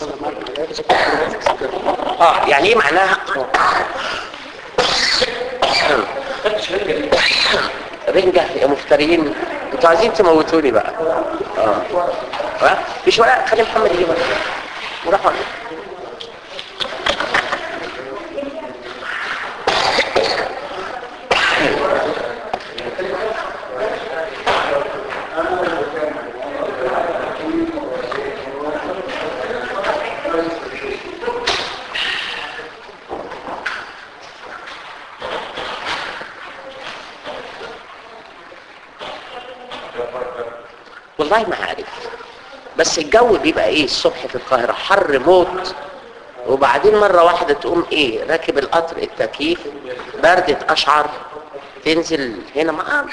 اه يعني ايه معناها رنجة يا مفترين انتوا عايزين تموتوني بقى اه ها مش ولا خلي محمد يجيب وراح ولا والله ما عارف بس الجو بيبقى ايه الصبح في القاهرة حر موت وبعدين مرة واحدة تقوم ايه راكب القطر التكييف بردة اشعر تنزل هنا ما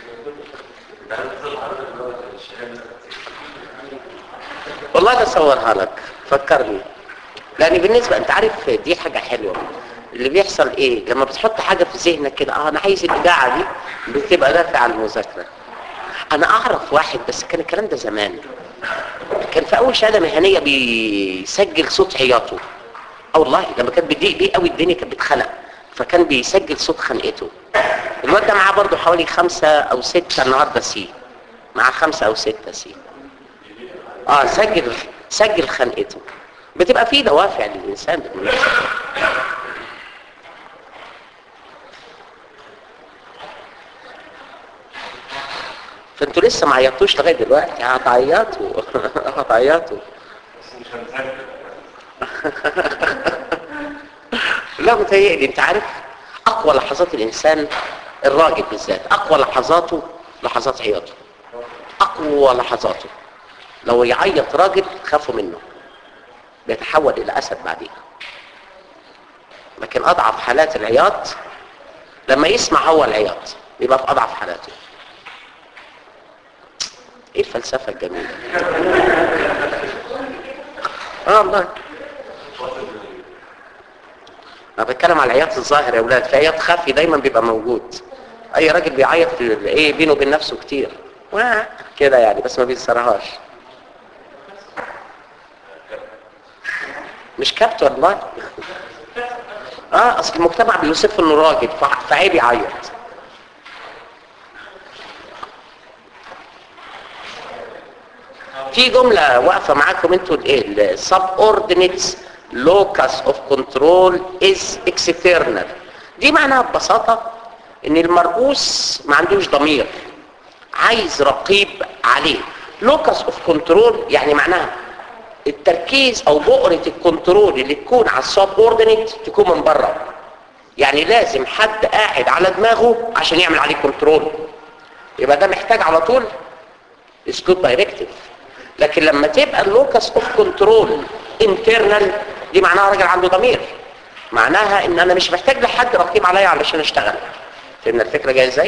والله بصورها لك فكرني لان بالنسبة انت عارف دي حاجة حلوة اللي بيحصل ايه لما بتحط حاجة في ذهنك كده اه انا عايز الابداعة دي بتبقى دافع عن المذاكرة انا اعرف واحد بس كان الكلام ده زمان كان في اول شهاده مهنيه بيسجل صوت عياطه اه والله لما كان بيضيق بيه قوي الدنيا كانت بتخلق فكان بيسجل صوت خنقته الواد ده معاه برضه حوالي خمسة او ستة النهارده سي معاه خمسة او ستة سي اه سجل سجل خنقته بتبقى فيه دوافع للانسان بالمناسبة. فانتوا لسه ما عيطتوش لغايه دلوقتي هتعيطوا هتعيطوا لا متهيألي انت عارف اقوى لحظات الانسان الراجل بالذات اقوى لحظاته لحظات عياطه اقوى لحظاته لو يعيط راجل خافوا منه بيتحول الى اسد بعديها لكن اضعف حالات العياط لما يسمع هو العياط يبقى في اضعف حالاته ايه الفلسفة الجميلة اه والله انا بتكلم على العياط الظاهر يا اولاد في عياط خفي دايما بيبقى موجود اي راجل بيعيط في ايه بينه وبين نفسه كتير واه كده يعني بس ما بيصرهاش مش كبت والله اه اصل المجتمع بيوصف انه راجل فعيب يعيط في جملة واقفة معاكم انتوا الايه السب اوردينيتس لوكاس اوف كنترول از اكسترنال دي معناها ببساطة ان المرؤوس ما عندوش ضمير عايز رقيب عليه لوكاس اوف كنترول يعني معناها التركيز او بؤرة الكنترول اللي تكون على السب اوردينيت تكون من بره يعني لازم حد قاعد على دماغه عشان يعمل عليه كنترول يبقى ده محتاج على طول اسلوب دايركتيف لكن لما تبقى اللوكس اوف كنترول انترنال دي معناها راجل عنده ضمير معناها ان انا مش محتاج لحد رقيب عليا علشان اشتغل فهمنا الفكره جايه ازاي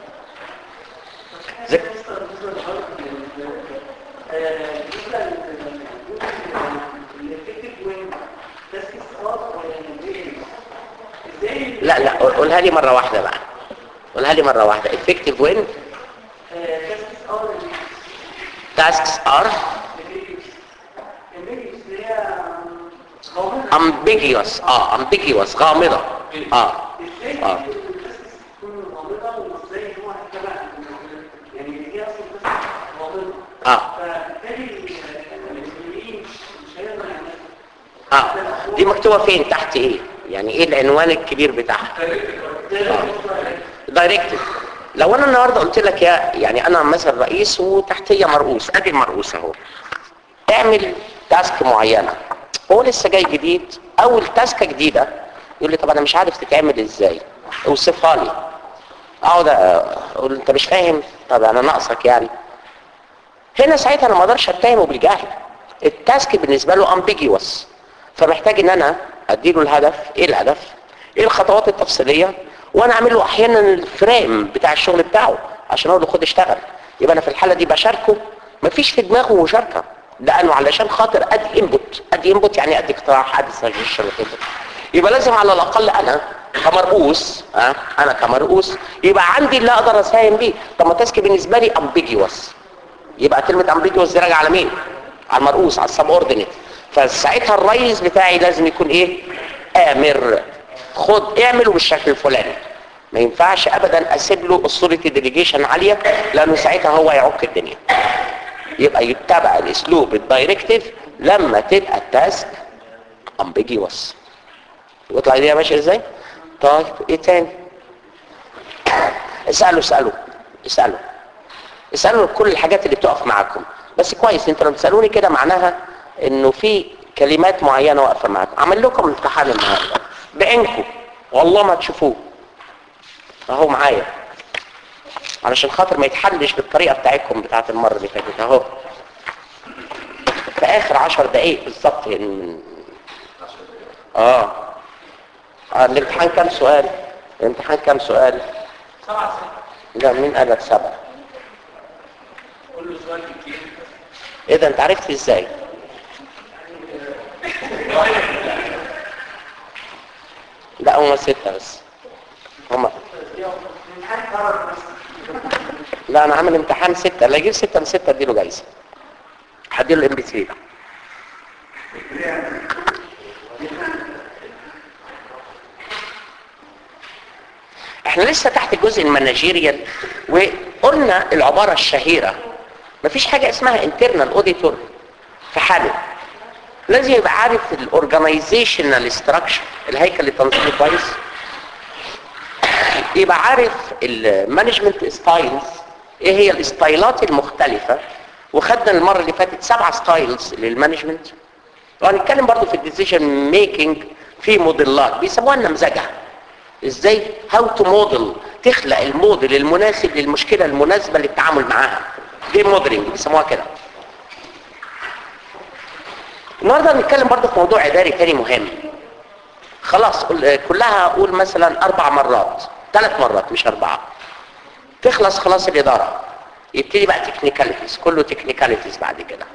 زي لا لا قولها لي مره واحده بقى قولها لي مره واحده effective when tasks are ambiguous اه ambiguous غامضة اه اه اه اه دي مكتوبة فين تحت ايه يعني ايه العنوان الكبير بتاعها دايركتيف لو انا النهارده قلت لك يا يعني انا مثلا رئيس وتحتيه مرؤوس ادي المرؤوس اهو اعمل تاسك معينه هو لسه جاي جديد اول تاسكه جديده يقول لي طب انا مش عارف تتعمل ازاي اوصفها لي اقعد اقول انت مش فاهم طب انا ناقصك يعني هنا ساعتها انا ما اقدرش اتهمه بالجهل التاسك بالنسبه له امبيجيوس فمحتاج ان انا اديله الهدف ايه الهدف ايه الخطوات التفصيليه وانا اعمل له احيانا الفريم بتاع الشغل بتاعه عشان اقول له خد اشتغل يبقى انا في الحاله دي بشاركه مفيش في دماغه مشاركه لانه علشان خاطر ادي انبوت ادي انبوت يعني ادي اقتراح ادي سجشن كده يبقى لازم على الاقل انا كمرؤوس ها انا كمرؤوس يبقى عندي اللي اقدر اساهم بيه طب ما التاسك بالنسبه لي امبيجيوس يبقى كلمه امبيجيوس دي راجعه على مين على المرؤوس على السب اوردينيت فساعتها الرئيس بتاعي لازم يكون ايه امر خد اعمله بالشكل الفلاني ما ينفعش ابدا اسيب له اثوريتي ديليجيشن عاليه لانه ساعتها هو يعك الدنيا يبقى يتبع الاسلوب الدايركتيف لما تبقى التاسك امبيجيوس وطلع دي ماشيه ازاي طيب ايه تاني اسالوا اسالوا اسالوا اسالوا كل الحاجات اللي بتقف معاكم بس كويس انتوا لما تسالوني كده معناها انه في كلمات معينه واقفه معاكم عمل لكم امتحان النهارده بعينكم والله ما تشوفوه اهو معايا علشان خاطر ما يتحلش بالطريقه بتاعتكم بتاعت المره اللي فاتت اهو في اخر عشر دقايق بالظبط من اه اه الامتحان كام سؤال الامتحان كام سؤال سبعة لا مين قال لك سبعه كل سؤال كتير ايه ده انت عرفت ازاي لا هما ستة بس هما لا انا عامل امتحان ستة اللي يجيب ستة من ستة اديله جايزة هديله الام بي 3 احنا لسه تحت الجزء المانجيريال وقلنا العبارة الشهيرة مفيش حاجة اسمها internal auditor في حاله لازم يبقى عارف الاورجنايزيشنال ستراكشر الهيكل التنظيمي كويس يبقى عارف المانجمنت ستايلز ايه هي الستايلات المختلفة وخدنا المرة اللي فاتت سبعة ستايلز للمانجمنت وهنتكلم برضو في الديسيجن ميكنج في موديلات بيسموها النمذجة ازاي هاو تو موديل تخلق الموديل المناسب للمشكلة المناسبة للتعامل معاها دي موديلنج بيسموها كده النهارده هنتكلم برضه في موضوع اداري تاني مهم خلاص قل- كلها اقول مثلا اربع مرات ثلاث مرات مش اربعه تخلص خلاص الاداره يبتدي بقى تكنيكاليتيز كله تكنيكاليتيز بعد كده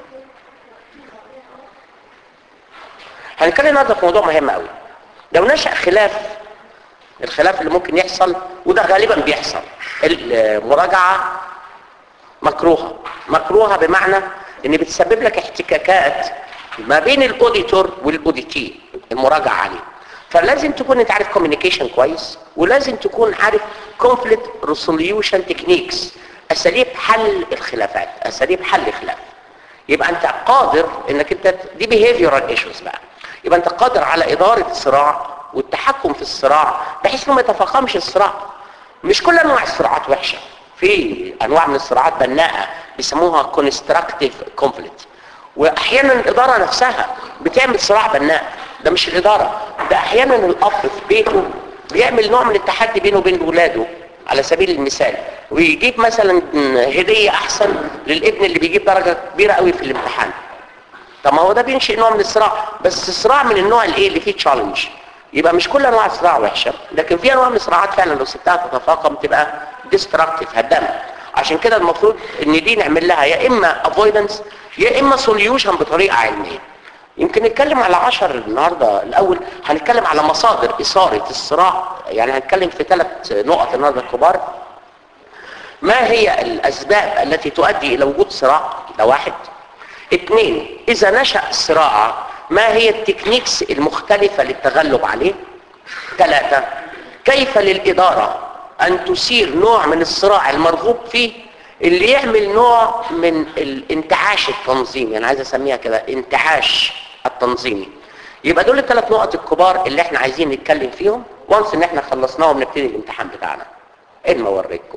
هنتكلم النهارده في موضوع مهم قوي لو نشأ خلاف الخلاف اللي ممكن يحصل وده غالبا بيحصل المراجعه مكروهه مكروهه بمعنى ان بتسبب لك احتكاكات ما بين الاوديتور والاوديتي المراجعه عليه فلازم تكون انت عارف كوميونيكيشن كويس ولازم تكون عارف كونفليكت ريسوليوشن تكنيكس اساليب حل الخلافات اساليب حل خلاف يبقى انت قادر انك انت دي behavioral ايشوز بقى يبقى انت قادر على اداره الصراع والتحكم في الصراع بحيث انه ما يتفاقمش الصراع مش كل انواع الصراعات وحشه في انواع من الصراعات بناءه بيسموها كونستراكتيف كونفليكت واحيانا الاداره نفسها بتعمل صراع بناء ده مش الاداره ده احيانا الاب في بيته بيعمل نوع من التحدي بينه وبين اولاده على سبيل المثال ويجيب مثلا هديه احسن للابن اللي بيجيب درجه كبيره قوي في الامتحان طب ما هو ده بينشئ نوع من الصراع بس الصراع من النوع الايه اللي فيه تشالنج يبقى مش كل انواع الصراع وحشه لكن في انواع من الصراعات فعلا لو سبتها تتفاقم تبقى ديستراكتيف هدامه عشان كده المفروض ان دي نعمل لها يا اما افويدنس يا اما سوليوشن بطريقه علميه يمكن نتكلم على عشر النهارده الاول هنتكلم على مصادر اثاره الصراع يعني هنتكلم في ثلاث نقط النهارده كبار ما هي الاسباب التي تؤدي الى وجود صراع ده واحد اثنين اذا نشأ الصراع ما هي التكنيكس المختلفة للتغلب عليه ثلاثة كيف للإدارة أن تثير نوع من الصراع المرغوب فيه اللي يعمل نوع من الانتعاش التنظيمي أنا عايز أسميها كده انتعاش التنظيمي يبقى دول الثلاث نقط الكبار اللي احنا عايزين نتكلم فيهم وانس ان احنا خلصناهم نبتدي الامتحان بتاعنا ايه ما اوريكم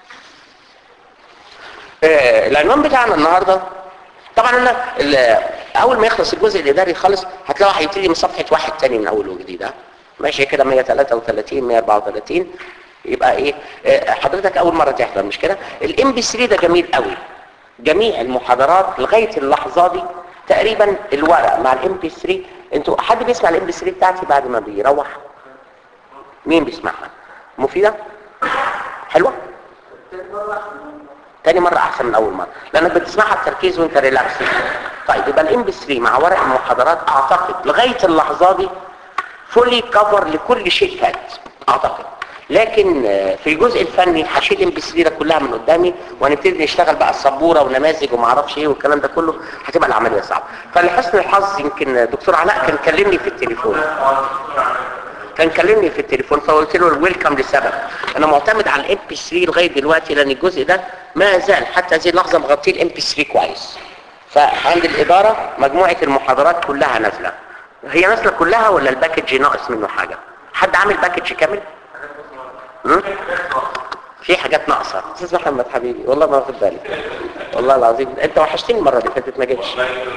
آه العنوان بتاعنا النهارده طبعا انا ال- اول ما يخلص الجزء الاداري خالص هتلاقوا هيبتدي من صفحه واحد تاني من اول وجديد ها؟ ماشي كده 133 134 يبقى ايه آه، حضرتك اول مره تحضر مش كده الام بي 3 ده جميل قوي جميع المحاضرات لغايه اللحظه دي تقريبا الورق مع الام بي 3 انتوا حد بيسمع الام بي 3 بتاعتي بعد ما بيروح مين بيسمعها مفيده حلوه تاني مرة أحسن من أول مرة لأنك بتسمعها بتركيز وأنت ريلاكس طيب يبقى الام بي 3 مع ورق المحاضرات أعتقد لغاية اللحظة دي فولي كفر لكل شيء فات أعتقد لكن آه، في الجزء الفني هشيل ام بي 3 ده كلها من قدامي وهنبتدي نشتغل بقى السبوره ونماذج وما اعرفش ايه والكلام ده كله هتبقى العمليه صعبه فلحسن الحظ يمكن دكتور علاء كان كلمني في التليفون كان كلمني في التليفون فقلت له ويلكم لسبب انا معتمد على الام بي 3 لغايه دلوقتي لان الجزء ده ما زال حتى هذه اللحظه مغطي الام بي 3 كويس فعند الاداره مجموعه المحاضرات كلها نازله هي نازله كلها ولا الباكج ناقص منه حاجه حد عامل باكج كامل هم؟ في حاجات ناقصه استاذ محمد حبيبي والله ما واخد بالي والله العظيم انت وحشتني المره اللي فاتت ما جيتش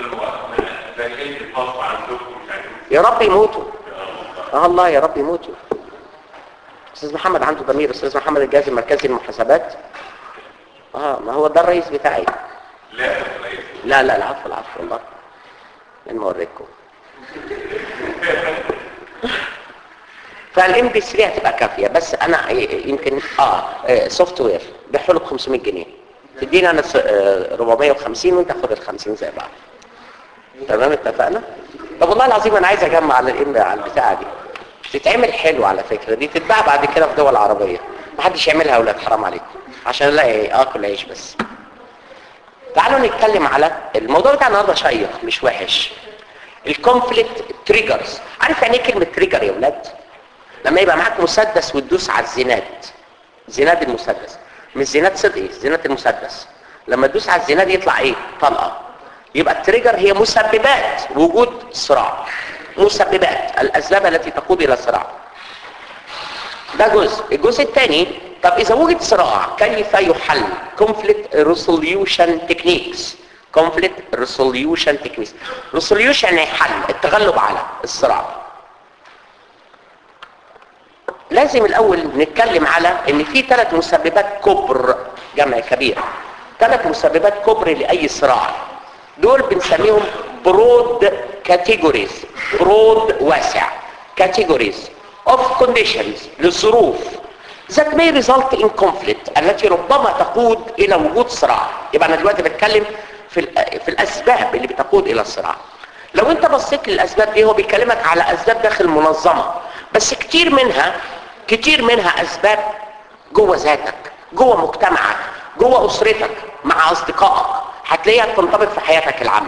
يا رب يموتوا اه الله يا رب يموتوا استاذ محمد عنده ضمير استاذ محمد الجهاز المركزي للمحاسبات اه ما هو ده الرئيس بتاعي لا لا العفو العفو والله من اوريكم فالام بي 3 هتبقى كافيه بس انا يمكن اه سوفت وير بيحولك 500 جنيه تديني انا س- آه، 450 وانت خد ال 50 زي بعض تمام اتفقنا طب والله العظيم انا عايز اجمع على الام على البتاعه دي تتعمل حلو على فكره دي تتباع بعد كده في دول عربيه محدش يعملها يا اولاد حرام عليكم عشان الاقي اكل عيش بس تعالوا نتكلم على الموضوع بتاع النهارده شيق مش وحش الكونفليكت تريجرز عارف يعني ايه كلمه تريجر يا اولاد لما يبقى معاك مسدس وتدوس على الزناد زناد المسدس مش زناد صدقي زناد المسدس لما تدوس على الزناد يطلع ايه طلقه يبقى التريجر هي مسببات وجود صراع مسببات الاسباب التي تقود الى صراع ده جزء الجزء الثاني طب اذا وجد صراع كيف يحل conflict resolution techniques conflict resolution techniques resolution يعني حل التغلب على الصراع لازم الاول نتكلم على ان في ثلاث مسببات كبر جمع كبير ثلاث مسببات كبر لاي صراع دول بنسميهم برود كاتيجوريز برود واسع كاتيجوريز of conditions للظروف that may result in conflict التي ربما تقود الى وجود صراع يبقى انا دلوقتي بتكلم في ال- في الاسباب اللي بتقود الى الصراع لو انت بصيت للاسباب دي هو بيكلمك على اسباب داخل المنظمه بس كتير منها كتير منها اسباب جوه ذاتك جوه مجتمعك جوه اسرتك مع اصدقائك هتلاقيها بتنطبق في حياتك العامه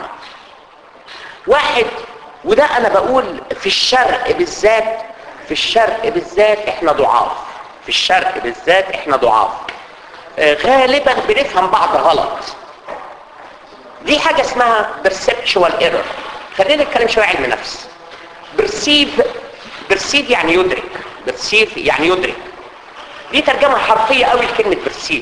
واحد وده انا بقول في الشرق بالذات في الشرق بالذات احنا ضعاف في الشرق بالذات احنا ضعاف آه، غالبا بنفهم بعض غلط دي حاجة اسمها perceptual error خلينا نتكلم شوية علم نفس perceive perceive يعني يدرك perceive يعني يدرك دي ترجمة حرفية قوي لكلمة perceive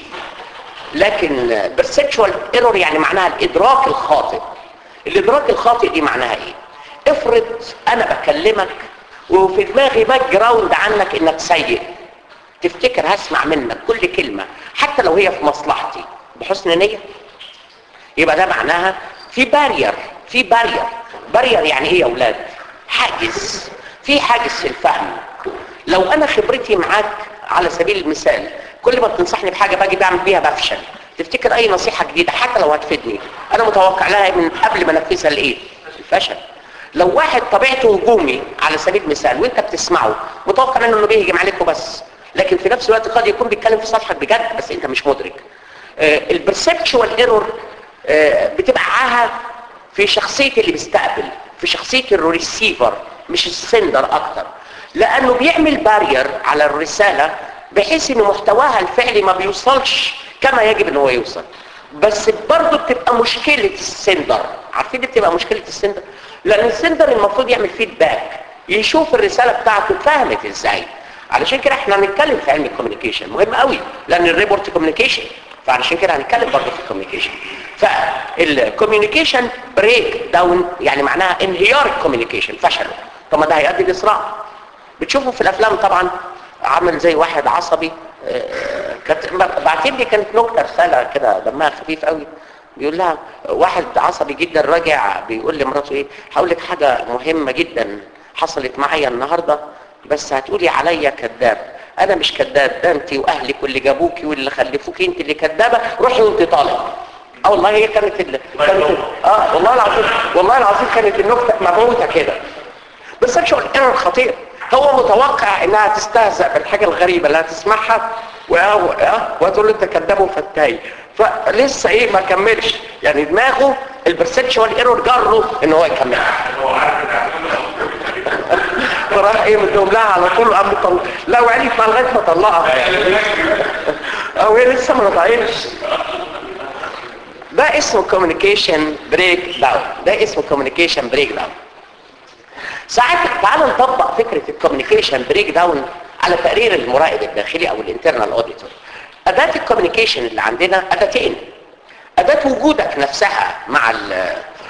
لكن perceptual error يعني معناها الادراك الخاطئ الادراك الخاطئ دي معناها ايه افرض انا بكلمك وفي دماغي باك جراوند عنك انك سيء تفتكر هسمع منك كل كلمة حتى لو هي في مصلحتي بحسن نية يبقى ده معناها في بارير في بارير بارير يعني ايه يا اولاد حاجز في حاجز في الفهم لو انا خبرتي معاك على سبيل المثال كل ما بتنصحني بحاجه باجي بعمل بيها بفشل تفتكر اي نصيحه جديده حتى لو هتفيدني انا متوقع لها من قبل ما انفذها لايه الفشل لو واحد طبيعته هجومي على سبيل المثال وانت بتسمعه متوقع منه انه بيهجم عليك وبس لكن في نفس الوقت قد يكون بيتكلم في صالحك بجد بس انت مش مدرك البرسبشوال ايرور بتبقى عاها في شخصية اللي بيستقبل في شخصية الريسيفر مش السندر اكتر لانه بيعمل بارير على الرسالة بحيث ان محتواها الفعلي ما بيوصلش كما يجب ان هو يوصل بس برضه بتبقى مشكلة السندر عارفين دي بتبقى مشكلة السندر لان السندر المفروض يعمل فيدباك يشوف الرسالة بتاعته اتفهمت ازاي علشان كده احنا هنتكلم في علم الكوميونيكيشن مهم قوي لان الريبورت كوميونيكيشن فعلشان كده هنتكلم برضه في الكوميونيكيشن فالكوميونيكيشن بريك داون يعني معناها انهيار الكوميونيكيشن فشله طب ما ده هيؤدي لصراع بتشوفوا في الافلام طبعا عامل زي واحد عصبي آه، كانت بعتين لي كانت نكته رساله كده دمها خفيف قوي بيقول لها واحد عصبي جدا راجع بيقول لمراته ايه هقول لك حاجه مهمه جدا حصلت معايا النهارده بس هتقولي عليا كذاب انا مش كذاب ده انت واهلك واللي جابوكي واللي خلفوكي انت اللي كذابه روحي وانت طالق اه والله هي كانت ال... كانت ال... اه والله العظيم والله العظيم كانت النكته مبعوثه كده بس اكشوال ايرور خطير هو متوقع انها تستهزأ بالحاجة الغريبة اللي هتسمعها وتقول له انت كذاب وفتاي فلسه ايه ما كملش يعني دماغه البرسبشوال ايرور جره ان هو يكمل فراح ايه مدوم لها على طول قام طلع لا وعرف ما لغايه ما طلقها او هي لسه ما طلعتش ده اسمه كوميونيكيشن بريك داون ده اسمه كوميونيكيشن بريك داون ساعات تعال نطبق فكرة الكوميونيكيشن بريك داون على تقرير المراقب الداخلي او الانترنال اوديتور اداة الكوميونيكيشن اللي عندنا اداتين اداة وجودك نفسها مع ال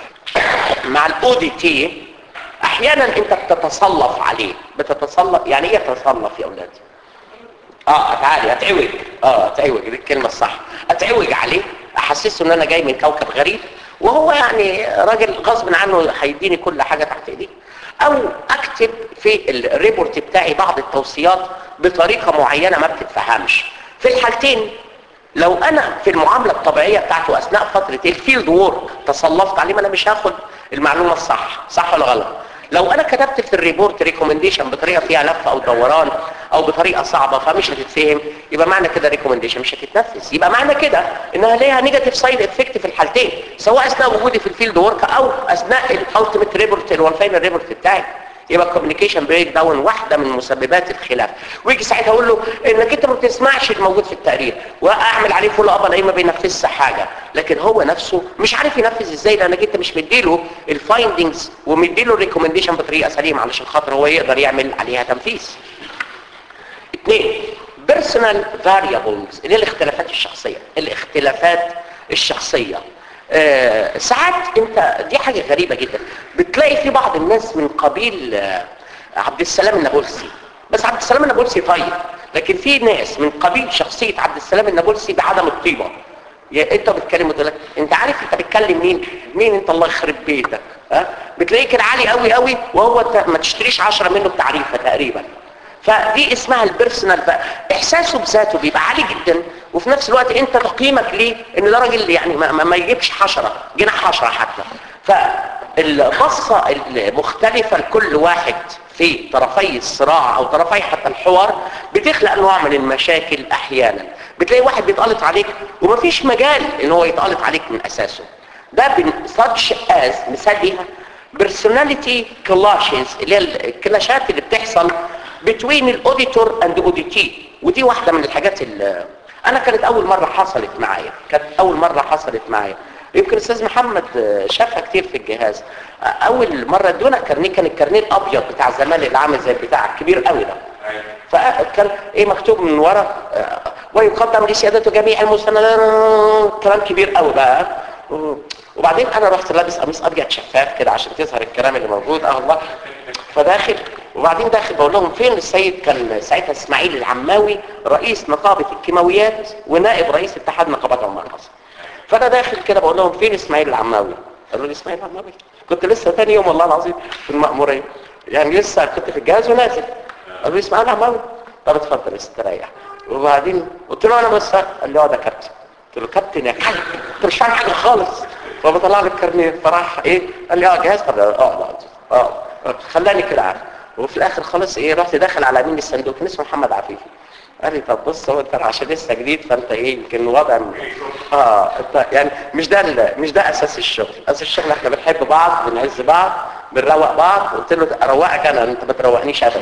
مع الاودي تي احيانا انت بتتصلف عليه بتتصلف يعني ايه تتصلف يا اولاد اه تعالي اتعوج اه اتعوج دي الكلمه الصح اتعوج عليه احسسه ان انا جاي من كوكب غريب وهو يعني راجل غصب عنه هيديني كل حاجه تحت ايديه او اكتب في الريبورت بتاعي بعض التوصيات بطريقه معينه ما بتتفهمش في الحالتين لو انا في المعامله الطبيعيه بتاعته اثناء فتره الفيلد وورك تصلفت عليه ما انا مش هاخد المعلومه الصح صح ولا غلط لو انا كتبت في الريبورت ريكومنديشن بطريقه فيها لف او دوران او بطريقه صعبه فمش هتتفهم يبقى معنى كده ريكومنديشن مش هتتنفذ يبقى معنى كده انها ليها نيجاتيف سايد افكت في الحالتين سواء اثناء وجودي في الفيلد ورك او اثناء الالتيميت ريبورت اللي هو الفاينل ريبورت بتاعي يبقى الكوميونيكيشن بريك داون واحده من مسببات الخلاف ويجي ساعتها اقول له انك انت ما بتسمعش الموجود في التقرير واعمل عليه فولو اب الاقيه ما بينفذش حاجه لكن هو نفسه مش عارف ينفذ ازاي لانك انت مش مديله الفايندنجز ومديله الريكومنديشن بطريقه سليمه علشان خاطر هو يقدر يعمل عليها تنفيذ اثنين بيرسونال فاريبلز اللي هي الاختلافات الشخصيه الاختلافات الشخصيه آه ساعات انت دي حاجة غريبة جدا بتلاقي في بعض الناس من قبيل آه عبد السلام النابلسي بس عبد السلام النابلسي طيب لكن في ناس من قبيل شخصية عبد السلام النابلسي بعدم الطيبة يا انت بتتكلم وتقول انت عارف انت بتكلم مين مين انت الله يخرب بيتك ها أه؟ بتلاقيه كده عالي قوي قوي وهو ما تشتريش عشرة منه بتعريفه تقريبا فدي اسمها البيرسونال احساسه بذاته بيبقى عالي جدا وفي نفس الوقت انت تقييمك ليه ان ده راجل يعني ما, ما يجيبش حشرة جناح حشرة حتى فالبصة المختلفة لكل واحد في طرفي الصراع او طرفي حتى الحوار بتخلق نوع من المشاكل احيانا بتلاقي واحد بيتقلط عليك ومفيش مجال ان هو يتقلط عليك من اساسه ده such as مثال ليها personality clashes اللي هي الكلاشات اللي بتحصل between الاوديتور اند اوديتي ودي واحده من الحاجات اللي انا كانت اول مره حصلت معايا كانت اول مره حصلت معايا يمكن استاذ محمد شافها كتير في الجهاز اول مره ادونا كارنيه كان الكارنيه الابيض بتاع زمان اللي عامل زي بتاع الكبير قوي ده فكان ايه مكتوب من ورا ويقدم لسيادته جميع المستندات كلام كبير قوي بقى وبعدين انا رحت لابس قميص ابيض شفاف كده عشان تظهر الكلام اللي موجود اه الله فداخل وبعدين داخل بقول لهم فين السيد كان ساعتها اسماعيل العماوي رئيس نقابه الكيماويات ونائب رئيس اتحاد نقابات عمال مصر فانا داخل كده بقول لهم فين اسماعيل العماوي قالوا لي اسماعيل العماوي كنت لسه ثاني يوم والله العظيم في المأمورية يعني لسه كنت في الجهاز ونازل قالوا لي اسماعيل العماوي طب اتفضل استريح وبعدين قلت له انا بس قال لي اه ده كابتن قلت له كابتن يا كلب انت مش فاهم حاجه خالص فبطلع له الكارنيه فراح ايه قال لي اه جهاز طب اه لا اه خلاني كده عارف وفي الاخر خالص ايه رحت داخل على مين الصندوق كان اسمه محمد عفيفي قال لي طب بص هو انت عشان لسه جديد فانت ايه يمكن وضع اه انت يعني مش ده مش ده اساس الشغل اساس الشغل احنا بنحب بعض بنعز بعض بنروق بعض قلت له اروقك انا انت ما تروقنيش ابدا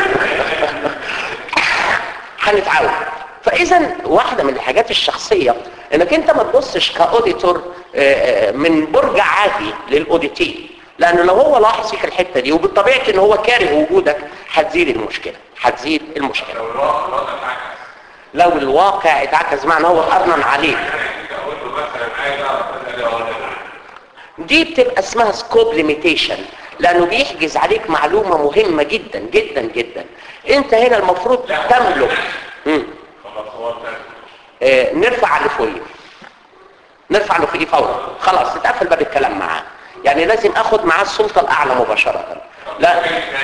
هنتعاون فاذا واحده من الحاجات الشخصيه انك انت ما تبصش كاوديتور من برج عادي للاوديتين لانه لو هو لاحظ فيك الحته دي وبالطبيعه ان هو كاره وجودك هتزيد المشكله هتزيد المشكله لو الواقع اتعكس معنى هو قرنا عليك دي بتبقى اسمها سكوب ليميتيشن لانه بيحجز عليك معلومه مهمه جدا جدا جدا انت هنا المفروض تملك مم. اه نرفع اللي فوقيه نرفع اللي فوقيه فورا خلاص تتقفل باب الكلام معاه يعني لازم اخد معاه السلطه الاعلى مباشره لا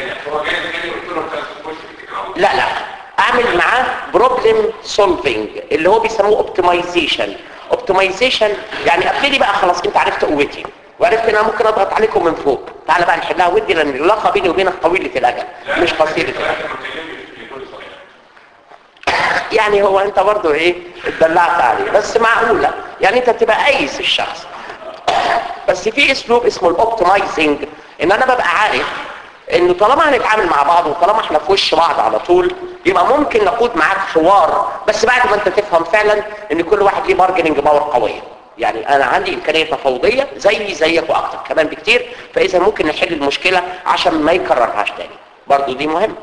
لا لا اعمل معاه بروبلم سولفينج اللي هو بيسموه اوبتمايزيشن اوبتمايزيشن يعني ابتدي بقى خلاص انت عرفت قوتي وعرفت ان انا ممكن اضغط عليكم من فوق تعالى بقى نحلها ودي لان العلاقه بيني وبينك طويله الاجل مش قصيره الاجل يعني هو انت برضو ايه اتدلعت عليه بس معقوله يعني انت بتبقى قايس الشخص بس في اسلوب اسمه الاوبتمايزنج ان انا ببقى عارف انه طالما هنتعامل مع بعض وطالما احنا في وش بعض على طول يبقى ممكن نقود معاك حوار بس بعد ما انت تفهم فعلا ان كل واحد ليه بارجننج باور قويه يعني انا عندي امكانيه تفاوضيه زي زيك واكتر كمان بكتير فاذا ممكن نحل المشكله عشان ما يكررهاش تاني برضو دي مهمه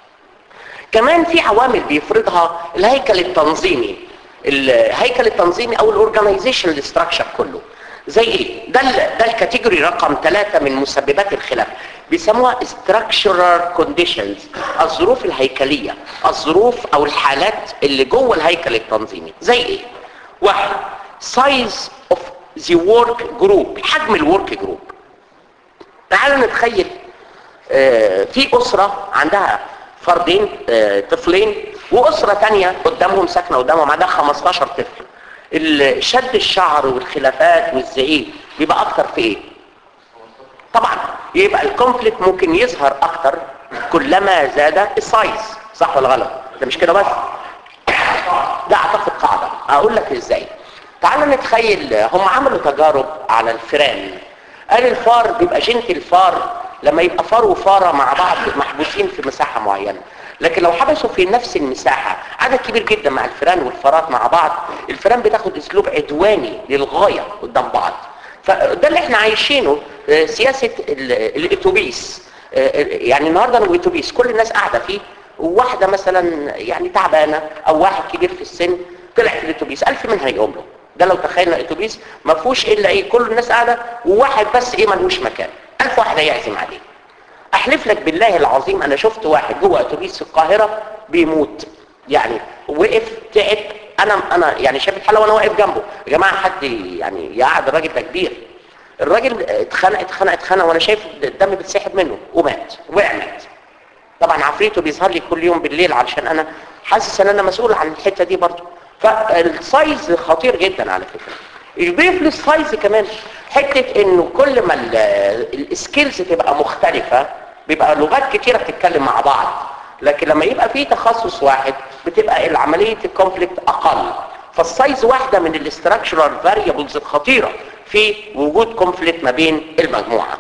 كمان في عوامل بيفرضها الهيكل التنظيمي الهيكل التنظيمي او الاورجنايزيشن ستراكشر كله زي ايه ده ال ده الكاتيجوري رقم ثلاثة من مسببات الخلاف بيسموها structural conditions الظروف الهيكلية الظروف او الحالات اللي جوه الهيكل التنظيمي زي ايه واحد size of the work group حجم الورك جروب تعالوا نتخيل آه، في أسرة عندها فردين آه، طفلين وأسرة تانية قدامهم ساكنة قدامهم عندها 15 طفل ال- شد الشعر والخلافات والزعيق بيبقى أكتر في إيه؟ طبعا يبقى الكونفليكت ممكن يظهر أكتر كلما زاد السايز صح ولا غلط؟ ده مش كده بس ده اعتقد قاعدة اقول لك ازاي تعالوا نتخيل هم عملوا تجارب على الفئران قال الفار بيبقى جنت الفار لما يبقى فار وفارة مع بعض محبوسين في مساحة معينة لكن لو حبسوا في نفس المساحة عدد كبير جدا مع الفئران والفارات مع بعض الفئران بتاخد اسلوب عدواني للغاية قدام بعض فده اللي احنا عايشينه آه، سياسة ال- الاتوبيس آه، يعني النهاردة انا اتوبيس كل الناس قاعدة فيه وواحدة مثلا يعني تعبانة او واحد كبير في السن طلع في الاتوبيس الف منها يقوم له ده لو تخيلنا اتوبيس ما فيهوش الا ايه كل الناس قاعدة وواحد بس ايه ملوش مكان الف واحد هيعزم عليه احلف لك بالله العظيم انا شفت واحد جوه اتوبيس في القاهرة بيموت يعني وقف تعب انا انا يعني شايف الحاله وانا واقف جنبه يا جماعه حد يعني يقعد الراجل ده كبير الراجل اتخنق اتخنق اتخنق وانا شايف الدم بيتسحب منه ومات وقع مات طبعا عفريته بيظهر لي كل يوم بالليل علشان انا حاسس ان انا مسؤول عن الحته دي برضه فالسايز خطير جدا على فكره يضيف للسايز كمان حته انه كل ما ال- السكيلز تبقى مختلفه بيبقى لغات كتيره بتتكلم مع بعض لكن لما يبقى في تخصص واحد بتبقى العمليه الكونفليكت اقل فالسايز واحده من الاستراكشرال فاريبلز الخطيره في وجود كونفليكت ما بين المجموعه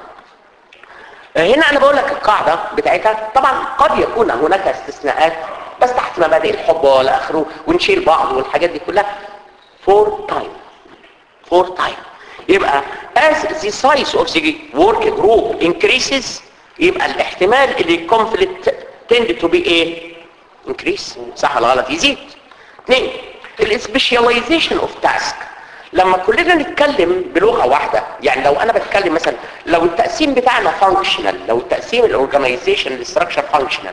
هنا انا بقول لك القاعدة بتاعتها طبعا قد يكون هناك استثناءات بس تحت مبادئ الحب ولا اخره ونشيل بعض والحاجات دي كلها for time for time يبقى as the size of the work group increases يبقى الاحتمال اللي conflict tend to be ايه increase صح ولا غلط يزيد اثنين السبيشاليزيشن اوف تاسك لما كلنا نتكلم بلغه واحده يعني لو انا بتكلم مثلا لو التقسيم بتاعنا فانكشنال لو التقسيم الاورجنايزيشن الاستراكشر فانكشنال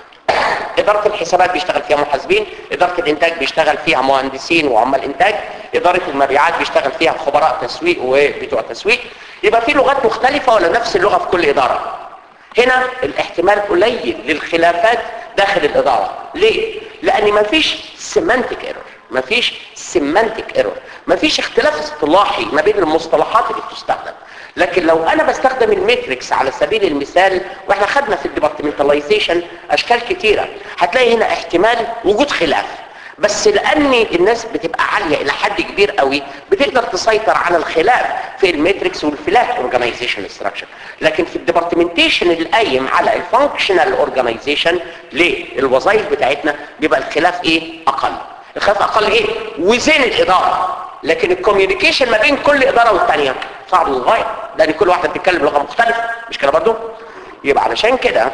إدارة الحسابات بيشتغل فيها محاسبين إدارة الإنتاج بيشتغل فيها مهندسين وعمال إنتاج إدارة المبيعات بيشتغل فيها خبراء تسويق وبتوع تسويق يبقى في لغات مختلفة ولا نفس اللغة في كل إدارة هنا الاحتمال قليل للخلافات داخل الإدارة ليه؟ لأن مفيش سيمانتك ايرور مفيش سيمانتك ايرور مفيش اختلاف اصطلاحي ما بين المصطلحات اللي بتستخدم لكن لو انا بستخدم الميتريكس على سبيل المثال واحنا خدنا في الديبارتمنتاليزيشن اشكال كتيرة هتلاقي هنا احتمال وجود خلاف بس لان الناس بتبقى عالية الى حد كبير قوي بتقدر تسيطر على الخلاف في الميتريكس والفلات اورجانيزيشن ستراكشر لكن في الديبارتمنتيشن القايم على الفانكشنال اورجانيزيشن ليه الوظائف بتاعتنا بيبقى الخلاف ايه اقل الخلاف اقل ايه وزين الاداره لكن الكوميونيكيشن ما بين كل اداره والثانيه صعب للغايه لان كل واحده بتتكلم لغه مختلفه مش كده برضو يبقى علشان كده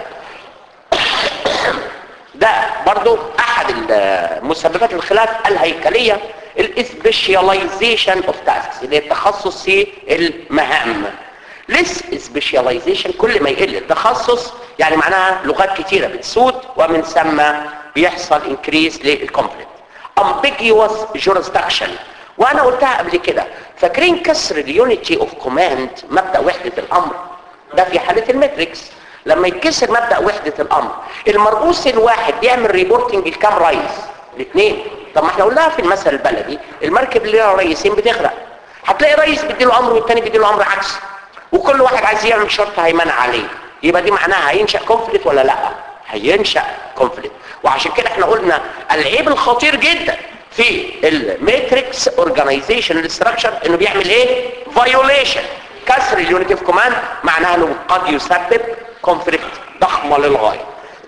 ده برضو احد مسببات الخلاف الهيكليه الاسبيشاليزيشن اوف تاسكس اللي هي التخصص في المهام ليس سبيشاليزيشن كل ما يقل التخصص يعني معناها لغات كتيره بتسود ومن ثم بيحصل انكريز للكونفليكت ambiguous jurisdiction وانا قلتها قبل كده فاكرين كسر اليونيتي اوف كوماند مبدا وحده الامر ده في حاله الماتريكس لما يتكسر مبدا وحده الامر المرؤوس الواحد بيعمل ريبورتنج لكام رئيس الاثنين طب ما احنا قلناها في المثل البلدي المركب اللي لها رئيسين بتغرق هتلاقي رئيس بيديله امر والتاني بيديله امر عكس وكل واحد عايز يعمل شرطه هيمنع عليه يبقى دي معناها هينشا كونفليكت ولا لا هينشا كونفليكت وعشان كده احنا قلنا العيب الخطير جدا في الماتريكس اورجانيزيشن ستراكشر انه بيعمل ايه فايوليشن كسر اليونت اوف كوماند معناها انه قد يسبب كونفليكت ضخمه للغايه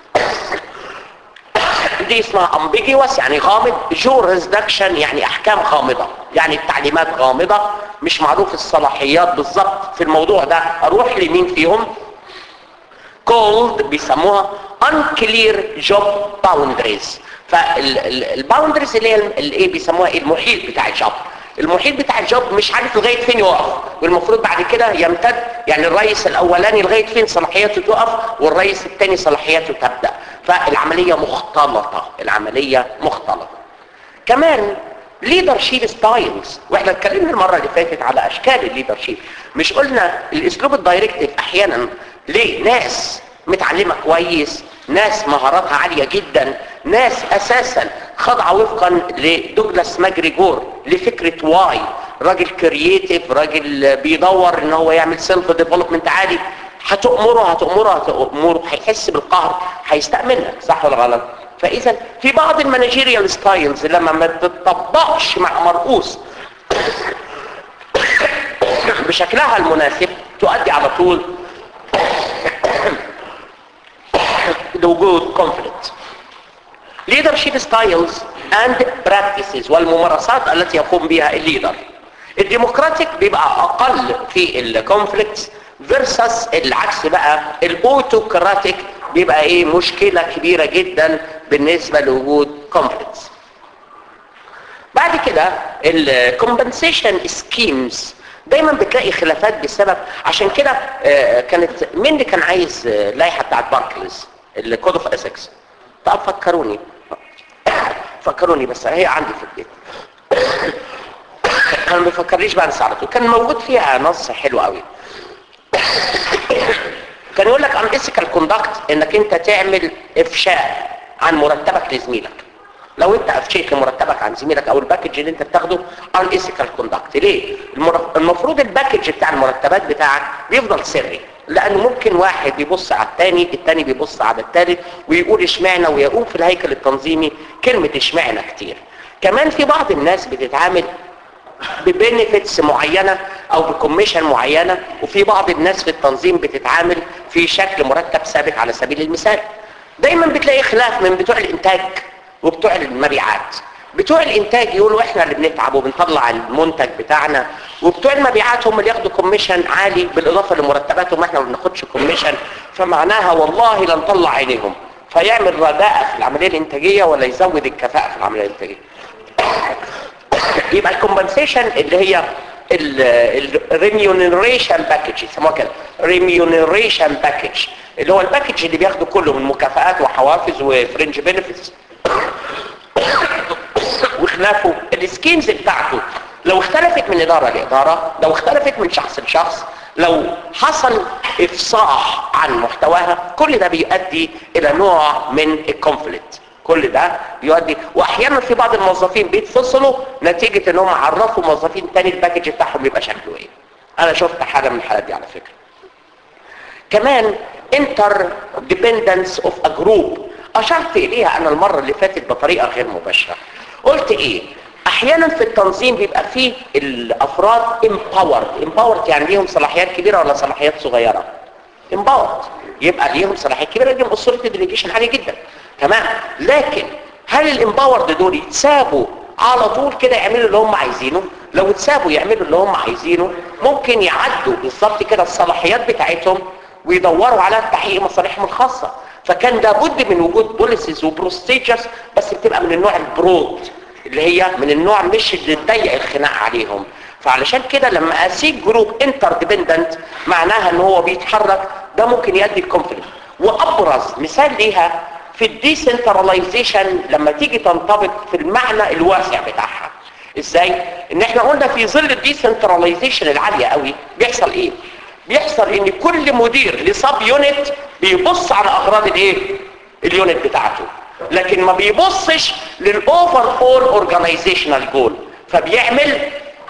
دي اسمها ambiguous يعني غامض jurisdiction يعني احكام غامضة يعني التعليمات غامضة مش معروف الصلاحيات بالظبط في الموضوع ده اروح لمين فيهم called بيسموها unclear job boundaries فالباوندريز اللي هي الايه بيسموها ايه المحيط بتاع الجوب المحيط بتاع الجوب مش عارف لغايه فين يقف والمفروض بعد كده يمتد يعني الرئيس الاولاني لغايه فين صلاحياته تقف والرئيس الثاني صلاحياته تبدا فالعمليه مختلطه العمليه مختلطه كمان ليدرشيب ستايلز واحنا اتكلمنا المره اللي فاتت على اشكال الليدرشيب مش قلنا الاسلوب الدايركتيف احيانا ليه ناس متعلمه كويس ناس مهاراتها عاليه جدا ناس اساسا خاضعه وفقا لدوجلاس ماجريجور لفكره واي راجل كرييتيف راجل بيدور ان هو يعمل سيلف ديفلوبمنت عالي هتأمره هتأمره هتأمره هيحس بالقهر هيستأمنك صح ولا غلط فاذا في بعض المانجيريال ستايلز لما ما تطبقش مع مرؤوس بشكلها المناسب تؤدي على طول لوجود conflict leadership styles and practices والممارسات التي يقوم بها الليدر الديمقراطيك بيبقى اقل في الكونفليكتس فيرسس العكس بقى الاوتوكراتيك بيبقى ايه مشكلة كبيرة جدا بالنسبة لوجود كونفليكتس بعد كده الكومبنسيشن سكيمز دايما بتلاقي خلافات بسبب عشان كده آه، كانت مين اللي كان عايز آه، لائحه بتاعت باركلز الكود اوف اسكس طب فكروني فكروني بس هي عندي في البيت انا ما بفكرنيش بنسى على طول كان موجود فيها نص حلو قوي كان يقول لك عن اسكال كوندكت انك انت تعمل افشاء عن مرتبك لزميلك لو انت افشيت مرتبك عن زميلك او الباكج اللي انت بتاخده عن اسكال كوندكت ليه المر- المفروض الباكج بتاع المرتبات بتاعك بيفضل سري لانه ممكن واحد بيبص على الثاني الثاني بيبص على الثالث ويقول اشمعنى ويقوم في الهيكل التنظيمي كلمة اشمعنى كتير كمان في بعض الناس بتتعامل ببنفتس معينة او بكوميشن معينة وفي بعض الناس في التنظيم بتتعامل في شكل مرتب ثابت على سبيل المثال دايما بتلاقي خلاف من بتوع الانتاج وبتوع المبيعات بتوع الانتاج يقولوا احنا اللي بنتعب وبنطلع المنتج بتاعنا وبتوع المبيعات هم اللي ياخدوا كوميشن عالي بالاضافه لمرتباتهم احنا ما بناخدش كوميشن فمعناها والله لا نطلع عينيهم فيعمل رداءة في العمليه الانتاجيه ولا يزود الكفاءه في العمليه الانتاجيه يبقى الكومبنسيشن اللي هي الريميونيريشن باكج يسموها كده ريميونيريشن باكج اللي هو الباكج اللي بياخده كله من مكافآت وحوافز وفرنج بينفيتس وخلافه السكيمز بتاعته لو اختلفت من اداره لاداره لو اختلفت من شخص لشخص لو حصل افصاح عن محتواها كل ده بيؤدي الى نوع من الكونفليكت كل ده بيؤدي واحيانا في بعض الموظفين بيتفصلوا نتيجه انهم عرفوا موظفين تاني الباكج بتاعهم بيبقى شكله ايه انا شفت حاجه من الحالات دي على فكره كمان انتر ديبندنس اوف ا جروب اشرت اليها انا المره اللي فاتت بطريقه غير مباشره قلت ايه احيانا في التنظيم بيبقى فيه الافراد empowered empowered يعني ليهم صلاحيات كبيره ولا صلاحيات صغيره empowered يبقى ليهم صلاحيات كبيره ليهم اثوريتي ديليجيشن عالي جدا تمام لكن هل الامباورد دول يتسابوا على طول كده يعملوا اللي هم عايزينه لو اتسابوا يعملوا اللي هم عايزينه ممكن يعدوا بالظبط كده الصلاحيات بتاعتهم ويدوروا على تحقيق مصالحهم الخاصه فكان لابد من وجود بوليسيز وبروسيجرز بس بتبقى من النوع البرود اللي هي من النوع مش اللي تضيق الخناق عليهم فعلشان كده لما اسيب جروب انتر ديبندنت معناها ان هو بيتحرك ده ممكن يؤدي الكونفليكت وابرز مثال ليها في الديسنتراليزيشن لما تيجي تنطبق في المعنى الواسع بتاعها ازاي ان احنا قلنا في ظل الديسنتراليزيشن العاليه قوي بيحصل ايه بيحصل ان كل مدير لسب يونت بيبص على اغراض الايه اليونت بتاعته لكن ما بيبصش للاوفر اول اورجانيزيشنال جول فبيعمل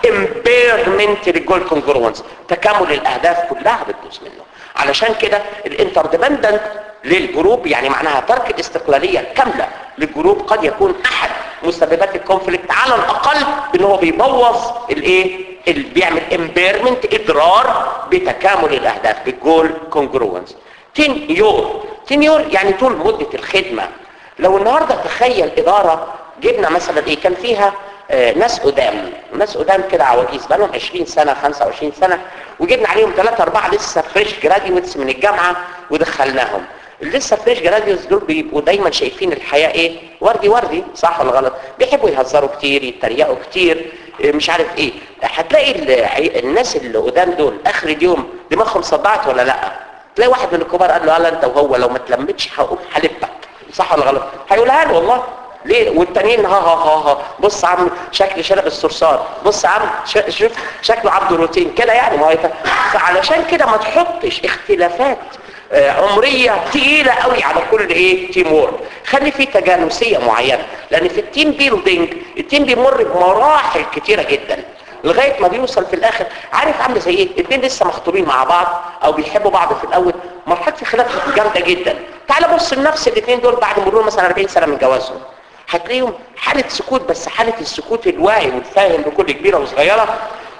امبيرمنت للجول كونجروانس تكامل الاهداف كلها بتدوس منه علشان كده الانترديبندنت للجروب يعني معناها ترك الاستقلاليه كامله للجروب قد يكون احد مسببات الكونفليكت على الاقل ان هو بيبوظ الايه اللي بيعمل امبيرمنت اضرار بتكامل الاهداف بالجول كونجروانس تنيور تنيور يعني طول مده الخدمه لو النهارده تخيل اداره جبنا مثلا ايه كان فيها آه ناس قدام ناس قدام كده عواجيز بقالهم 20 سنه 25 سنه وجبنا عليهم 3 4 لسه فريش جراديويتس من الجامعه ودخلناهم لسه فريش جراديوتس دول بيبقوا دايما شايفين الحياه ايه وردي وردي صح ولا غلط بيحبوا يهزروا كتير يتريقوا كتير مش عارف ايه هتلاقي الناس اللي قدام دول اخر اليوم دماغهم صدعت ولا لا تلاقي واحد من الكبار قال له قال انت وهو لو ما تلمتش هقوم حلبك صح ولا غلط هيقولها له والله ليه والتانيين ها ها ها ها بص عم شكل شنب الصرصار بص عم شوف شكله عبد روتين كده يعني ما هو فعلشان كده ما تحطش اختلافات عمرية تقيلة قوي على كل ايه تيم وورك خلي في تجانسية معينة لان في التيم بيلدينج التيم بيمر بمراحل كتيرة جدا لغاية ما بيوصل في الاخر عارف عامل زي ايه اتنين لسه مخطوبين مع بعض او بيحبوا بعض في الاول مرحلة خلاف جامدة جدا تعال بص لنفس الاتنين دول بعد مرور مثلا 40 سنة من جوازهم هتلاقيهم حالة سكوت بس حالة السكوت الواعي والفاهم بكل كبيرة وصغيرة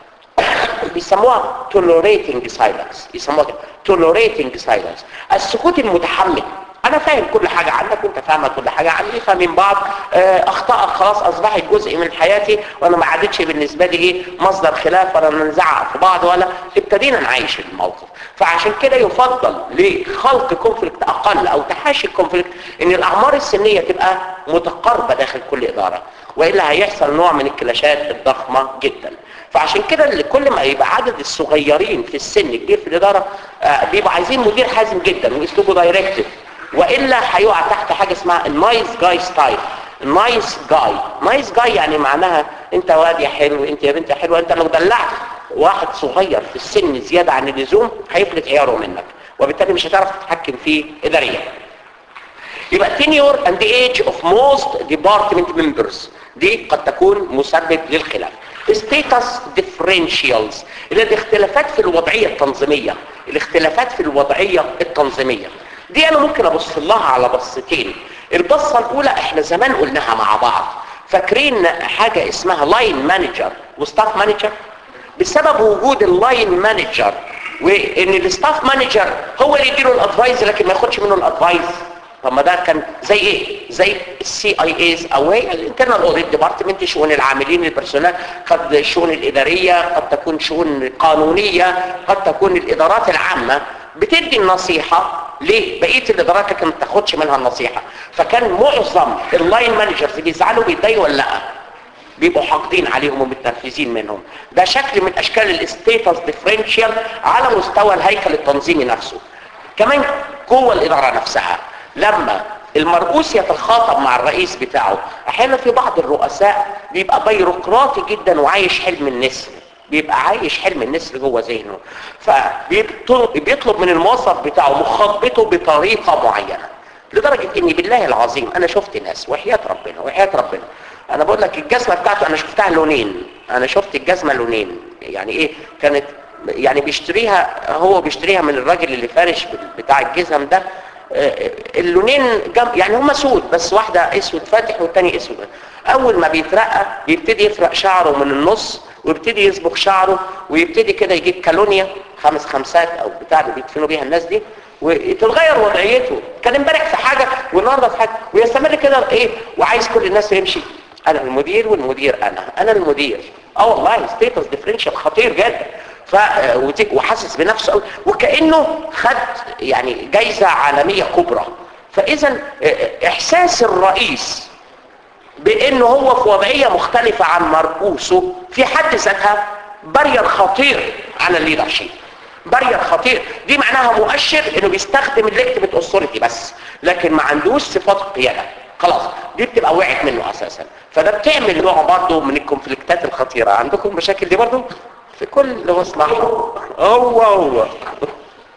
بيسموها tolerating silence يسموها tolerating silence السكوت المتحمل انا فاهم كل حاجة عنك وانت فاهمة كل حاجة عني فاهمين بعض اخطاء خلاص اصبحت جزء من حياتي وانا ما عادتش بالنسبة لي ايه مصدر خلاف ولا نزعق في بعض ولا ابتدينا نعيش الموقف فعشان كده يفضل لخلق كونفليكت اقل او تحاشي الكونفليكت ان الاعمار السنية تبقى متقاربة داخل كل ادارة والا هيحصل نوع من الكلاشات الضخمة جدا فعشان كده اللي كل ما يبقى عدد الصغيرين في السن كبير في الاداره آه بيبقوا عايزين مدير حازم جدا واسلوبه دايركتيف والا هيقع تحت حاجه اسمها النايس جاي ستايل النايس جاي نايس جاي يعني معناها انت واد يا حلو انت يا بنت يا حلوه انت لو دلعت واحد صغير في السن زياده عن اللزوم هيفلت عياره منك وبالتالي مش هتعرف تتحكم فيه اداريا يبقى tenure and the age of most department members دي قد تكون مسبب للخلاف status differentials اللي الاختلافات في الوضعية التنظيمية الاختلافات في الوضعية التنظيمية دي انا ممكن ابص لها على بصتين البصة الاولى احنا زمان قلناها مع بعض فاكرين حاجة اسمها لاين مانجر وستاف مانجر بسبب وجود اللاين مانجر وان الستاف مانجر هو اللي يديله الادفايز لكن ما ياخدش منه الادفايز طب ما ده كان زي ايه زي السي اي ايز او هي الانترنال اوديت ديبارتمنت شؤون العاملين البرسونال قد الشؤون الاداريه قد تكون شؤون قانونيه قد تكون الادارات العامه بتدي النصيحه ليه بقيه الادارات لكن ما تاخدش منها النصيحه فكان معظم اللاين مانجرز بيزعلوا بيتضايقوا ولا لا بيبقوا حاقدين عليهم ومتنرفزين منهم ده شكل من اشكال الاستيتس ديفرنشال على مستوى الهيكل التنظيمي نفسه كمان جوه الاداره نفسها لما المرؤوس يتخاطب مع الرئيس بتاعه احيانا في بعض الرؤساء بيبقى بيروقراطي جدا وعايش حلم النسر بيبقى عايش حلم النسر جوه ذهنه فبيطلب من الموظف بتاعه مخاطبته بطريقه معينه لدرجه اني بالله العظيم انا شفت ناس وحياه ربنا وحياه ربنا انا بقول لك الجزمه بتاعته انا شفتها لونين انا شفت الجزمه لونين يعني ايه كانت يعني بيشتريها هو بيشتريها من الراجل اللي فارش بتاع الجزم ده اللونين جم... يعني هما سود بس واحدة اسود فاتح والتاني اسود اول ما بيترقى بيبتدي يفرق شعره من النص ويبتدي يصبغ شعره ويبتدي كده يجيب كالونيا خمس خمسات او بتاع اللي بيدفنوا بيها الناس دي وتتغير وضعيته كان امبارح في حاجة والنهارده في حاجة ويستمر كده ايه وعايز كل الناس يمشي انا المدير والمدير انا انا المدير اه والله ستيتس ديفرنشال خطير جدا ف وحاسس بنفسه قوي وكانه خد يعني جايزه عالميه كبرى فاذا احساس الرئيس بانه هو في وضعيه مختلفه عن مرؤوسه في حد ذاتها بارير خطير على الليدرشيب بارير خطير دي معناها مؤشر انه بيستخدم الليكتيف اوثوريتي بس لكن ما عندوش صفات القياده خلاص دي بتبقى وقعت منه اساسا فده بتعمل نوع برضه من الكونفليكتات الخطيره عندكم مشاكل دي برضه في كل مصلحة هو هو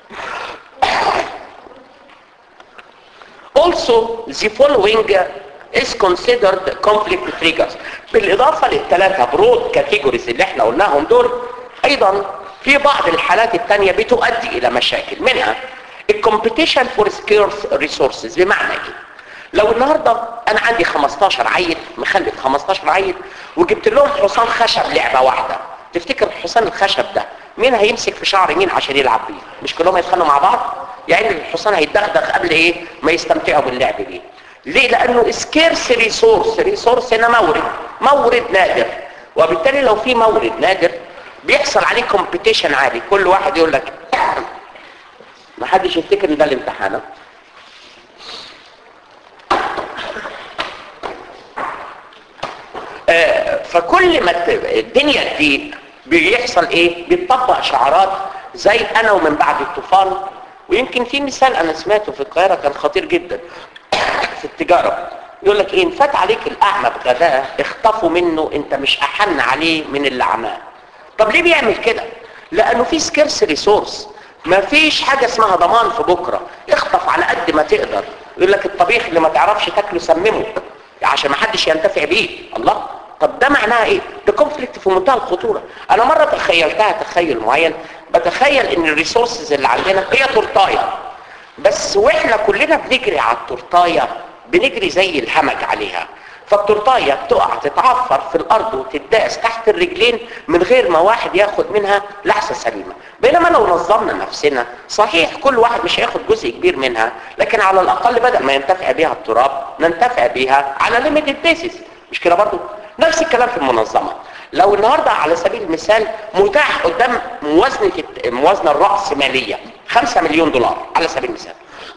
also the following is considered conflict triggers بالاضافه للثلاثه برود كاتيجوريز اللي احنا قلناهم دول ايضا في بعض الحالات الثانيه بتؤدي الى مشاكل منها الكومبيتيشن فور سكيرس ريسورسز بمعنى ايه لو النهارده انا عندي 15 عيل مخلف 15 عيل وجبت لهم حصان خشب لعبه واحده تفتكر الحصان الخشب ده مين هيمسك في شعر مين عشان يلعب بيه مش كلهم هيتخانقوا مع بعض يعني الحصان هيتدغدغ قبل ايه ما يستمتعوا باللعب بيه ليه لانه سكيرس ريسورس ريسورس هنا مورد مورد نادر وبالتالي لو في مورد نادر بيحصل عليه كومبيتيشن عالي كل واحد يقول لك ما حدش يفتكر ان ده الامتحان آه فكل ما الدنيا تضيق بيحصل ايه بيطبق شعارات زي انا ومن بعد الطوفان ويمكن في مثال انا سمعته في القاهره كان خطير جدا في التجاره يقول لك ايه ان فات عليك الاعمى بغداه اخطفوا منه انت مش احن عليه من اللي عماه طب ليه بيعمل كده لانه في سكيرس ريسورس ما فيش حاجة اسمها ضمان في بكرة اخطف على قد ما تقدر يقول لك الطبيخ اللي ما تعرفش تاكله سممه عشان ما حدش ينتفع بيه الله طب ده معناها ايه ده كونفليكت في منتهى الخطورة انا مرة تخيلتها تخيل معين بتخيل ان الريسورسز اللي عندنا هي تورتايه بس واحنا كلنا بنجري على التورتايه بنجري زي الهمج عليها فالتورتايه بتقع تتعفر في الارض وتداس تحت الرجلين من غير ما واحد ياخد منها لحظه سليمه بينما لو نظمنا نفسنا صحيح كل واحد مش هياخد جزء كبير منها لكن على الاقل بدل ما ينتفع بيها التراب ننتفع بيها على ليميتد بيسز مش كده برضو نفس الكلام في المنظمه لو النهارده على سبيل المثال متاح قدام موازنه موازنه الراسماليه 5 مليون دولار على سبيل المثال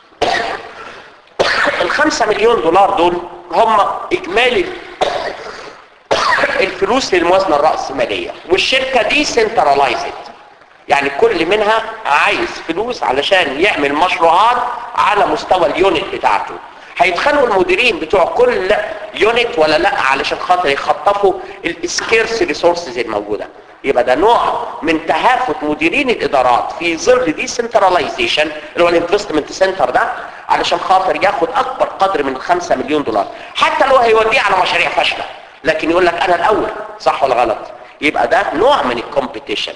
الخمسة مليون دولار دول هم اجمالي الفلوس للموازنة الرأسمالية والشركة دي سنترلايزد يعني كل منها عايز فلوس علشان يعمل مشروعات على مستوى اليونت بتاعته هيتخانقوا المديرين بتوع كل يونت ولا لا علشان خاطر يخطفوا السكيرس ريسورسز الموجوده يبقى ده نوع من تهافت مديرين الادارات في ظل دي سنتراليزيشن اللي هو الانفستمنت سنتر ده علشان خاطر ياخد اكبر قدر من 5 مليون دولار حتى لو هيوديه على مشاريع فاشله لكن يقول لك انا الاول صح ولا غلط يبقى ده نوع من الكومبيتيشن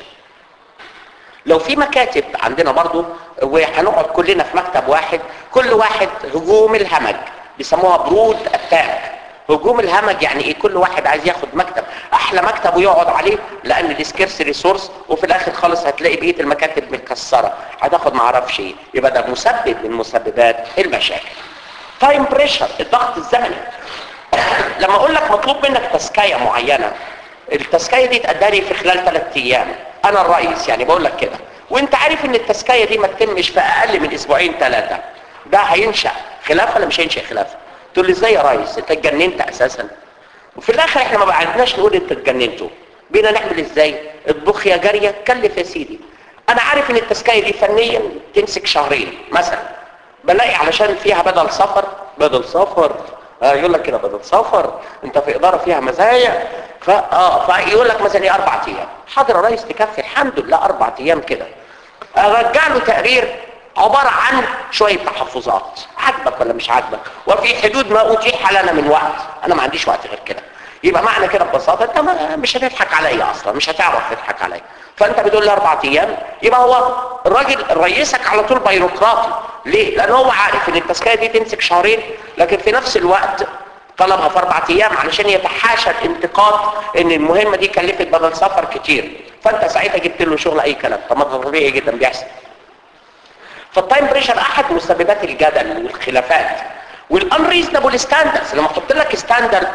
لو في مكاتب عندنا برضو وهنقعد كلنا في مكتب واحد كل واحد هجوم الهمج بيسموها برود اتاك هجوم الهمج يعني ايه كل واحد عايز ياخد مكتب احلى مكتب ويقعد عليه لان السكيرس ريسورس وفي الاخر خالص هتلاقي بقيه المكاتب متكسره هتاخد معرفش ايه يبقى ده مسبب من مسببات المشاكل تايم بريشر الضغط الزمني لما اقول لك مطلوب منك تسكايه معينه التسكايه دي تأداني في خلال ثلاث ايام انا الرئيس يعني بقول لك كده وانت عارف ان التسكايه دي ما تتمش في اقل من اسبوعين ثلاثه ده هينشا خلاف ولا مش هينشا خلاف تقول لي ازاي يا ريس انت اتجننت اساسا وفي الاخر احنا ما بعدناش نقول انت اتجننتوا بينا نعمل ازاي اطبخ يا جاريه كلف يا سيدي انا عارف ان التسكايه دي فنيا تمسك شهرين مثلا بلاقي علشان فيها بدل سفر بدل سفر آه يقول لك كده بدل سفر انت في اداره فيها مزايا ف اه فيقول لك مثلا ايه اربع ايام حاضر يا ريس تكفي الحمد لله اربع ايام كده ارجع له تقرير عبارة عن شوية تحفظات عاجبك ولا مش عاجبك وفي حدود ما أتيح لنا من وقت أنا ما عنديش وقت غير كده يبقى معنى كده ببساطة أنت ما مش هتضحك عليا أصلا مش هتعرف تضحك عليا فأنت بتقول لي أربع أيام يبقى هو الراجل رئيسك على طول بيروقراطي ليه؟ لأن هو عارف إن التزكية دي تمسك شهرين لكن في نفس الوقت طلبها في أربع أيام علشان يتحاشى الانتقاد إن المهمة دي كلفت بدل سفر كتير فأنت ساعتها جبت له شغل أي كلام طب ما ده طبيعي جدا بيحصل فالتايم بريشر احد مسببات الجدل والخلافات والانريزنبل ستاندردز لما احط لك ستاندرد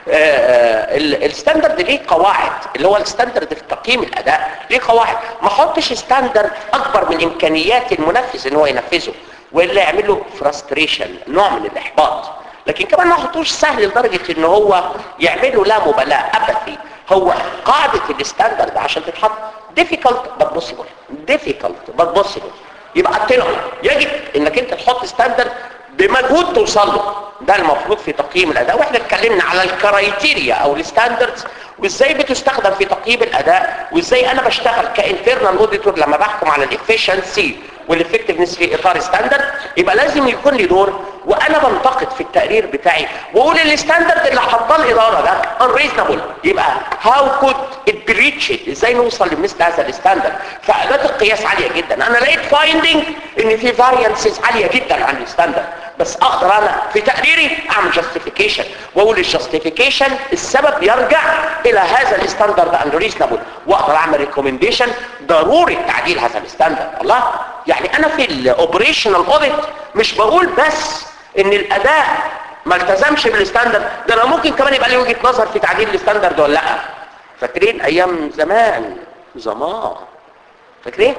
الستاندرد ليه قواعد اللي هو الستاندرد في تقييم الاداء ليه قواعد ما احطش ستاندرد اكبر من امكانيات المنفذ ان هو ينفذه والا يعمل له فرستريشن نوع من الاحباط لكن كمان ما احطوش سهل لدرجه ان هو يعمله لا مبالاه ابثي هو قاعده الستاندرد عشان تتحط difficult but possible difficult but possible يبقى اتنهم يجب انك انت تحط ستاندرد بمجهود توصل له ده المفروض في تقييم الاداء واحنا اتكلمنا على الكرايتيريا او الستاندردز وازاي بتستخدم في تقييم الاداء وازاي انا بشتغل كانترنال اوديتور لما بحكم على الافشنسي والافكتفنس في اطار ستاندرد يبقى لازم يكون لي دور وانا بنتقد في التقرير بتاعي واقول الستاندرد اللي حطاه الاداره ده unreasonable يبقى how could it be reached ازاي نوصل لمثل هذا الستاندرد فاداه القياس عاليه جدا انا لقيت فايندنج ان في فاريانسز عاليه جدا عن الستاندرد بس اقدر انا في تقريري اعمل جاستيفيكيشن واقول الجاستيفيكيشن السبب يرجع الى هذا الستاندرد unreasonable واقدر اعمل ريكومنديشن ضروري تعديل هذا الستاندرد الله يعني انا في الاوبريشنال اوديت مش بقول بس ان الاداء ما التزمش بالستاندرد ده انا ممكن كمان يبقى لي وجهه نظر في تعديل الستاندرد ولا لا فاكرين ايام زمان زمان فاكرين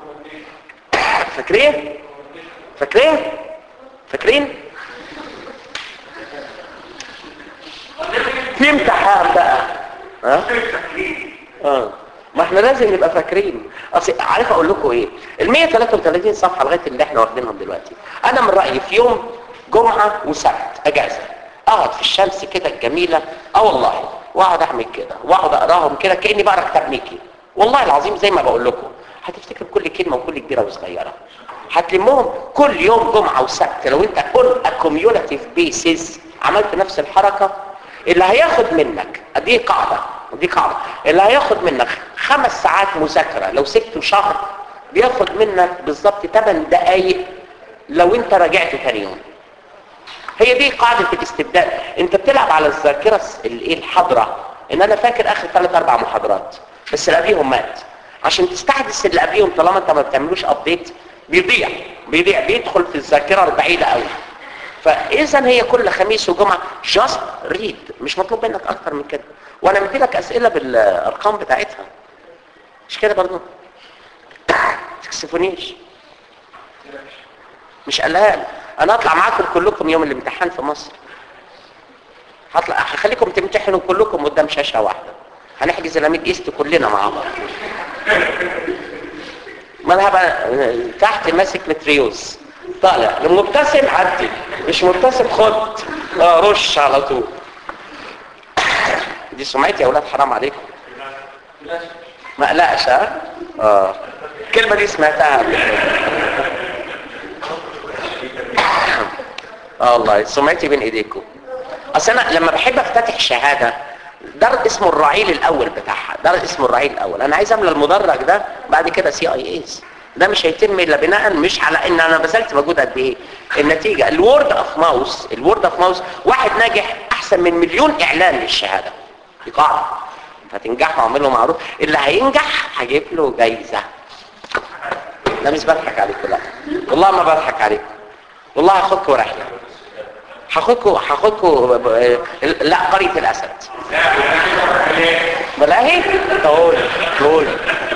فاكرين فاكرين فاكرين في امتحان بقى ها اه ما احنا لازم نبقى فاكرين اصل عارف اقول لكم ايه ال 133 صفحه لغايه اللي احنا واخدينهم دلوقتي انا من رايي في يوم جمعه وسبت اجازه اقعد في الشمس كده الجميله اه والله واقعد اعمل كده واقعد اقراهم كده كاني بقرا كتاب ميكي والله العظيم زي ما بقول لكم هتفتكر كل كلمه وكل كبيره وصغيره هتلمهم كل يوم جمعه وسبت لو انت اون كوميولاتيف بيسز عملت نفس الحركه اللي هياخد منك دي قاعده دي قاعده اللي هياخد منك خمس ساعات مذاكره لو سبته شهر بياخد منك بالظبط 8 دقائق لو انت راجعته تاني يوم هي دي قاعده الاستبدال انت بتلعب على الذاكره الايه الحاضره ان انا فاكر اخر ثلاث اربع محاضرات بس اللي قبليهم مات عشان تستحدث اللي قبليهم طالما انت ما بتعملوش ابديت بيضيع بيضيع بيدخل في الذاكره البعيده قوي فاذا هي كل خميس وجمعه جاست ريد مش مطلوب منك اكتر من كده وانا مدي لك اسئله بالارقام بتاعتها مش كده برضو تكسفونيش مش قلقان انا اطلع معاكم كلكم يوم الامتحان في مصر هطلع هخليكم تمتحنوا كلكم قدام شاشه واحده هنحجز الاميد ايست كلنا مع بعض ما انا هبقى تحت ماسك متريوز طالع المبتسم عدي مش مبتسم خد اه رش على طول دي سمعتي يا اولاد حرام عليكم ما اقلقش ها اه الكلمه دي سمعتها قبل اه والله سمعتي بين ايديكم اصل انا لما بحب افتتح شهاده ده اسمه الرعيل الاول بتاعها ده اسمه الرعيل الاول انا عايز املى المدرج ده بعد كده سي اي ايز ده مش هيتم الا بناء مش على ان انا بذلت مجهود قد ايه النتيجه الوورد اوف ماوس الوورد اوف ماوس واحد ناجح احسن من مليون اعلان للشهاده دي قاعده فتنجح واعمل له معروف اللي هينجح هجيب له جايزه لا مش بضحك عليكم لا والله ما بضحك عليكم والله هاخدكم رحله هاخدكم هاخدكم لا قريه الاسد بلاهي طول طول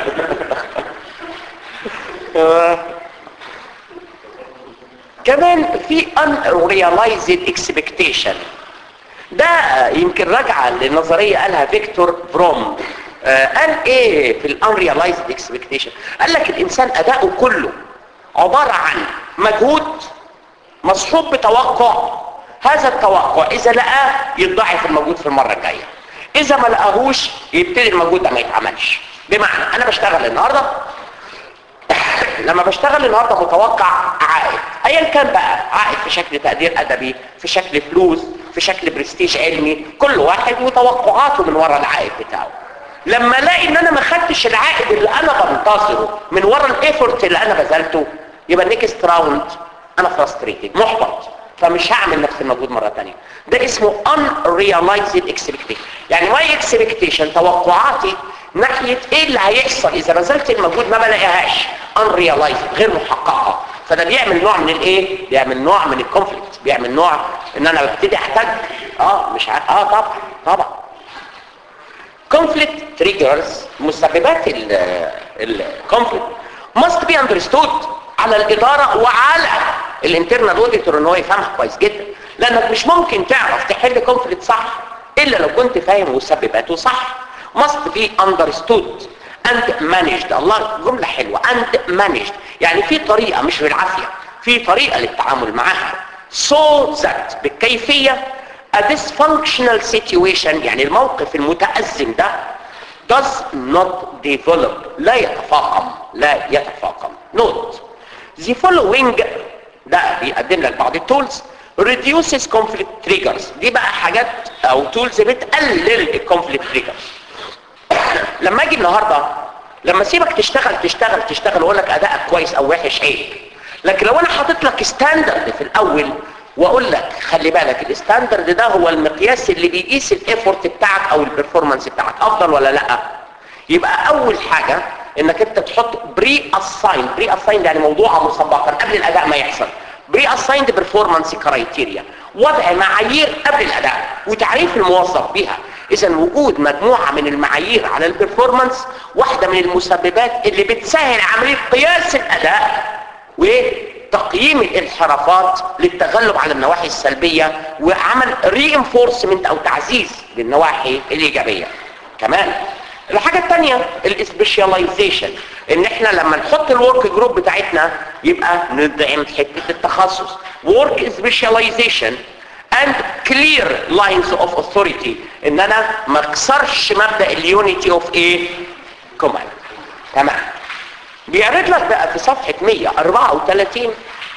كمان في unrealized expectation ده يمكن راجعه لنظريه قالها فيكتور بروم آه قال ايه في الانريلايزد اكسبكتيشن قال لك الانسان اداؤه كله عباره عن مجهود مصحوب بتوقع هذا التوقع اذا لقاه يتضاعف المجهود في المره الجايه اذا ما لقاهوش يبتدي المجهود ده ما يتعملش بمعنى انا بشتغل النهارده لما بشتغل النهارده متوقع عائد ايا كان بقى عائد في شكل تقدير ادبي في شكل فلوس في شكل برستيج علمي كل واحد وتوقعاته من وراء العائد بتاعه لما الاقي ان انا ما خدتش العائد اللي انا بنتظره من وراء الايفورت اللي انا بذلته يبقى نيكست راوند انا فرستريتد محبط فمش هعمل نفس المجهود مره ثانيه ده اسمه unrealized expectation يعني my expectation توقعاتي ناحيه ايه اللي هيحصل اذا بذلت المجهود ما بلاقيهاش unrealized غير محققه فده بيعمل نوع من الايه بيعمل نوع من الكونفليكت بيعمل نوع ان انا ببتدي احتاج اه مش عارف اه طبعا طبعا conflict triggers مسببات الكونفليكت must be understood على الاداره وعلى الانترنال اوديتور ان هو يفهمها كويس جدا لانك مش ممكن تعرف تحل كونفليكت صح الا لو كنت فاهم مسبباته صح must be understood and managed الله جملة حلوة and managed يعني في طريقة مش بالعافية في طريقة للتعامل معها so that بالكيفية a dysfunctional situation يعني الموقف المتأزم ده does not develop لا يتفاقم لا يتفاقم note the following ده بيقدم لك بعض التولز reduces conflict triggers دي بقى حاجات او تولز بتقلل الكونفليكت triggers لما اجي النهارده لما اسيبك تشتغل تشتغل تشتغل واقول لك ادائك كويس او وحش عيب لكن لو انا حاطط لك ستاندرد في الاول واقول لك خلي بالك الستاندرد ده هو المقياس اللي بيقيس الايفورت بتاعك او البرفورمانس بتاعك افضل ولا لا يبقى اول حاجه انك انت تحط بري اساين بري اساين يعني موضوع مسبقا قبل الاداء ما يحصل بري اسايند بيرفورمانس كرايتيريا وضع معايير قبل الاداء وتعريف الموظف بها اذا وجود مجموعه من المعايير على البرفورمانس واحده من المسببات اللي بتسهل عمليه قياس الاداء وتقييم الانحرافات للتغلب على النواحي السلبيه وعمل رينفورسمنت او تعزيز للنواحي الايجابيه كمان الحاجة التانية الاسبيشاليزيشن ان احنا لما نحط الورك جروب بتاعتنا يبقى ندعم حتة التخصص work specialization and clear lines of authority ان انا ما اكسرش مبدأ اليونيتي اوف ايه كوماند تمام بيعرض لك بقى في صفحة 134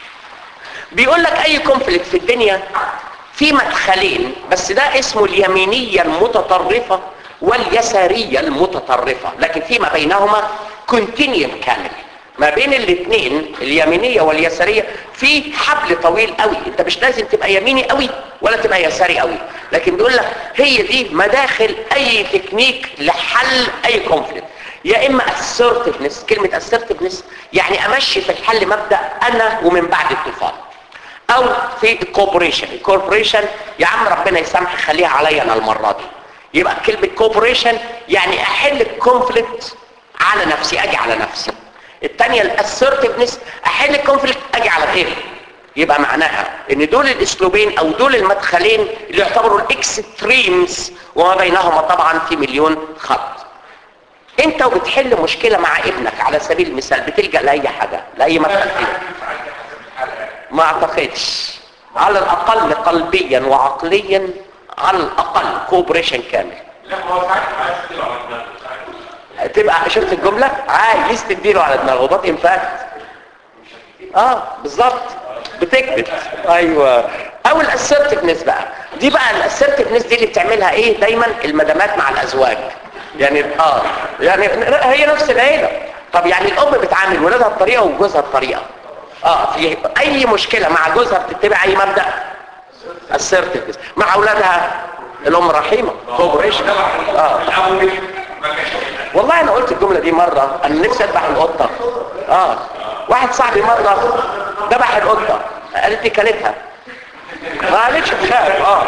بيقول لك اي كونفليكت في الدنيا في مدخلين بس ده اسمه اليمينية المتطرفة واليسارية المتطرفة لكن فيما بينهما كونتينيوم كامل ما بين الاثنين اليمينية واليسارية في حبل طويل قوي انت مش لازم تبقى يميني قوي ولا تبقى يساري قوي لكن بيقول لك هي دي مداخل اي تكنيك لحل اي كونفليكت يا اما assertiveness كلمة assertiveness يعني امشي في الحل مبدأ انا ومن بعد الطوفان او في الكوبريشن الكوربريشن يا عم ربنا يسامح خليها عليا انا المرة دي يبقى كلمة كوبريشن يعني احل الكونفليكت على نفسي اجي على نفسي الثانية الاسرتفنس احل الكونفليكت اجي على غيري يبقى معناها ان دول الاسلوبين او دول المدخلين اللي يعتبروا الاكستريمز وما بينهما طبعا في مليون خط انت وبتحل مشكلة مع ابنك على سبيل المثال بتلجأ لاي حاجة لاي مدخل فيه ما اعتقدش على الاقل قلبيا وعقليا على الاقل كوبريشن كامل لا هو ساعات عايز تديله على دماغه ساعات تبقى شفت الجملة عايز تديله على دماغه ده انفاكت اه بالظبط بتكبت ايوه او الاسرتفنس بقى دي بقى الاسرتفنس دي اللي بتعملها ايه دايما المدامات مع الازواج يعني اه يعني هي نفس العيله طب يعني الام بتعامل ولادها بطريقه وجوزها بطريقه اه في اي مشكله مع جوزها بتتبع اي مبدا assertiveness مع اولادها الام رحيمه كوبريشن اه الاول ما كانش كده والله انا قلت الجمله دي مره انا نفسي اذبح القطه اه واحد صاحبي مره ذبح القطه قالت لي كلتها ما قالتش تخاف اه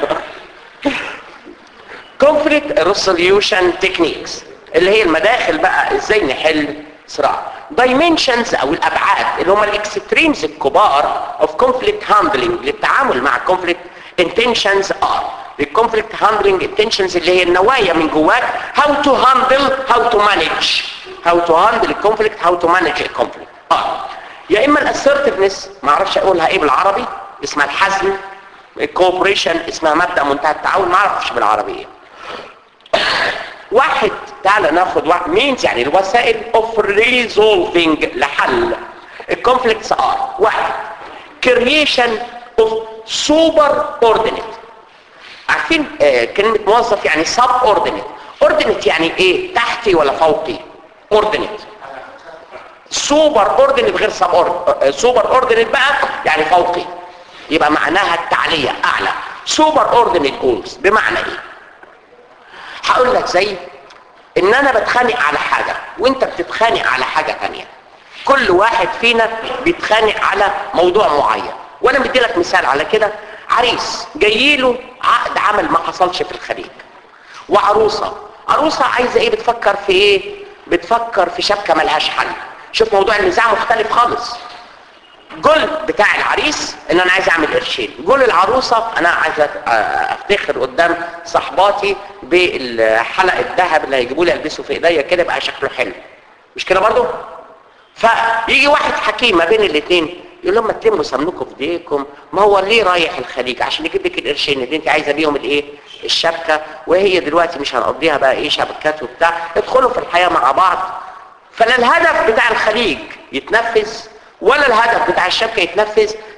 conflict resolution techniques اللي هي المداخل بقى ازاي نحل صراع dimensions او الابعاد اللي هم الاكستريمز الكبار of conflict handling للتعامل مع conflict intentions are الكونفليكت هاندلنج intentions اللي هي النوايا من جواك how to handle how to manage how to handle الكونفليكت how to manage الكونفليكت اه يا اما الاسرتفنس ما اعرفش اقولها ايه بالعربي اسمها الحزم الكوبريشن اسمها مبدا منتهى التعاون ما اعرفش بالعربي ايه واحد تعال ناخد واحد مينز يعني الوسائل اوف ريزولفينج لحل الكونفليكتس ار واحد كرييشن اوف سوبر اوردينيت عارفين آه كلمة موظف يعني سب اوردينيت اوردينيت يعني ايه تحتي ولا فوقي اوردينيت سوبر اوردينيت غير سب اوردينيت سوبر اوردينيت بقى يعني فوقي يبقى معناها التعلية اعلى سوبر اوردينيت جولز بمعنى ايه هقول لك زي ان انا بتخانق على حاجة وانت بتتخانق على حاجة تانية كل واحد فينا بيتخانق على موضوع معين وانا مدي لك مثال على كده عريس جاي له عقد عمل ما حصلش في الخليج وعروسة عروسة عايزة ايه بتفكر في ايه بتفكر في شبكة ملهاش حل شوف موضوع النزاع مختلف خالص جول بتاع العريس ان انا عايز اعمل قرشين جول العروسة انا عايز افتخر قدام صحباتي بالحلق الذهب اللي هيجيبوا لي البسه في ايديا كده يبقى شكله حلو مش كده برضو فيجي واحد حكيم ما بين الاثنين يقول لهم ما تلموا سمنكم في ايديكم ما هو ليه رايح الخليج عشان يجيب لك القرشين اللي انت عايزه بيهم الايه الشبكه وهي دلوقتي مش هنقضيها بقى ايه شبكات وبتاع ادخلوا في الحياه مع بعض فلا الهدف بتاع الخليج يتنفذ ولا الهدف بتاع الشبكه يتنفذ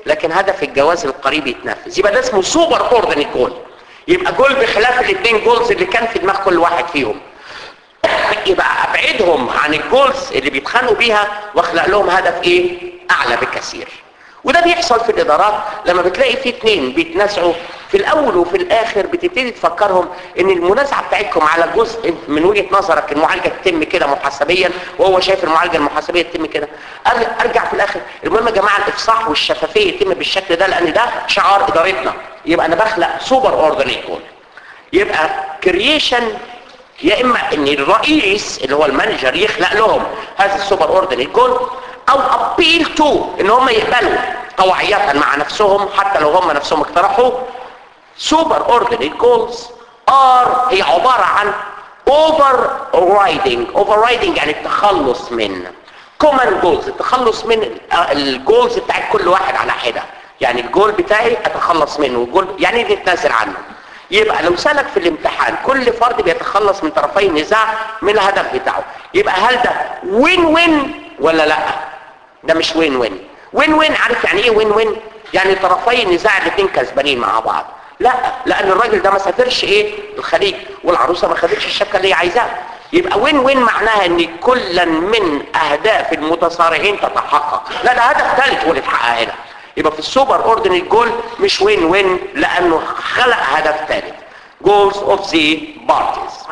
لكن هدف الجواز القريب يتنفذ يبقى ده اسمه سوبر اوردن جول يبقى جول بخلاف الاثنين جولز اللي كان في دماغ كل واحد فيهم يبقى ابعدهم عن الجولز اللي بيتخانقوا بيها واخلق لهم هدف ايه اعلى بكثير وده بيحصل في الادارات لما بتلاقي في اتنين بيتنازعوا في الاول وفي الاخر بتبتدي تفكرهم ان المنازعه بتاعتكم على جزء من وجهه نظرك المعالجه تتم كده محاسبيا وهو شايف المعالجه المحاسبيه تتم كده أر- ارجع في الاخر المهم يا جماعه الافصاح والشفافيه يتم بالشكل ده لان ده شعار ادارتنا يبقى انا بخلق سوبر اوردر يكون يبقى كرييشن يا اما ان الرئيس اللي هو المانجر يخلق لهم هذا السوبر اوردر جول او ابيل تو ان هم يقبلوا طوعية مع نفسهم حتى لو هم نفسهم اقترحوا سوبر اوردر جولز ار هي عبارة عن اوفر رايدنج اوفر رايدنج يعني التخلص من كومن جولز التخلص من الجولز بتاعت كل واحد على حده يعني الجول بتاعي اتخلص منه الجول يعني نتنازل عنه يبقى لو سلك في الامتحان كل فرد بيتخلص من طرفي النزاع من الهدف بتاعه يبقى هل ده وين وين ولا لا ده مش وين وين وين وين عارف يعني ايه وين وين يعني طرفي النزاع الاثنين كسبانين مع بعض لا لان الراجل ده ما سافرش ايه الخليج والعروسه ما خدتش الشبكه اللي هي عايزاها يبقى وين وين معناها ان كلا من اهداف المتصارعين تتحقق لا ده هدف ثالث هو اللي اتحقق هنا يبقى في السوبر اوردينري جول مش وين وين لانه خلق هدف ثالث goals of the parties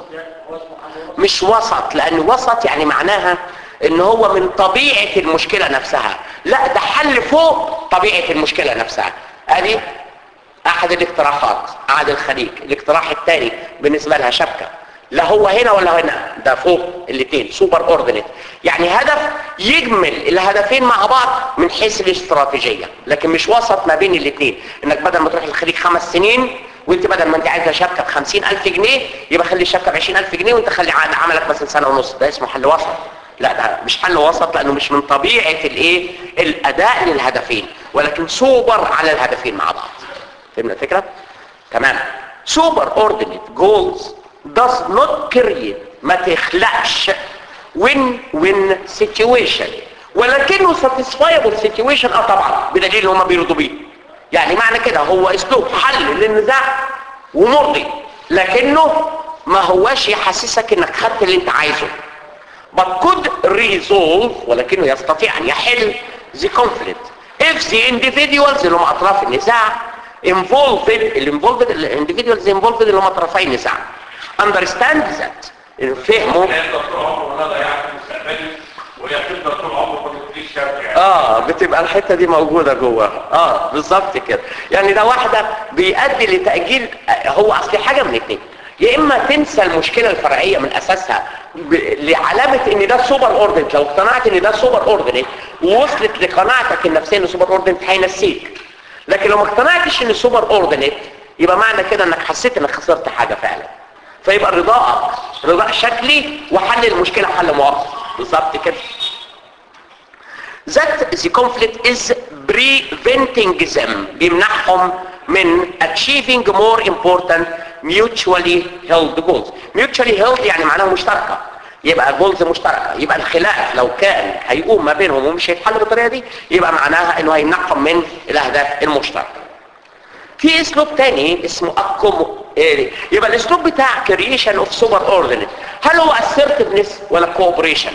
مش وسط لان وسط يعني معناها ان هو من طبيعة المشكلة نفسها لا ده حل فوق طبيعة المشكلة نفسها ادي احد الاقتراحات عاد الخليج الاقتراح الثاني بالنسبة لها شبكة لا هو هنا ولا هنا ده فوق الاثنين سوبر اوردينيت يعني هدف يجمل الهدفين مع بعض من حيث الاستراتيجية لكن مش وسط ما بين الاثنين انك بدل ما تروح الخليج خمس سنين وانت بدل ما انت عايزه شبكه ب 50000 جنيه يبقى خلي الشبكه ب 20000 جنيه وانت خلي عقد عملك مثلا سنه ونص ده اسمه حل وسط لا ده مش حل وسط لانه مش من طبيعه الايه الاداء للهدفين ولكن سوبر على الهدفين مع بعض فهمنا الفكره تمام سوبر اوردينيت جولز does not create ما تخلقش win win situation ولكنه satisfiable situation اه طبعا بدليل ان هم بيرضوا بيه يعني معنى كده هو اسلوب حل للنزاع ومرضي لكنه ما هواش يحسسك انك خدت اللي انت عايزه but could resolve ولكنه يستطيع ان يحل the conflict if the individuals اللي هم اطراف النزاع involved ال involved ال individuals involved اللي هم اطرافي النزاع understand that فهموا هيفضل طول عمره ولا ضيع في مستقبله وهي هتفضل طول عمره ما تدريش شبكه يعني اه بتبقى الحته دي موجوده جوه اه بالظبط كده يعني ده واحده بيؤدي لتاجيل آه، هو اصل حاجه من اتنين يا اما تنسى المشكله الفرعيه من اساسها ب... لعلامه ان ده سوبر اوردنت لو اقتنعت ان ده سوبر اوردنت ووصلت لقناعتك النفسيه ان سوبر اوردنت هينسيك لكن لو ما اقتنعتش ان سوبر اوردنت يبقى معنى كده انك حسيت انك خسرت حاجه فعلا فيبقى رضاءك رضاء شكلي وحل المشكله حل مؤقت بالظبط كده that the conflict is preventing them بيمنعهم من achieving more important mutually held goals mutually held يعني معناها مشتركة يبقى جولز مشتركة يبقى الخلاف لو كان هيقوم ما بينهم ومش هيتحل بالطريقة دي يبقى معناها انه هيمنعهم من الاهداف المشتركة في اسلوب تاني اسمه اكوم إيه يبقى الاسلوب بتاع creation of super ordinate هل هو assertiveness ولا cooperation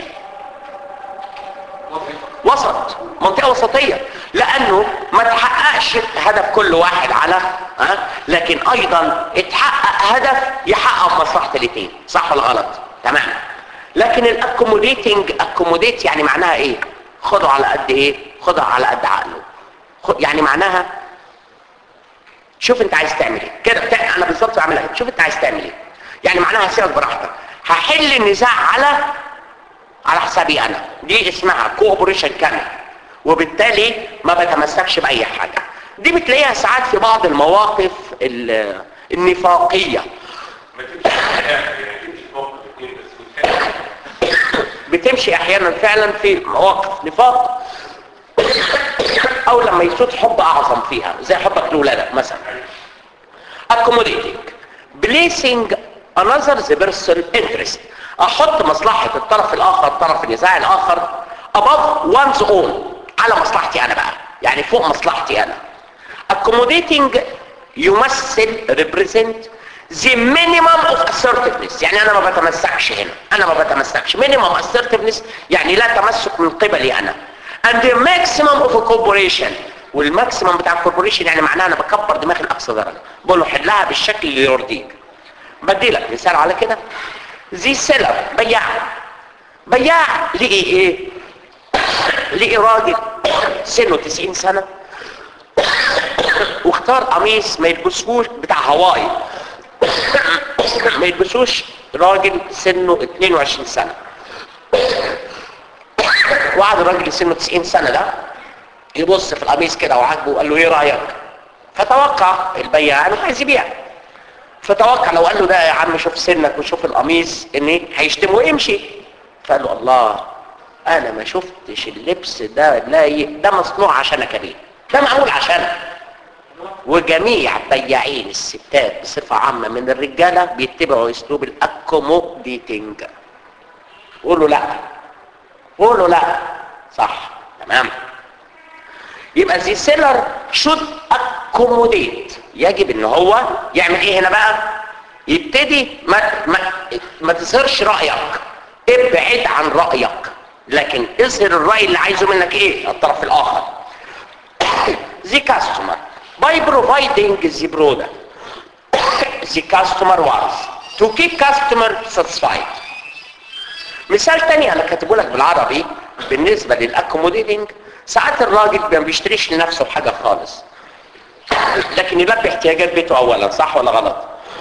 وسط منطقة وسطية لأنه ما تحققش هدف كل واحد على ها لكن أيضا اتحقق هدف يحقق مصلحة الاثنين صح ولا غلط تمام لكن الاكوموديتنج اكوموديت يعني معناها ايه خده على قد ايه خده على قد عقله خد- يعني معناها شوف انت عايز تعمل ايه كده بتاع انا بالظبط بعملها كده. شوف انت عايز تعمل ايه يعني معناها هسيبك براحتك هحل النزاع على على حسابي انا دي اسمها كوبريشن كامل وبالتالي ما بتمسكش باي حاجه دي بتلاقيها ساعات في بعض المواقف ال- النفاقيه ما تمشيش في الآخر، يعني تمشي في موقف اتنين بس والتاني بتمشي احيانا فعلا في مواقف نفاق او لما يسود حب اعظم فيها زي حبك لاولادك مثلا accommodating placing another the person interest احط مصلحة الطرف الاخر طرف النزاع الاخر above one's own على مصلحتي انا بقى يعني فوق مصلحتي انا accommodating يمثل represent the minimum of assertiveness يعني انا ما بتمسكش هنا انا ما بتمسكش minimum assertiveness يعني لا تمسك من قبلي انا and the maximum of a corporation والماكسيمم بتاع الكوربوريشن يعني معناها انا بكبر دماغي لاقصى درجه بقول له حلها بالشكل اللي يرضيك بدي لك مثال على كده زي سيلر بياع بياع لقي ايه لقي راجل سنه 90 سنه واختار قميص ما يلبسوش بتاع هواي ما يلبسوش راجل سنه 22 سنه وقعد الراجل سنه 90 سنه ده يبص في القميص كده وعاجبه وقال له ايه رايك فتوقع البياع انه عايز يبيع فتوقع لو قال له ده يا عم شوف سنك وشوف القميص ان ايه هيشتمه ويمشي فقال له الله انا ما شفتش اللبس ده لايق ده مصنوع عشانك ليه ده معمول عشانك وجميع بياعين الستات بصفة عامة من الرجالة بيتبعوا اسلوب الاكوموديتنج قولوا لا قولوا لا صح تمام يبقى زي سيلر should accommodate يجب ان هو يعمل ايه هنا بقى يبتدي ما, ما, ما تظهرش رأيك ابعد عن رأيك لكن اظهر الرأي اللي عايزه منك ايه الطرف الاخر the customer by providing the product the customer wants to keep customer satisfied مثال تاني انا كاتبه لك بالعربي بالنسبة للاكوموديتنج ساعات الراجل ما بيشتريش لنفسه بحاجة خالص لكن يلبي احتياجات بيته اولا صح ولا غلط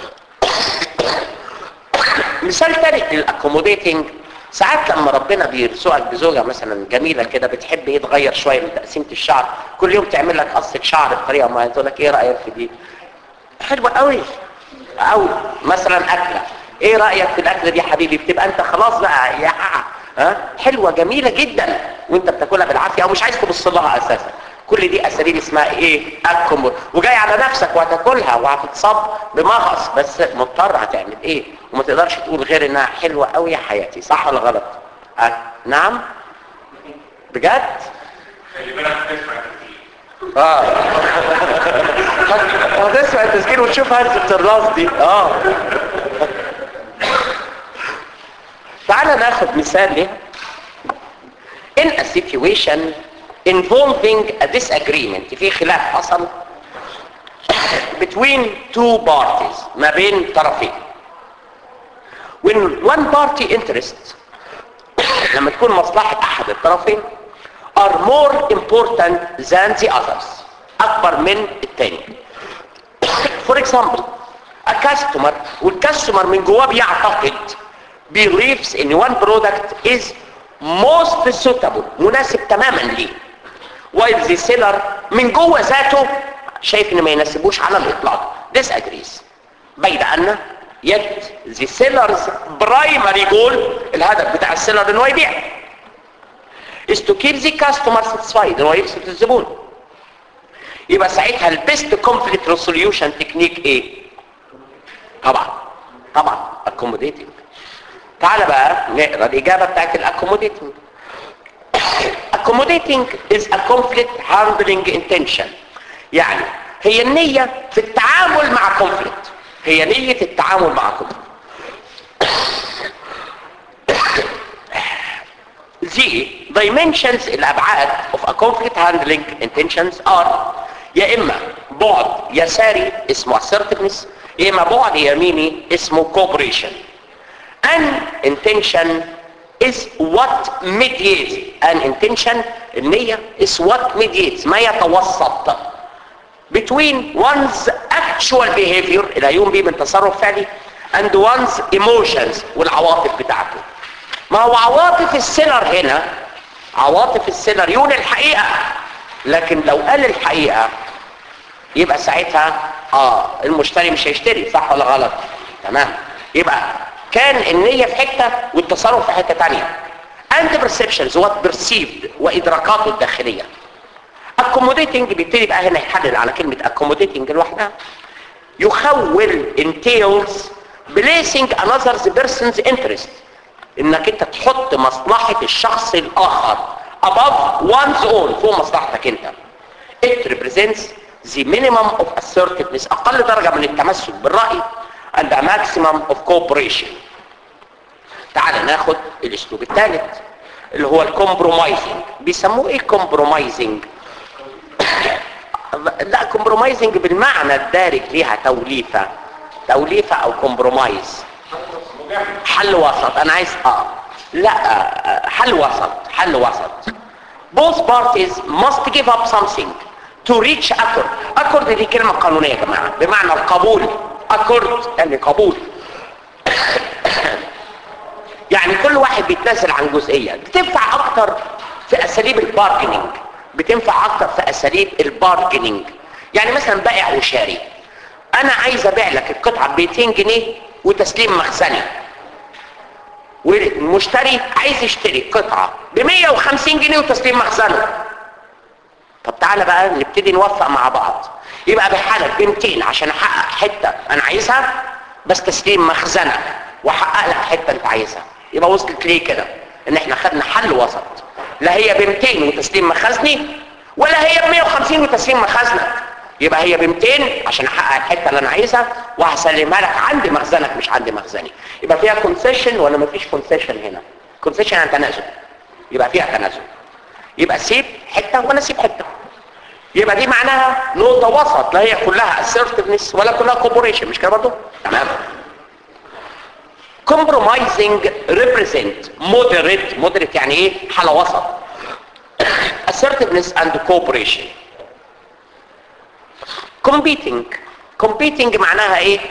مثال ثالث للاكوموديتنج ساعات لما ربنا بيرزقك بزوجة مثلا جميلة كده بتحب ايه تغير شوية من تقسيمة الشعر كل يوم تعمل لك قصة شعر بطريقة معينة تقول لك ايه رأيك في دي حلوة قوي قوي مثلا اكلة ايه رأيك في الاكلة دي يا حبيبي بتبقى انت خلاص بقى يا ها حلوة جميلة جدا وانت بتاكلها بالعافية او مش عايز تبص لها اساسا كل دي اساليب اسمها ايه اكم وجاي على نفسك وهتاكلها وهتتصاب بمغص بس مضطر هتعمل ايه وما تقدرش تقول غير انها حلوة قوي يا حياتي صح ولا غلط أه؟ نعم بجد خلي بالك تسمع كتير اه هتسمع التسجيل وتشوف هزة الراس دي اه تعال ناخد مثال ليه in a situation involving a disagreement في خلاف حصل between two parties ما بين طرفين when one party interest لما تكون مصلحة أحد الطرفين are more important than the others أكبر من التاني for example a customer والكاستمر من جواه بيعتقد believes in one product is most suitable مناسب تماما ليه while the seller من جوه ذاته شايف ان ما يناسبوش على الاطلاق disagrees بين ان يد the seller's primary goal الهدف بتاع السيلر ان هو يبيع is to keep the customer satisfied ان هو يبسط الزبون يبقى ساعتها البيست كونفليكت ريسوليوشن تكنيك ايه طبعا طبعا accommodating تعال بقى نقرا الاجابه بتاعت الاكوموديتنج accommodating is a conflict handling intention يعني هي النية في التعامل مع conflict هي نية التعامل مع conflict the dimensions الابعاد of a conflict handling intentions are يا اما بعد يساري اسمه assertiveness يا اما بعد يميني اسمه cooperation an intention is what mediates an intention النية is what mediates ما يتوسط between one's actual behavior اللي هيقوم بيه من تصرف فعلي and one's emotions والعواطف بتاعته ما هو عواطف السيلر هنا عواطف السيلر يقول الحقيقة لكن لو قال الحقيقة يبقى ساعتها اه المشتري مش هيشتري صح ولا غلط تمام يبقى كان النية في حتة والتصرف في حتة تانية and perceptions what perceived وإدراكاته الداخلية accommodating بيبتدي بقى هنا يحدد على كلمة accommodating لوحدها يخول entails placing another person's interest انك انت تحط مصلحة الشخص الاخر above one's own فوق مصلحتك انت it represents the minimum of assertiveness اقل درجة من التمسك بالرأي and a maximum of cooperation تعال ناخد الاسلوب الثالث اللي هو الكومبرومايزنج بيسموه ايه كومبرومايزنج لا كومبرومايزنج بالمعنى الدارج ليها توليفة توليفة او كومبرومايز حل وسط انا عايز اه لا آه، حل وسط حل وسط both parties must give up something to reach accord accord دي كلمة قانونية يا جماعة بمعنى القبول accord يعني قبول يعني كل واحد بيتنازل عن جزئية بتنفع اكتر في اساليب البارجنينج بتنفع اكتر في اساليب البارجنينج يعني مثلا بائع وشاري انا عايز ابيع لك القطعة ب 200 جنيه وتسليم مخزني والمشتري عايز يشتري قطعة ب 150 جنيه وتسليم مخزنه طب تعالى بقى نبتدي نوفق مع بعض يبقى بحالك ب 200 عشان احقق حتة انا عايزها بس تسليم مخزنك واحقق لك حتة انت عايزها يبقى وصلت ليه كده ان احنا خدنا حل وسط لا هي ب 200 وتسليم مخزني ولا هي ب 150 وتسليم مخزنك يبقى هي ب 200 عشان احقق الحته اللي انا عايزها وهسلمها لك عند مخزنك مش عند مخزني يبقى فيها كونسيشن ولا مفيش كونسيشن هنا كونسيشن يعني تنازل يبقى فيها تنازل يبقى سيب حته وانا اسيب حته يبقى دي معناها نقطه وسط لا هي كلها assertiveness ولا كلها cooperation مش كده برضه تمام compromising represent moderate moderate يعني ايه حاله وسط assertiveness and cooperation competing competing معناها ايه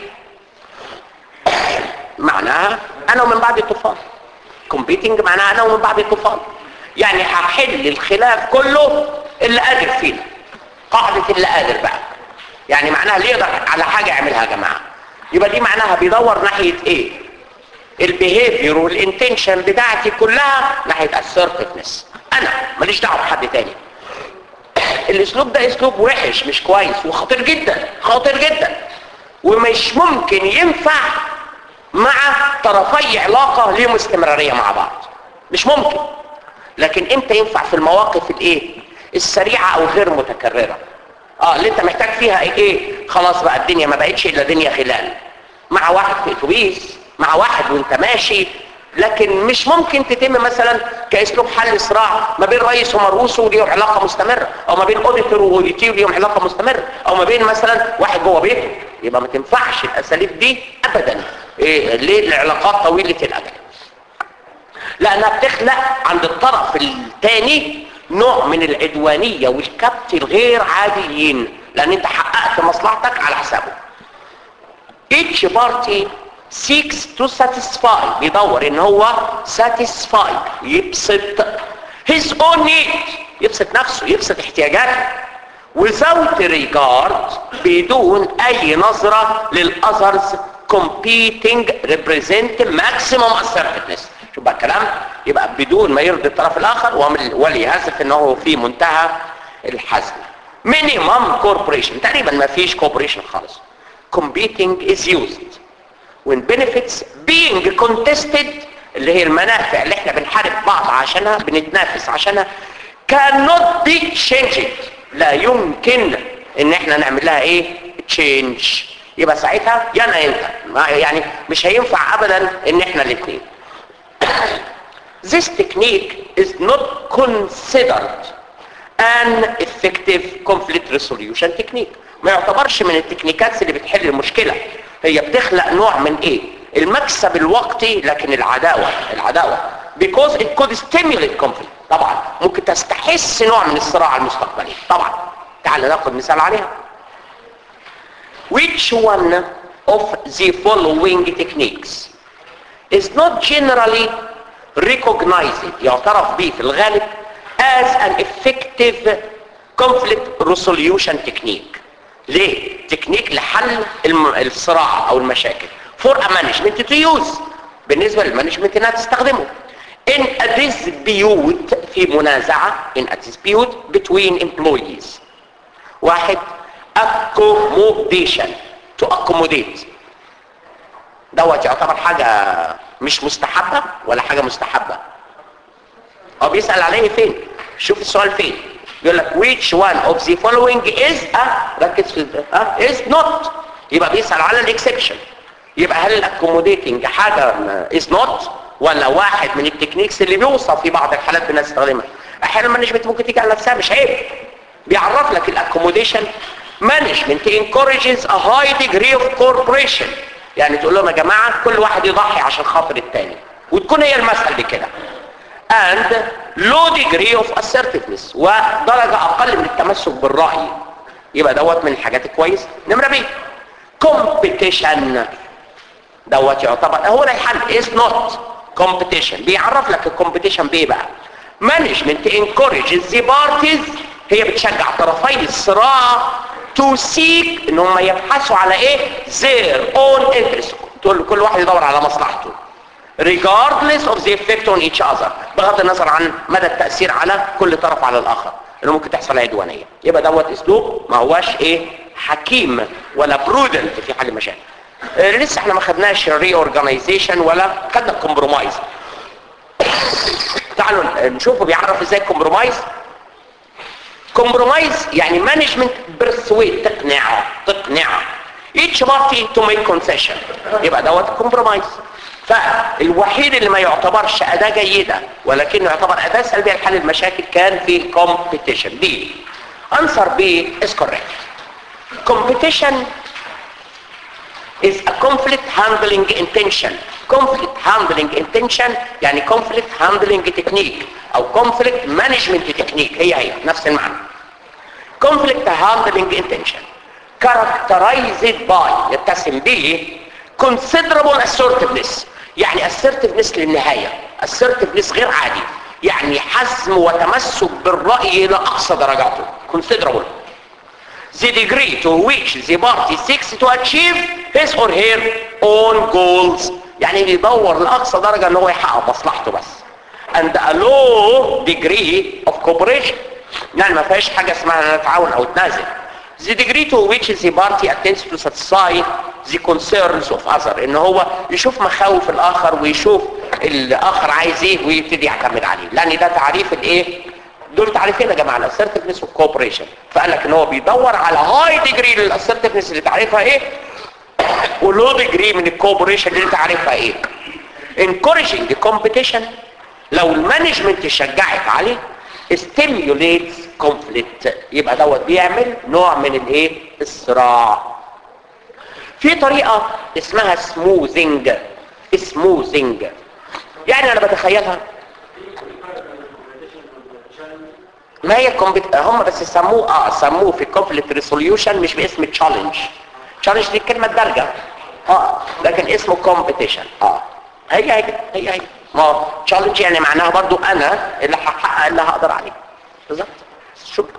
معناها انا ومن بعد الطوفان competing معناها انا ومن بعد الطوفان يعني هحل الخلاف كله اللي قادر فينا قاعدة اللي قادر بقى يعني معناها اللي يقدر على حاجة يعملها يا جماعة يبقى دي معناها بيدور ناحية ايه البيهيفير والانتنشن بتاعتي كلها ناحية assertiveness انا ماليش دعوه بحد تاني الاسلوب ده اسلوب وحش مش كويس وخطير جدا خطير جدا ومش ممكن ينفع مع طرفي علاقة ليهم استمرارية مع بعض مش ممكن لكن امتى ينفع في المواقف الايه السريعة او غير متكررة اه اللي انت محتاج فيها ايه خلاص بقى الدنيا ما بقتش الا دنيا خلال مع واحد في اتوبيس مع واحد وانت ماشي لكن مش ممكن تتم مثلا كاسلوب حل صراع ما بين رئيس ومرؤوسه وليهم علاقه مستمره او ما بين اوديتور واوديتير ليهم علاقه مستمره او ما بين مثلا واحد جوه بيته يبقى ما تنفعش الاساليب دي ابدا إيه ليه العلاقات طويله الاجل لانها بتخلق عند الطرف الثاني نوع من العدوانيه والكبت الغير عاديين لان انت حققت مصلحتك على حسابه each party seeks to satisfy بيدور ان هو satisfy يبسط his own need يبسط نفسه يبسط احتياجاته without regard بدون اي نظرة للاذرز competing represent maximum assertiveness شوف بقى الكلام يبقى بدون ما يرضي الطرف الاخر ومن- وليهزف انه في منتهى الحزم minimum cooperation تقريبا ما فيش cooperation خالص competing is used when benefits being contested اللي هي المنافع اللي احنا بنحارب بعض عشانها بنتنافس عشانها cannot be changed لا يمكن ان احنا نعمل لها ايه change يبقى ساعتها يا انا انت ما- يعني مش هينفع ابدا ان احنا الاثنين This technique is not considered an effective conflict resolution technique ما يعتبرش من التكنيكات اللي بتحل المشكلة هي بتخلق نوع من ايه المكسب الوقتي لكن العداوة العداوة because it could stimulate conflict طبعا ممكن تستحس نوع من الصراع المستقبلي طبعا تعال ناخد مثال عليها which one of the following techniques is not generally recognized يعترف به في الغالب as an effective conflict resolution technique ليه؟ تكنيك لحل الم- الصراع او المشاكل for a management to use بالنسبة للمانجمنت انها تستخدمه in a dispute في منازعة in a dispute between employees واحد accommodation to accommodate دوت يعتبر حاجة مش مستحبة ولا حاجة مستحبة هو بيسأل عليه فين شوف السؤال فين يقول لك which one of the following is a ركز في اه is not يبقى بيسأل على الاكسبشن يبقى هل الاكوموديتنج حاجة is not ولا واحد من التكنيكس اللي بيوصف في بعض الحالات بنستخدمها احيانا المانجمنت ممكن تيجي على نفسها مش عيب بيعرف لك الاكوموديشن مانجمنت encourages a high degree of cooperation يعني تقول لهم يا جماعة كل واحد يضحي عشان خاطر التاني وتكون هي المثل بكده and low degree of assertiveness ودرجة اقل من التمسك بالرأي يبقى دوت من الحاجات الكويسة نمرة بي competition دوت يعتبر هو ده الحل is not competition بيعرف لك الكومبيتيشن بايه بقى management encourages the parties هي بتشجع طرفي الصراع to seek ان هم يبحثوا على ايه their own interest تقول كل واحد يدور على مصلحته regardless of the effect on each other بغض النظر عن مدى التأثير على كل طرف على الآخر اللي ممكن تحصل عدوانية يبقى دوت اسلوب ما هواش ايه حكيم ولا prudent في حل المشاكل آه، لسه احنا ما خدناش ري اورجانيزيشن ولا خدنا الكومبرومايز تعالوا نشوفه بيعرف ازاي الكومبرومايز كومبرومايز يعني مانجمنت برسويت تقنعه تقنعه each party to make concession يبقى دوت كومبرومايز فالوحيد اللي ما يعتبرش أداة جيدة ولكنه يعتبر أداة سلبية لحل المشاكل كان في الكومبيتيشن دي answer B is correct competition is a conflict handling intention conflict handling intention يعني conflict handling technique او conflict management technique هي هي نفس المعنى conflict handling intention characterized by يتسم به considerable assertiveness يعني assertiveness للنهاية assertiveness غير عادي يعني حزم وتمسك بالرأي إلى أقصى درجاته considerable the degree to which the party seeks to achieve his or her own goals يعني بيدور لأقصى درجة ان هو يحقق مصلحته بس and a low degree of cooperation يعني ما فيهاش حاجة اسمها نتعاون او نتنازل the degree to which the party attempts to satisfy the concerns of other ان هو يشوف مخاوف الاخر ويشوف الاخر عايز ايه ويبتدي يعتمد عليه لان ده تعريف الايه دول تعريفين يا جماعه الاسرتفنس والكوبريشن فقال لك ان هو بيدور على هاي ديجري للاسرتفنس اللي تعرفها ايه ولو ديجري من الكوبريشن اللي تعرفها ايه encouraging the competition لو المانجمنت شجعك عليه stimulates conflict يبقى دوت بيعمل نوع من الايه الصراع في طريقة اسمها smoothing smoothing يعني انا بتخيلها ما هي كومبت... هم بس سموه اه سموه في conflict resolution مش باسم challenge challenge دي الكلمة الدارجة اه لكن اسمه competition اه هي هي هي هي ما هو challenge يعني معناها برضو انا اللي هحقق اللي هقدر عليه بالظبط شكرا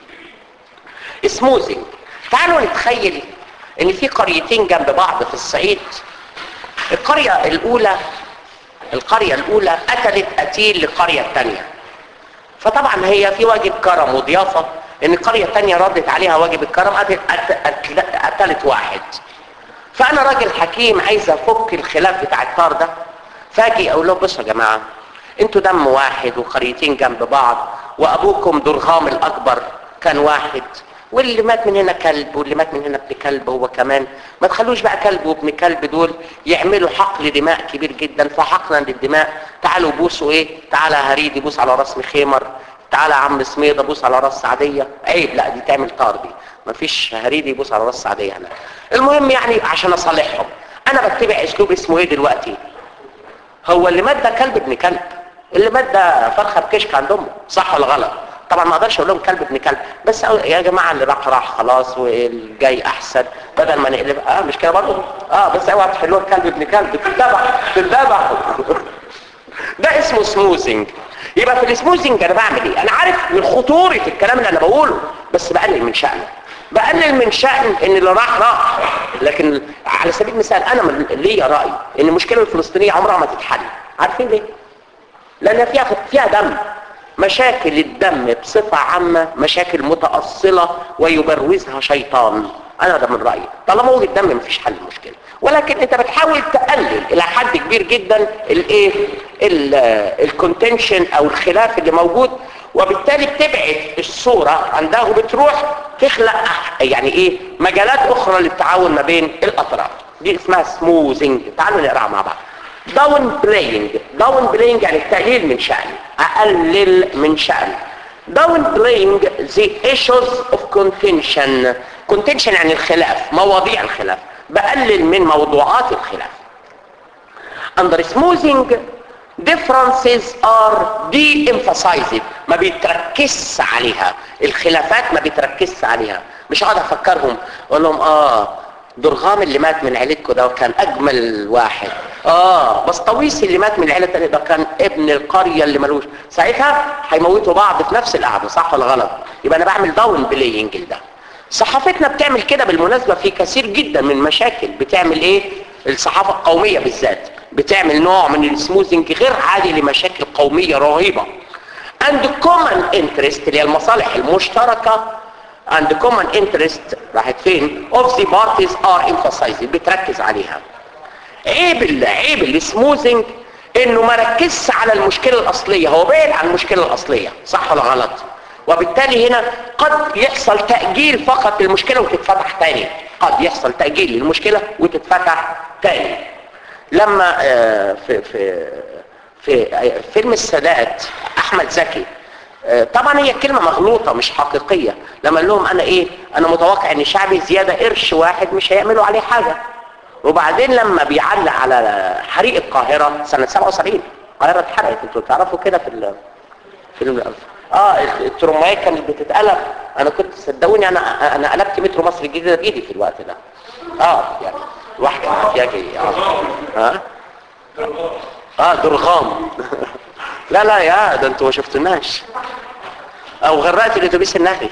سموزنج تعالوا نتخيل ان في قريتين جنب بعض في الصعيد القرية الاولى القرية الاولى قتلت قتيل للقرية الثانية فطبعا هي في واجب كرم وضيافة ان القرية الثانية ردت عليها واجب الكرم قتلت, قتلت, قتلت واحد فانا راجل حكيم عايز افك الخلاف بتاع الطار ده فاجي اقول لهم بصوا يا جماعة انتوا دم واحد وقريتين جنب بعض وابوكم درغام الاكبر كان واحد واللي مات من هنا كلب واللي مات من هنا ابن كلب هو كمان ما تخلوش بقى كلب وابن كلب دول يعملوا حقل دماء كبير جدا فحقنا للدماء تعالوا بوسوا ايه تعالى هريد يبوس على راس مخيمر تعالى يا عم سميده بوس على راس سعديه عيب لا دي تعمل طار دي مفيش هريد يبوس على راس سعديه هنا المهم يعني عشان اصالحهم انا بتبع اسلوب اسمه ايه دلوقتي هو اللي مات ده كلب ابن كلب اللي مات ده فرخه بكشك عند امه صح ولا غلط طبعا ما اقدرش اقول لهم كلب ابن كلب بس أقول يا جماعه اللي راح راح خلاص والجاي احسن بدل ما نقلب اه مش كده برضه اه بس اوعى تحلوها كلب ابن كلب تتذبح تتذبح ده اسمه سموزنج يبقى في السموزنج انا بعمل ايه انا عارف من خطوره الكلام اللي انا بقوله بس بقلل من شأنه بقلل من شأن ان اللي راح راح لكن على سبيل المثال انا من ليا راي ان المشكله الفلسطينيه عمرها ما تتحل عارفين ليه لان فيها فيها دم مشاكل الدم بصفة عامة مشاكل متأصلة ويبروزها شيطان انا ده من رأيي طالما وجد دم مفيش حل المشكلة ولكن انت بتحاول تقلل الى حد كبير جدا الايه الكونتنشن او الخلاف اللي موجود وبالتالي بتبعد الصورة عندها وبتروح تخلق أح- يعني ايه مجالات اخرى للتعاون ما بين الاطراف دي اسمها سموزنج تعالوا نقراها مع بعض داون بلاينج داون بلاينج يعني التقليل من شأن اقلل من شأن داون بلاينج the issues of contention contention يعني الخلاف مواضيع الخلاف بقلل من موضوعات الخلاف under smoothing differences are de-emphasized ما بيتركز عليها الخلافات ما بيتركز عليها مش قاعد افكرهم اقول لهم اه درغام اللي مات من عيلتكم ده كان اجمل واحد اه بسطويسي اللي مات من العيله التانية ده كان ابن القريه اللي ملوش ساعتها هيموتوا بعض في نفس القعده صح ولا غلط يبقى انا بعمل داون بلاينج ده صحافتنا بتعمل كده بالمناسبه في كثير جدا من مشاكل بتعمل ايه الصحافه القوميه بالذات بتعمل نوع من السموزنج غير عادي لمشاكل قوميه رهيبه and common interest اللي هي المصالح المشتركه and common interest راحت فين of the parties are emphasized بتركز عليها عيب ال- عيب السموزنج انه ما ركزش على المشكله الاصليه هو بعد عن المشكله الاصليه صح ولا غلط وبالتالي هنا قد يحصل تاجيل فقط للمشكله وتتفتح تاني قد يحصل تاجيل للمشكله وتتفتح تاني لما آه، في في في آه، فيلم السادات احمد زكي آه، طبعا هي كلمه مغلوطه مش حقيقيه لما قال لهم انا ايه انا متوقع ان شعبي زياده قرش واحد مش هيعملوا عليه حاجه وبعدين لما بيعلق على حريق القاهره سنه 77 القاهره اتحرقت انتوا تعرفوا كده في ال في ال اه الترمايات كانت بتتقلب انا كنت صدقوني انا انا قلبت مترو مصر الجديده بايدي في الوقت ده اه يعني واحد كان احتياجي اه ها اه درغام لا لا يا ده انتوا ما شفتوناش او غرقت الاتوبيس النهري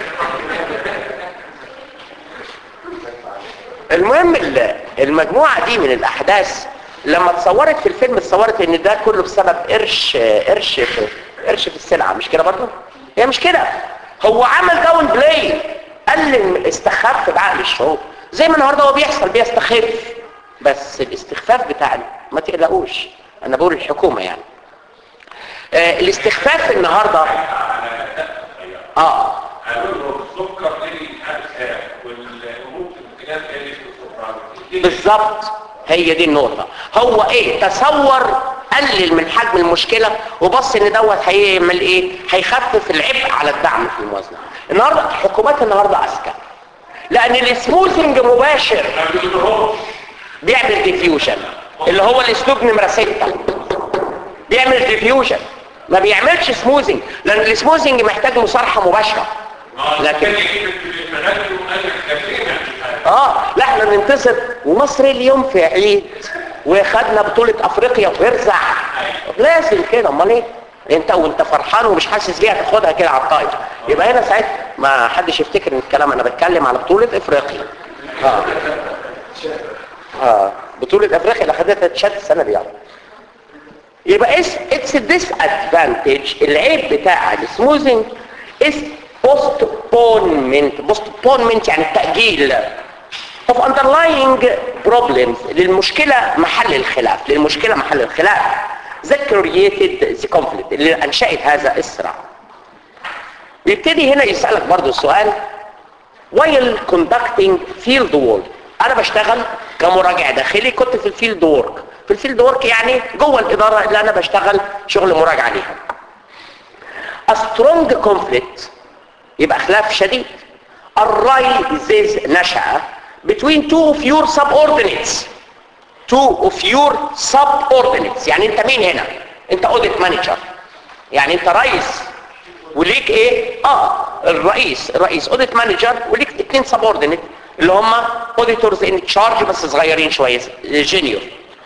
المهم ال- المجموعة دي من الأحداث لما اتصورت في الفيلم اتصورت ان ده كله بسبب قرش قرش في قرش في السلعة مش كده برضه؟ هي مش كده هو عمل داون بلاي قلل استخف بعقل الشعوب زي ما النهارده هو بيحصل بيستخف بس الاستخفاف بتاعنا ما تقلقوش انا بقول الحكومة يعني آه الاستخفاف النهارده اه قالوا له السكر تاني حادثة والهبوط الاتجاه تاني في السكر بالظبط هي دي النقطة هو ايه تصور قلل من حجم المشكلة وبص ان دوت هيعمل ايه هيخفف العبء على الدعم في الموازنة النهاردة حكومات النهاردة اذكى لان السموثنج مباشر ما بيقولهمش بيعمل ديفيوجن اللي هو الاسلوب نمرة ستة بيعمل ديفيوجن ما بيعملش سموزنج لان السموزنج محتاج مصارحة مباشرة لكن- لكن يجيب التلفزيونات وقال لك كفينا اه لا احنا ننتصر ومصر اليوم في عيد وخدنا بطولة افريقيا وبرزع لازم كده امال ايه انت وانت فرحان ومش حاسس بيها تاخدها كده على الطاير يبقى هنا ساعتها ما حدش يفتكر ان الكلام انا بتكلم على بطولة افريقيا اه اه بطولة افريقيا اللي خدتها تشاد السنة دي يعني يبقى اس اتس ديس ادفانتج العيب بتاع السموزنج اس postponement postponement يعني التأجيل of underlying problems للمشكلة محل الخلاف للمشكلة محل الخلاف that created the conflict اللي أنشأت هذا الصراع بيبتدي هنا يسألك برضو السؤال while conducting field work انا بشتغل كمراجع داخلي كنت في الفيلد وورك في الفيلد وورك يعني جوه الاداره اللي انا بشتغل شغل مراجعه ليها a strong conflict يبقى خلاف شديد arises نشأ between two of your subordinates two of your subordinates يعني انت مين هنا انت audit manager يعني انت رئيس وليك ايه اه الرئيس الرئيس اوديت مانجر وليك اتنين سبوردينيت اللي هم اوديتورز ان تشارج بس صغيرين شويه جينيور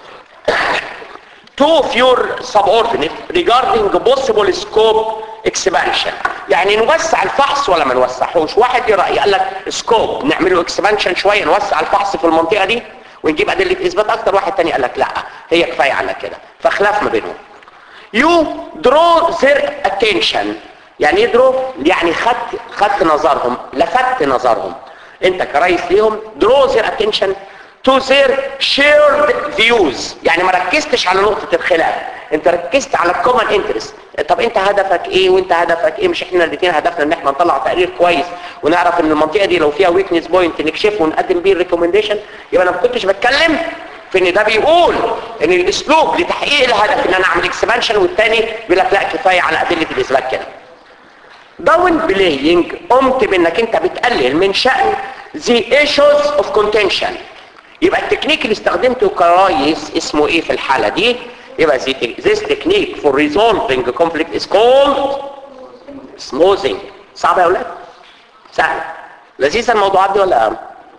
two of your subordinate regarding possible scope expansion يعني نوسع الفحص ولا ما نوسعهوش واحد يرأي قال لك سكوب نعمله expansion شويه نوسع الفحص في المنطقه دي ونجيب ادله اثبات اكتر واحد تاني قال لك لا هي كفايه على كده فخلاف ما بينهم you draw their attention يعني يدروا يعني خدت خدت نظرهم لفت نظرهم انت كرئيس ليهم draw their attention to their shared views يعني ما ركزتش على نقطة الخلاف انت ركزت على الكومن انترست طب انت هدفك ايه وانت هدفك ايه مش احنا الاثنين هدفنا ان احنا نطلع تقرير كويس ونعرف ان المنطقه دي لو فيها ويكنس بوينت نكشفه ونقدم بيه الريكومنديشن يبقى انا ما كنتش بتكلم في ان ده بيقول ان الاسلوب لتحقيق الهدف ان انا اعمل اكسبانشن والتاني بيقول لك لا كفايه على ادله الاثبات كده داون بلاينج قمت بانك انت بتقلل من شأن the issues of contention يبقى التكنيك اللي استخدمته كرايس اسمه ايه في الحالة دي يبقى the- this technique for resolving a conflict is called smoothing صعب يا اولاد سهل لذيذة الموضوعات دي ولا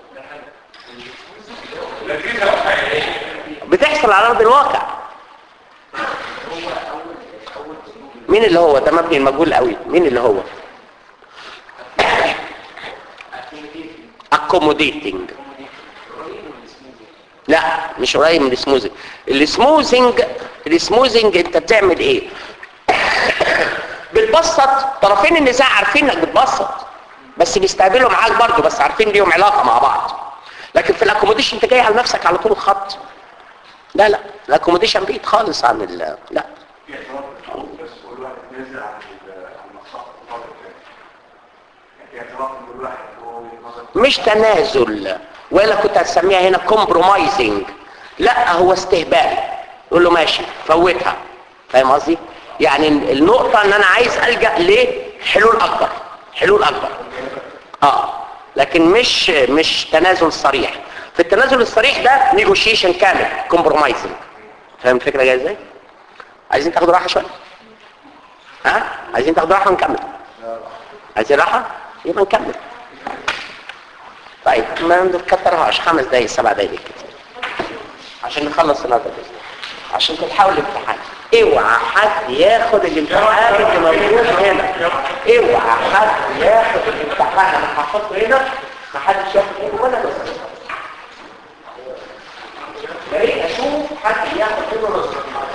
لذيذة وحقيقية بتحصل على ارض الواقع مين اللي هو ده مبني المجهول قوي مين اللي هو accommodating لا مش قريب من السموزنج السموزنج السموزنج انت بتعمل ايه بتبسط طرفين النزاع عارفين انك بتبسط بس بيستقبلوا معاك برضه بس عارفين ليهم علاقه مع بعض لكن في الاكوموديشن انت جاي على نفسك على طول الخط لا لا الاكوموديشن بعيد خالص عن ال لا في اعتراف بالحقوق بس كل واحد نازل عن ال- عن المصلحة الطالب يعني في اعتراف ان كل واحد هو وجهة نظر مش تنازل ولا كنت هتسميها هنا كومبرومايزنج لا هو استهبال يقول له ماشي فوتها فاهم قصدي يعني النقطة ان انا عايز الجأ لحلول اكبر حلول اكبر اه لكن مش مش تنازل صريح في التنازل الصريح ده نيجوشيشن كامل كومبرومايزنج فاهم الفكرة جاية ازاي عايزين تاخدوا راحة شوية ها عايزين تاخدوا راحة ونكمل عايزين راحة يبقى نكمل طيب ما نكترهاش خمس دقايق سبع دقايق كده عشان نخلص النهارده بإذن الله. عشان تلحقوا الامتحان اوعى حد ياخد الامتحان اللي موجود هنا اوعى حد ياخد الامتحان انا هحطه هنا ما حدش ياخد منه ولا نص يا ريت اشوف حد ياخد منه نص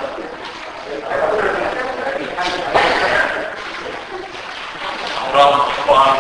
برافو طبعا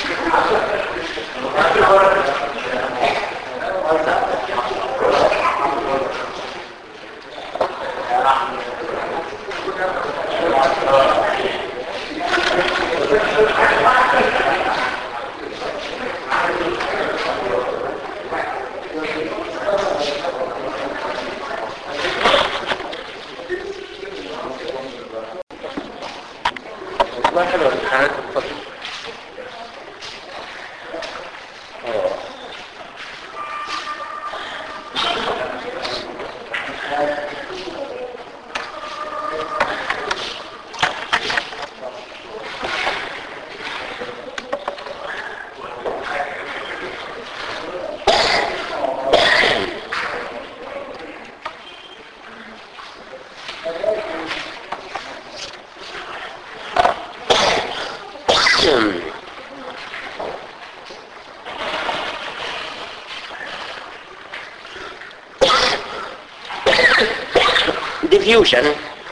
والله حلوه الامتحانات اتفضل diffusion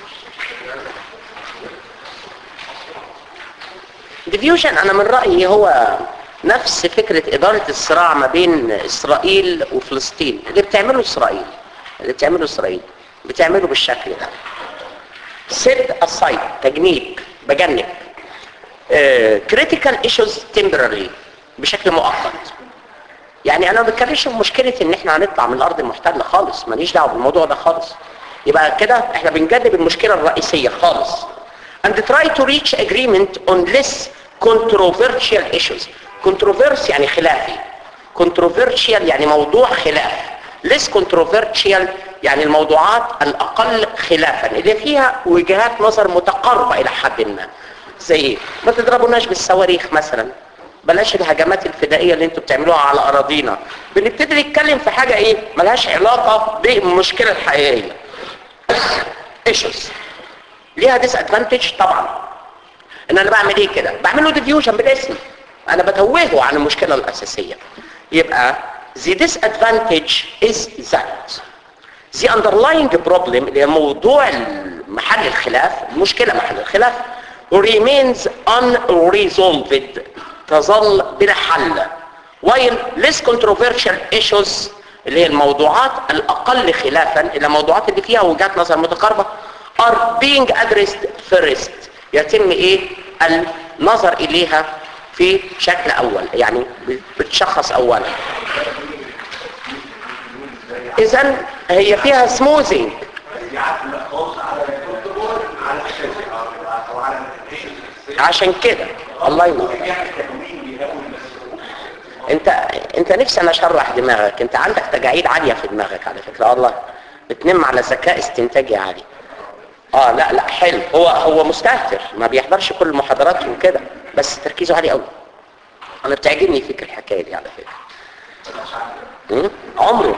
diffusion انا من رأيي هو نفس فكرة ادارة الصراع ما بين اسرائيل وفلسطين اللي بتعمله اسرائيل اللي بتعمله اسرائيل بتعمله بالشكل ده set aside تجنيب بجنب آه، critical issues temporarily بشكل مؤقت يعني انا ما بتكلمش في مشكله ان احنا هنطلع من الارض المحتله خالص ماليش دعوه بالموضوع ده خالص يبقى كده احنا بنجنب المشكله الرئيسيه خالص and try to reach agreement on less controversial issues controversy يعني خلافي controversial يعني موضوع خلاف less controversial يعني الموضوعات الاقل خلافا اللي فيها وجهات نظر متقاربه الى حد ما زي ايه ما تضربوناش بالصواريخ مثلا بلاش الهجمات الفدائيه اللي انتوا بتعملوها على اراضينا بنبتدي نتكلم في حاجه ايه ملهاش علاقه بالمشكله الحقيقيه ايشوز ليها ديس ادفانتج طبعا ان انا بعمل ايه كده بعمل له ديفيوجن بالاسم انا بتوهه عن المشكله الاساسيه يبقى the disadvantage is that the underlying problem اللي هي موضوع محل الخلاف المشكله محل الخلاف remains unresolved تظل بلا حل while less controversial issues اللي هي الموضوعات الاقل خلافا اللي الموضوعات اللي فيها وجهات نظر متقاربه are being addressed first يتم ايه النظر اليها في شكل اول يعني بتشخص اولا اذا هي فيها سموزنج عشان كده الله ينور انت انت نفسي انا اشرح دماغك انت عندك تجاعيد عاليه في دماغك على فكره الله بتنم على ذكاء استنتاجي عالي اه لا لا حلو هو هو مستهتر ما بيحضرش كل المحاضرات وكده بس تركيزه عالي قوي انا بتعجبني فيك الحكايه دي على فكره م? عمره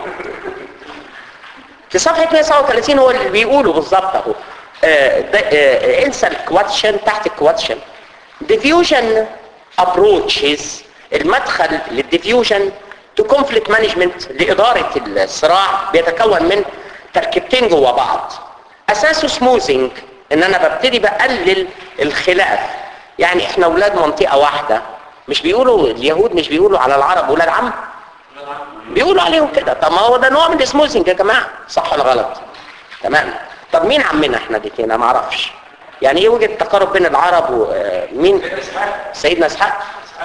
في صفحه 137 هو اللي بيقوله بالظبط اهو آه آه انسى الكواتشن تحت الكواتشن diffusion approaches المدخل للديفيوجن تو كونفليكت مانجمنت لاداره الصراع بيتكون من تركيبتين جوا بعض اساسه سموزنج ان انا ببتدي بقلل الخلاف يعني احنا اولاد منطقه واحده مش بيقولوا اليهود مش بيقولوا على العرب ولاد عم بيقولوا عليهم كده طب ما هو ده نوع من السموزنج يا جماعه صح ولا غلط تمام طب مين عمنا احنا دي انا ما اعرفش يعني ايه وجد تقارب بين العرب ومين سيدنا اسحاق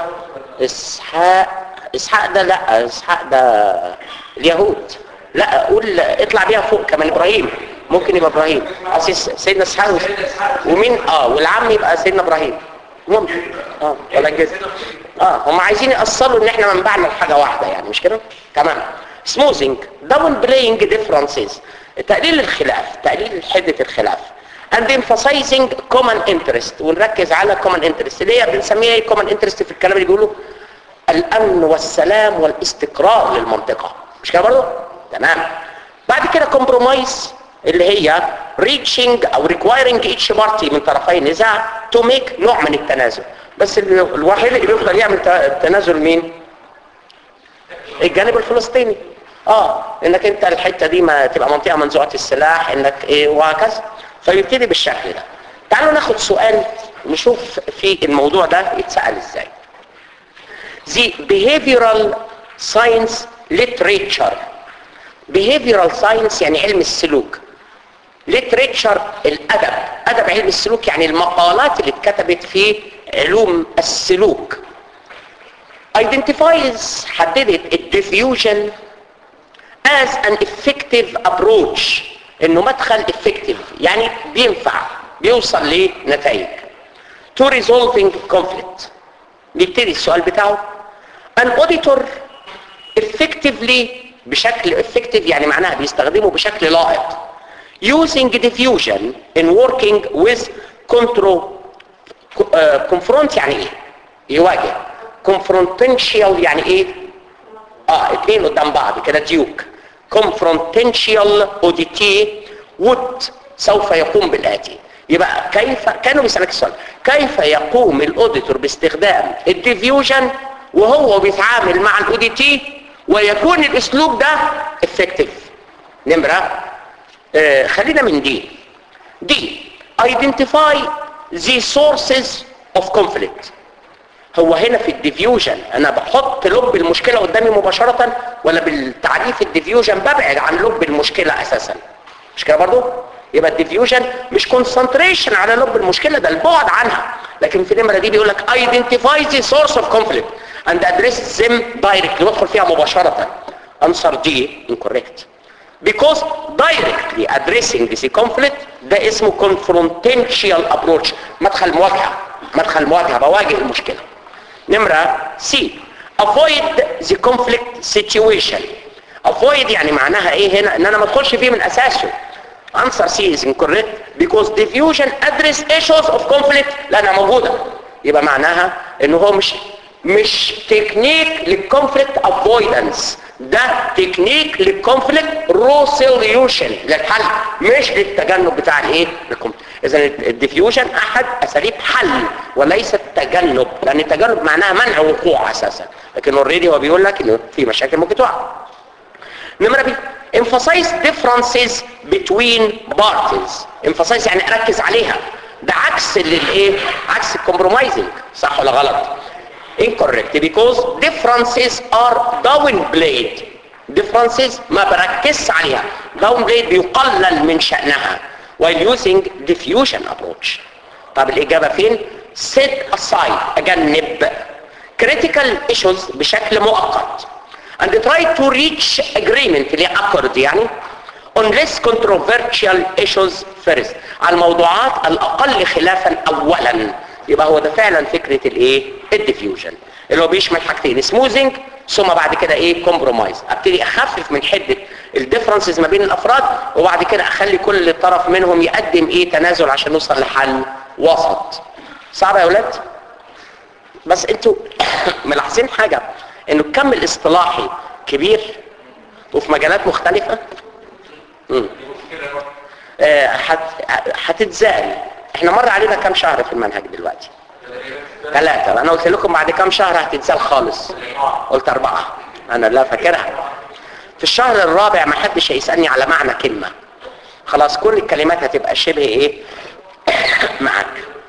اسحاق اسحاق ده لا اسحاق ده اليهود لا قول اطلع بيها فوق كمان ابراهيم ممكن يبقى ابراهيم اساس سيدنا اسحاق ومين اه والعم يبقى سيدنا ابراهيم ممكن اه ولا الجزء اه هم عايزين يأصلوا ان احنا منبعنا لحاجه واحده يعني مش كده تمام سموزنج دبل بلاينج ديفرنسز تقليل الخلاف تقليل حده الخلاف and emphasizing common interest ونركز على common interest اللي هي بنسميها ايه common interest في الكلام اللي بيقوله الامن والسلام والاستقرار للمنطقه مش كده برضه تمام بعد كده كومبرومايز اللي هي reaching او requiring each party من طرفي النزاع to make نوع من التنازل بس الوحيد اللي بيفضل يعمل التنازل مين الجانب الفلسطيني اه انك انت الحته دي ما تبقى منطقه منزوعه السلاح انك ايه وهكذا فيبتدي بالشكل ده تعالوا ناخد سؤال نشوف في الموضوع ده يتسأل ازاي The behavioral science literature behavioral science يعني علم السلوك literature الأدب أدب علم السلوك يعني المقالات اللي اتكتبت في علوم السلوك identifies حددت الديفيوجن as an effective approach انه مدخل effective يعني بينفع بيوصل لنتائج to resolving conflict نبتدي السؤال بتاعه an auditor effectively بشكل effective يعني معناها بيستخدمه بشكل لائق using diffusion in working with control uh, confront يعني ايه يواجه confrontational يعني ايه اه اتنين قدام بعض كده ديوك confrontational auditee would سوف يقوم بالآتي يبقى كيف كانوا بيسألك السؤال كيف يقوم الاوديتور باستخدام الديفيوجن وهو بيتعامل مع الاوديتي ويكون الاسلوب ده effective نمرة آه خلينا من دي دي identify the sources of conflict هو هنا في الديفيوجن انا بحط لب المشكلة قدامي مباشرة ولا بالتعريف الديفيوجن ببعد عن لب المشكلة اساسا مش كده برضو يبقى الديفيوجن مش كونسنتريشن على لب المشكلة ده البعد عنها لكن في النمرة دي بيقول لك identify the source of conflict and address them directly وادخل فيها مباشرة answer D incorrect because directly addressing the conflict ده اسمه confrontational approach مدخل مواجهة مدخل مواجهة بواجه المشكلة نمرة C avoid the conflict situation avoid يعني معناها ايه هنا ان انا ما ادخلش فيه من اساسه answer C is incorrect because diffusion address issues of conflict لانها موجودة يبقى معناها ان هو مش مش تكنيك للكونفليكت افويدنس ده تكنيك للكونفليكت ريسوليوشن للحل مش للتجنب بتاع الايه اذا الديفيوجن احد اساليب حل وليس التجنب لان التجنب معناها منع وقوع اساسا لكن اوريدي هو بيقول لك انه في مشاكل ممكن تقع نمرة بي emphasize differences between parties emphasize يعني اركز عليها ده عكس للايه عكس الكومبرومايزنج صح ولا غلط incorrect because differences are downplayed differences ما بركزش عليها downplayed بيقلل من شأنها while using diffusion approach طب الإجابة فين؟ set aside أجنب critical issues بشكل مؤقت and try to reach agreement اللي accord يعني on less controversial issues first على الموضوعات الأقل خلافا أولا يبقى هو ده فعلا فكرة الايه الديفيوجن اللي هو بيشمل حاجتين سموزنج ثم بعد كده ايه كومبرومايز ابتدي اخفف من حده الديفرنسز ما بين الافراد وبعد كده اخلي كل طرف منهم يقدم ايه تنازل عشان نوصل لحل وسط صعب يا اولاد بس انتوا ملاحظين حاجه انه الكم الاصطلاحي كبير وفي مجالات مختلفه امم آه، هت- هتتزال احنا مر علينا كام شهر في المنهج دلوقتي ثلاثة انا قلت لكم بعد كام شهر هتتزال خالص قلت اربعة انا لا فاكرها في الشهر الرابع ما حدش هيسألني على معنى كلمة خلاص كل الكلمات هتبقى شبه ايه معاك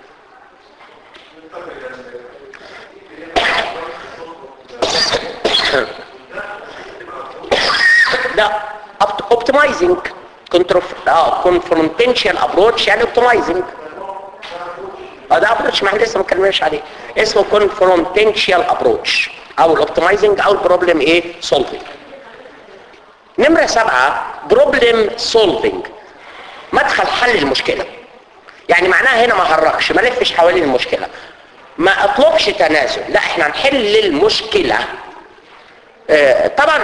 ده اوبتمايزنج كونفرونتيشن ابروتش يعني اوبتمايزنج اه ده ابروتش ما احنا لسه ما اتكلمناش عليه اسمه كونفرونتيشن ابروتش او الاوبتمايزنج او البروبلم ايه سولفنج نمرة سبعة بروبلم سولفنج مدخل حل المشكلة يعني معناها هنا ما هرقش ما لفش حوالين المشكلة ما اطلبش تنازل لا احنا هنحل المشكلة آه، طبعا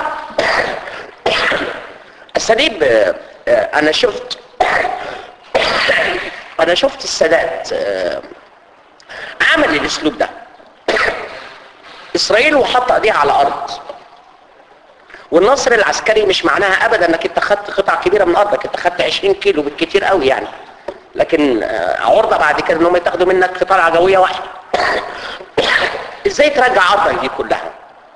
اساليب آه، آه، انا شفت انا شفت السادات آه، عمل الاسلوب ده اسرائيل وحط ايديها على ارض والنصر العسكري مش معناها ابدا انك انت خدت قطع كبيره من ارضك انت خدت 20 كيلو بالكتير قوي يعني لكن آه، عرضه بعد كده انهم يتاخدوا منك قطع عجويه واحده ازاي ترجع ارضك دي كلها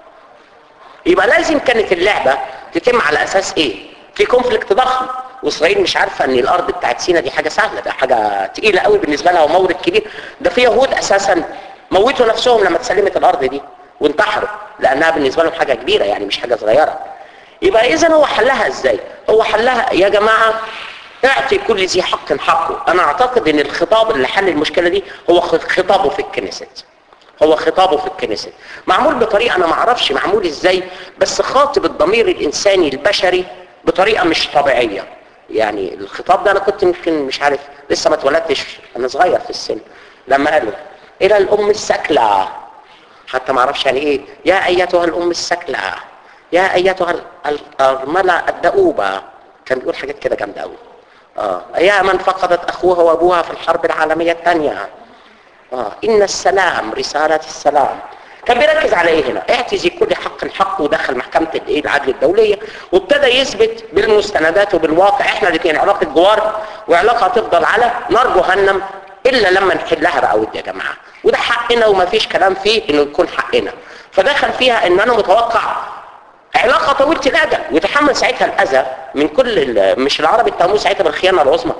يبقى لازم كانت اللعبة تتم على اساس ايه في كونفليكت ضخم واسرائيل مش عارفة ان الارض بتاعت سينا دي حاجة سهلة ده حاجة تقيلة قوي بالنسبة لها ومورد كبير ده في يهود اساسا موتوا نفسهم لما تسلمت الارض دي وانتحروا لانها بالنسبة لهم حاجة كبيرة يعني مش حاجة صغيرة يبقى اذا هو حلها ازاي هو حلها يا جماعة اعطي كل ذي حق حقه انا اعتقد ان الخطاب اللي حل المشكلة دي هو خطابه في الكنيست هو خطابه في الكنيسة معمول بطريقة انا ما اعرفش معمول ازاي بس خاطب الضمير الانساني البشري بطريقة مش طبيعية يعني الخطاب ده انا كنت يمكن مش عارف لسه ما اتولدتش انا صغير في السن لما قالوا الى الام السكلة حتى ما اعرفش يعني ايه يا ايتها الام السكلة يا ايتها الارملة الدؤوبة كان بيقول حاجات كده جامدة قوي اه يا من فقدت اخوها وابوها في الحرب العالمية الثانية آه. إن السلام رسالة السلام كان بيركز على ايه هنا اعتزي كل حق حق ودخل محكمة الايه العدل الدولية وابتدى يثبت بالمستندات وبالواقع احنا الاثنين علاقة جوار وعلاقة تفضل على نار جهنم الا لما نحلها بقى ودي يا جماعة وده حقنا وما فيش كلام فيه انه يكون حقنا فدخل فيها ان انا متوقع علاقة طويلة الاجل ويتحمل ساعتها الاذى من كل ال- مش العرب اتهموه ساعتها بالخيانة العظمى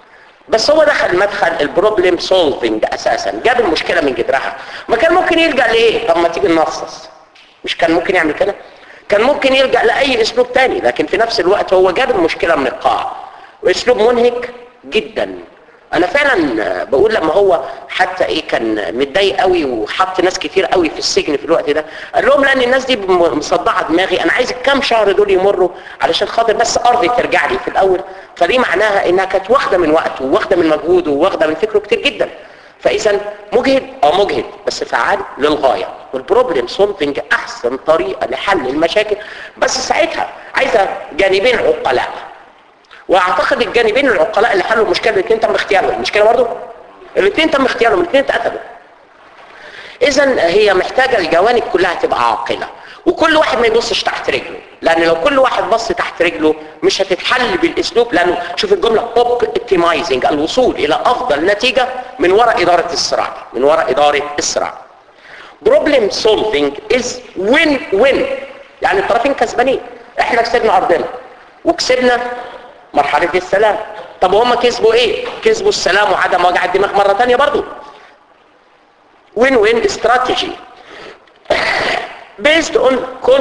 بس هو دخل مدخل البروبلم سولفنج اساسا جاب المشكله من جذرها ما كان ممكن يلجا لايه طب ما تيجي ننصص مش كان ممكن يعمل كده كان ممكن يلجا لاي اسلوب تاني لكن في نفس الوقت هو جاب المشكله من القاع واسلوب منهك جدا انا فعلا بقول لما هو حتى ايه كان متضايق قوي وحط ناس كتير قوي في السجن في الوقت ده قال لهم لان الناس دي مصدعه دماغي انا عايز الكام شهر دول يمروا علشان خاطر بس ارضي ترجع لي في الاول فدي معناها انها كانت واخده من وقته واخده من مجهوده واخده من فكره كتير جدا فاذا مجهد اه مجهد بس فعال للغايه والبروبلم سولفنج احسن طريقه لحل المشاكل بس ساعتها عايزه جانبين عقلاء واعتقد الجانبين العقلاء اللي حلوا المشكله الاثنين تم اختيارهم المشكله برضه الاثنين تم اختيارهم الاثنين اتقتلوا اذا هي محتاجه الجوانب كلها تبقى عاقله وكل واحد ما يبصش تحت رجله لان لو كل واحد بص تحت رجله مش هتتحل بالاسلوب لانه شوف الجمله اوبتمايزنج الوصول الى افضل نتيجه من وراء اداره الصراع من وراء اداره الصراع بروبلم سولفنج از وين وين يعني الطرفين كسبانين احنا كسبنا ارضنا وكسبنا مرحلة السلام طب وهم كسبوا ايه كسبوا السلام وعدم وجع الدماغ مرة تانية برضو وين وين استراتيجي based on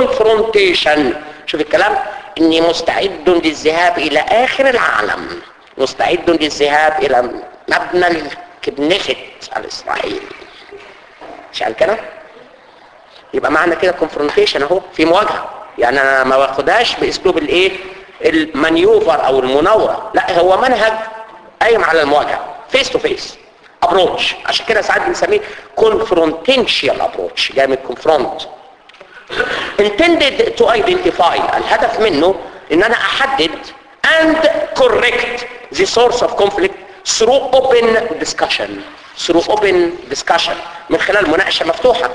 confrontation شوف الكلام اني مستعد للذهاب الى اخر العالم مستعد للذهاب الى مبنى الكبنخت الاسرائيلي عشان كده يبقى معنى كده كونفرونتيشن اهو في مواجهه يعني انا ما باخدهاش باسلوب الايه المانيوفر او المناوره لا هو منهج قايم على المواجهه فيس تو فيس ابروتش عشان كده ساعات بنسميه كونفرونتيشال ابروتش جاي من كونفرونت intended to identify الهدف منه ان انا احدد and correct the source of conflict through open discussion through open discussion من خلال مناقشه مفتوحه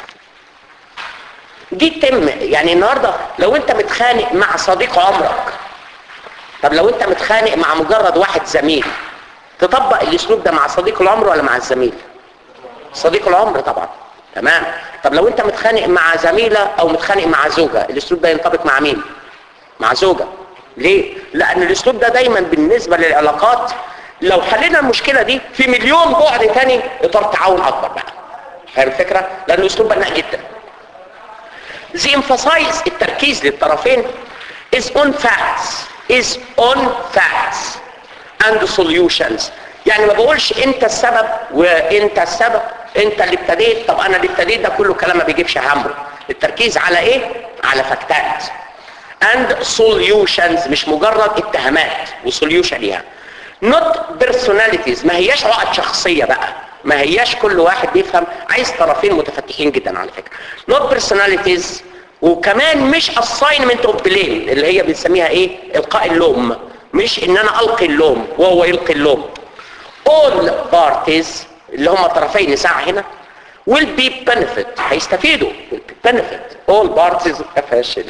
دي تتم يعني النهارده لو انت متخانق مع صديق عمرك طب لو انت متخانق مع مجرد واحد زميل تطبق الاسلوب ده مع صديق العمر ولا مع الزميل صديق العمر طبعا تمام طب لو انت متخانق مع زميلة او متخانق مع زوجة الاسلوب ده ينطبق مع مين مع زوجة ليه لان الاسلوب ده دايما بالنسبة للعلاقات لو حلينا المشكلة دي في مليون بعد تاني اطار تعاون اكبر بقى فاهم الفكرة لان الاسلوب بناء جدا The emphasize التركيز للطرفين is on facts is on facts and solutions يعني ما بقولش انت السبب وانت السبب انت اللي ابتديت طب انا اللي ابتديت ده كله كلام ما بيجيبش همه التركيز على ايه على فاكتات and solutions مش مجرد اتهامات وسوليوشن ليها not personalities ما هياش عقد شخصية بقى ما هياش كل واحد بيفهم عايز طرفين متفتحين جدا على فكرة not personalities وكمان مش assignment of blame اللي هي بنسميها ايه القاء اللوم مش ان انا القي اللوم وهو يلقي اللوم all parties اللي هم طرفي النزاع هنا will be benefit هيستفيدوا will be benefit all parties فاشل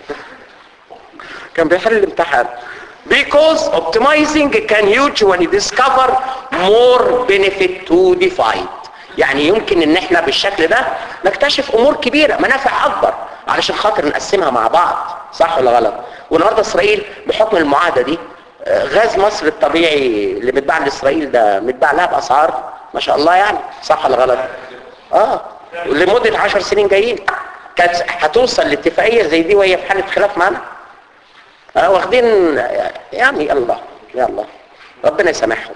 كان بيحل الامتحان because optimizing can usually discover more benefit to the fight يعني يمكن ان احنا بالشكل ده نكتشف امور كبيرة منافع اكبر علشان خاطر نقسمها مع بعض صح ولا غلط والنهارده اسرائيل بحكم المعاهده دي غاز مصر الطبيعي اللي متباع لاسرائيل ده متباع لها باسعار ما شاء الله يعني صح ولا غلط اه لمده 10 سنين جايين كانت هتوصل لاتفاقيه زي دي وهي في حاله خلاف معانا آه واخدين يعني يلا يلا ربنا يسامحهم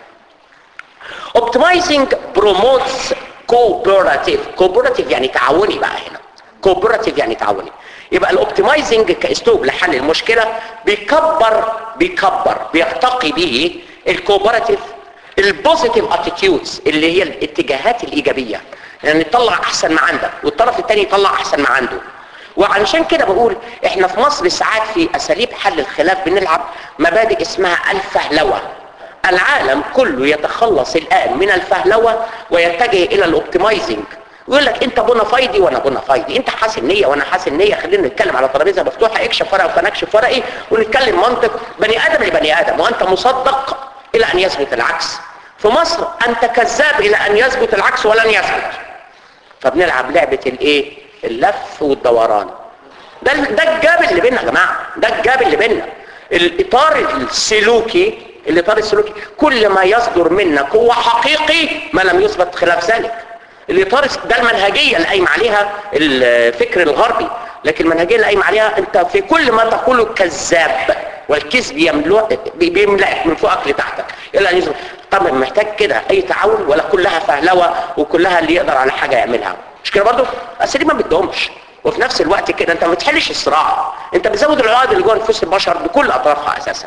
optimizing promotes cooperative cooperative يعني تعاوني بقى هنا cooperative يعني تعاوني يبقى الاوبتمايزنج كاسلوب لحل المشكله بيكبر بيكبر بيرتقي به الكوبراتيف البوزيتيف اتيتيودز اللي هي الاتجاهات الايجابيه يعني تطلع احسن ما عندك والطرف الثاني يطلع احسن ما عنده وعلشان كده بقول احنا في مصر ساعات في اساليب حل الخلاف بنلعب مبادئ اسمها الفهلوه العالم كله يتخلص الان من الفهلوه ويتجه الى الاوبتمايزنج يقول لك انت بونا فايدي وانا بونا فايدي انت حاسن نيه وانا حاسن نيه خلينا نتكلم على ترابيزه مفتوحه اكشف ورقه وانا اكشف ورقي ونتكلم منطق بني ادم لبني ادم وانت مصدق الى ان يثبت العكس في مصر انت كذاب الى ان يثبت العكس ولن يثبت فبنلعب لعبه الايه اللف والدوران ده ده الجاب اللي بيننا يا جماعه ده الجاب اللي بيننا الاطار السلوكي الاطار السلوكي كل ما يصدر منك هو حقيقي ما لم يثبت خلاف ذلك الاطار ده المنهجيه اللي قايم عليها الفكر الغربي لكن المنهجيه اللي قايم عليها انت في كل ما تقوله كذاب والكذب بيملأك من فوقك لتحتك الا ان يثبت طب محتاج كده اي تعاون ولا كلها فهلوه وكلها اللي يقدر على حاجه يعملها مش كده برضه اصل دي ما بدهمش وفي نفس الوقت كده انت ما بتحلش الصراع انت بتزود العقد اللي جوه نفوس البشر بكل اطرافها اساسا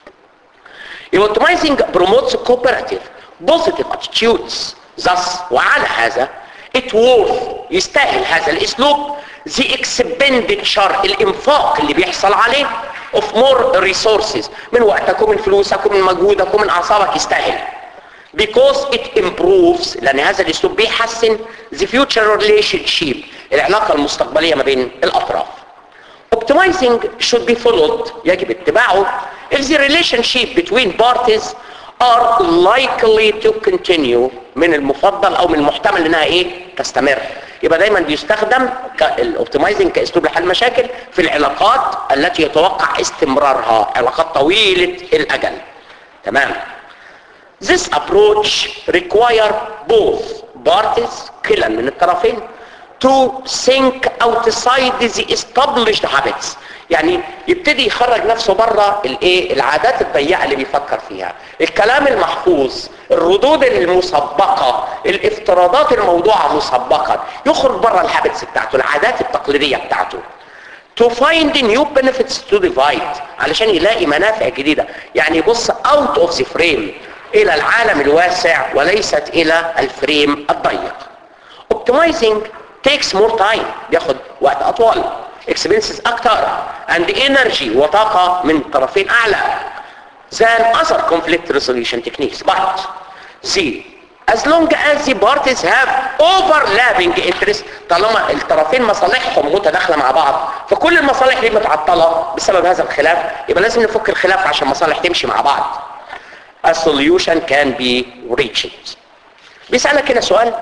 Optimizing promotes cooperative positive attitudes thus وعلى هذا it worth يستاهل هذا الاسلوب the expenditure الانفاق اللي بيحصل عليه of more resources من وقتك ومن فلوسك ومن مجهودك ومن اعصابك يستاهل because it improves لان هذا الاسلوب بيحسن the future relationship العلاقة المستقبلية ما بين الاطراف optimizing should be followed يجب اتباعه if the relationship between parties are likely to continue من المفضل او من المحتمل انها ايه تستمر يبقى دايما بيستخدم الاوبتمايزنج كاسلوب لحل مشاكل في العلاقات التي يتوقع استمرارها علاقات طويلة الاجل تمام This approach require both parties كلا من الطرفين to think outside the established habits يعني يبتدي يخرج نفسه بره الايه العادات الضيقه اللي بيفكر فيها الكلام المحفوظ الردود المسبقه الافتراضات الموضوعه مسبقا يخرج بره الهابتس بتاعته العادات التقليديه بتاعته to find new benefits to divide علشان يلاقي منافع جديدة يعني يبص out of the frame الى العالم الواسع وليست الى الفريم الضيق optimizing takes more time بياخد وقت اطول expenses اكتر and energy وطاقة من طرفين اعلى than other conflict resolution techniques but the as long as the parties have overlapping interests طالما الطرفين مصالحهم متداخله مع بعض فكل المصالح دي متعطله بسبب هذا الخلاف يبقى لازم نفك الخلاف عشان المصالح تمشي مع بعض a solution can be reached بيسألك هنا سؤال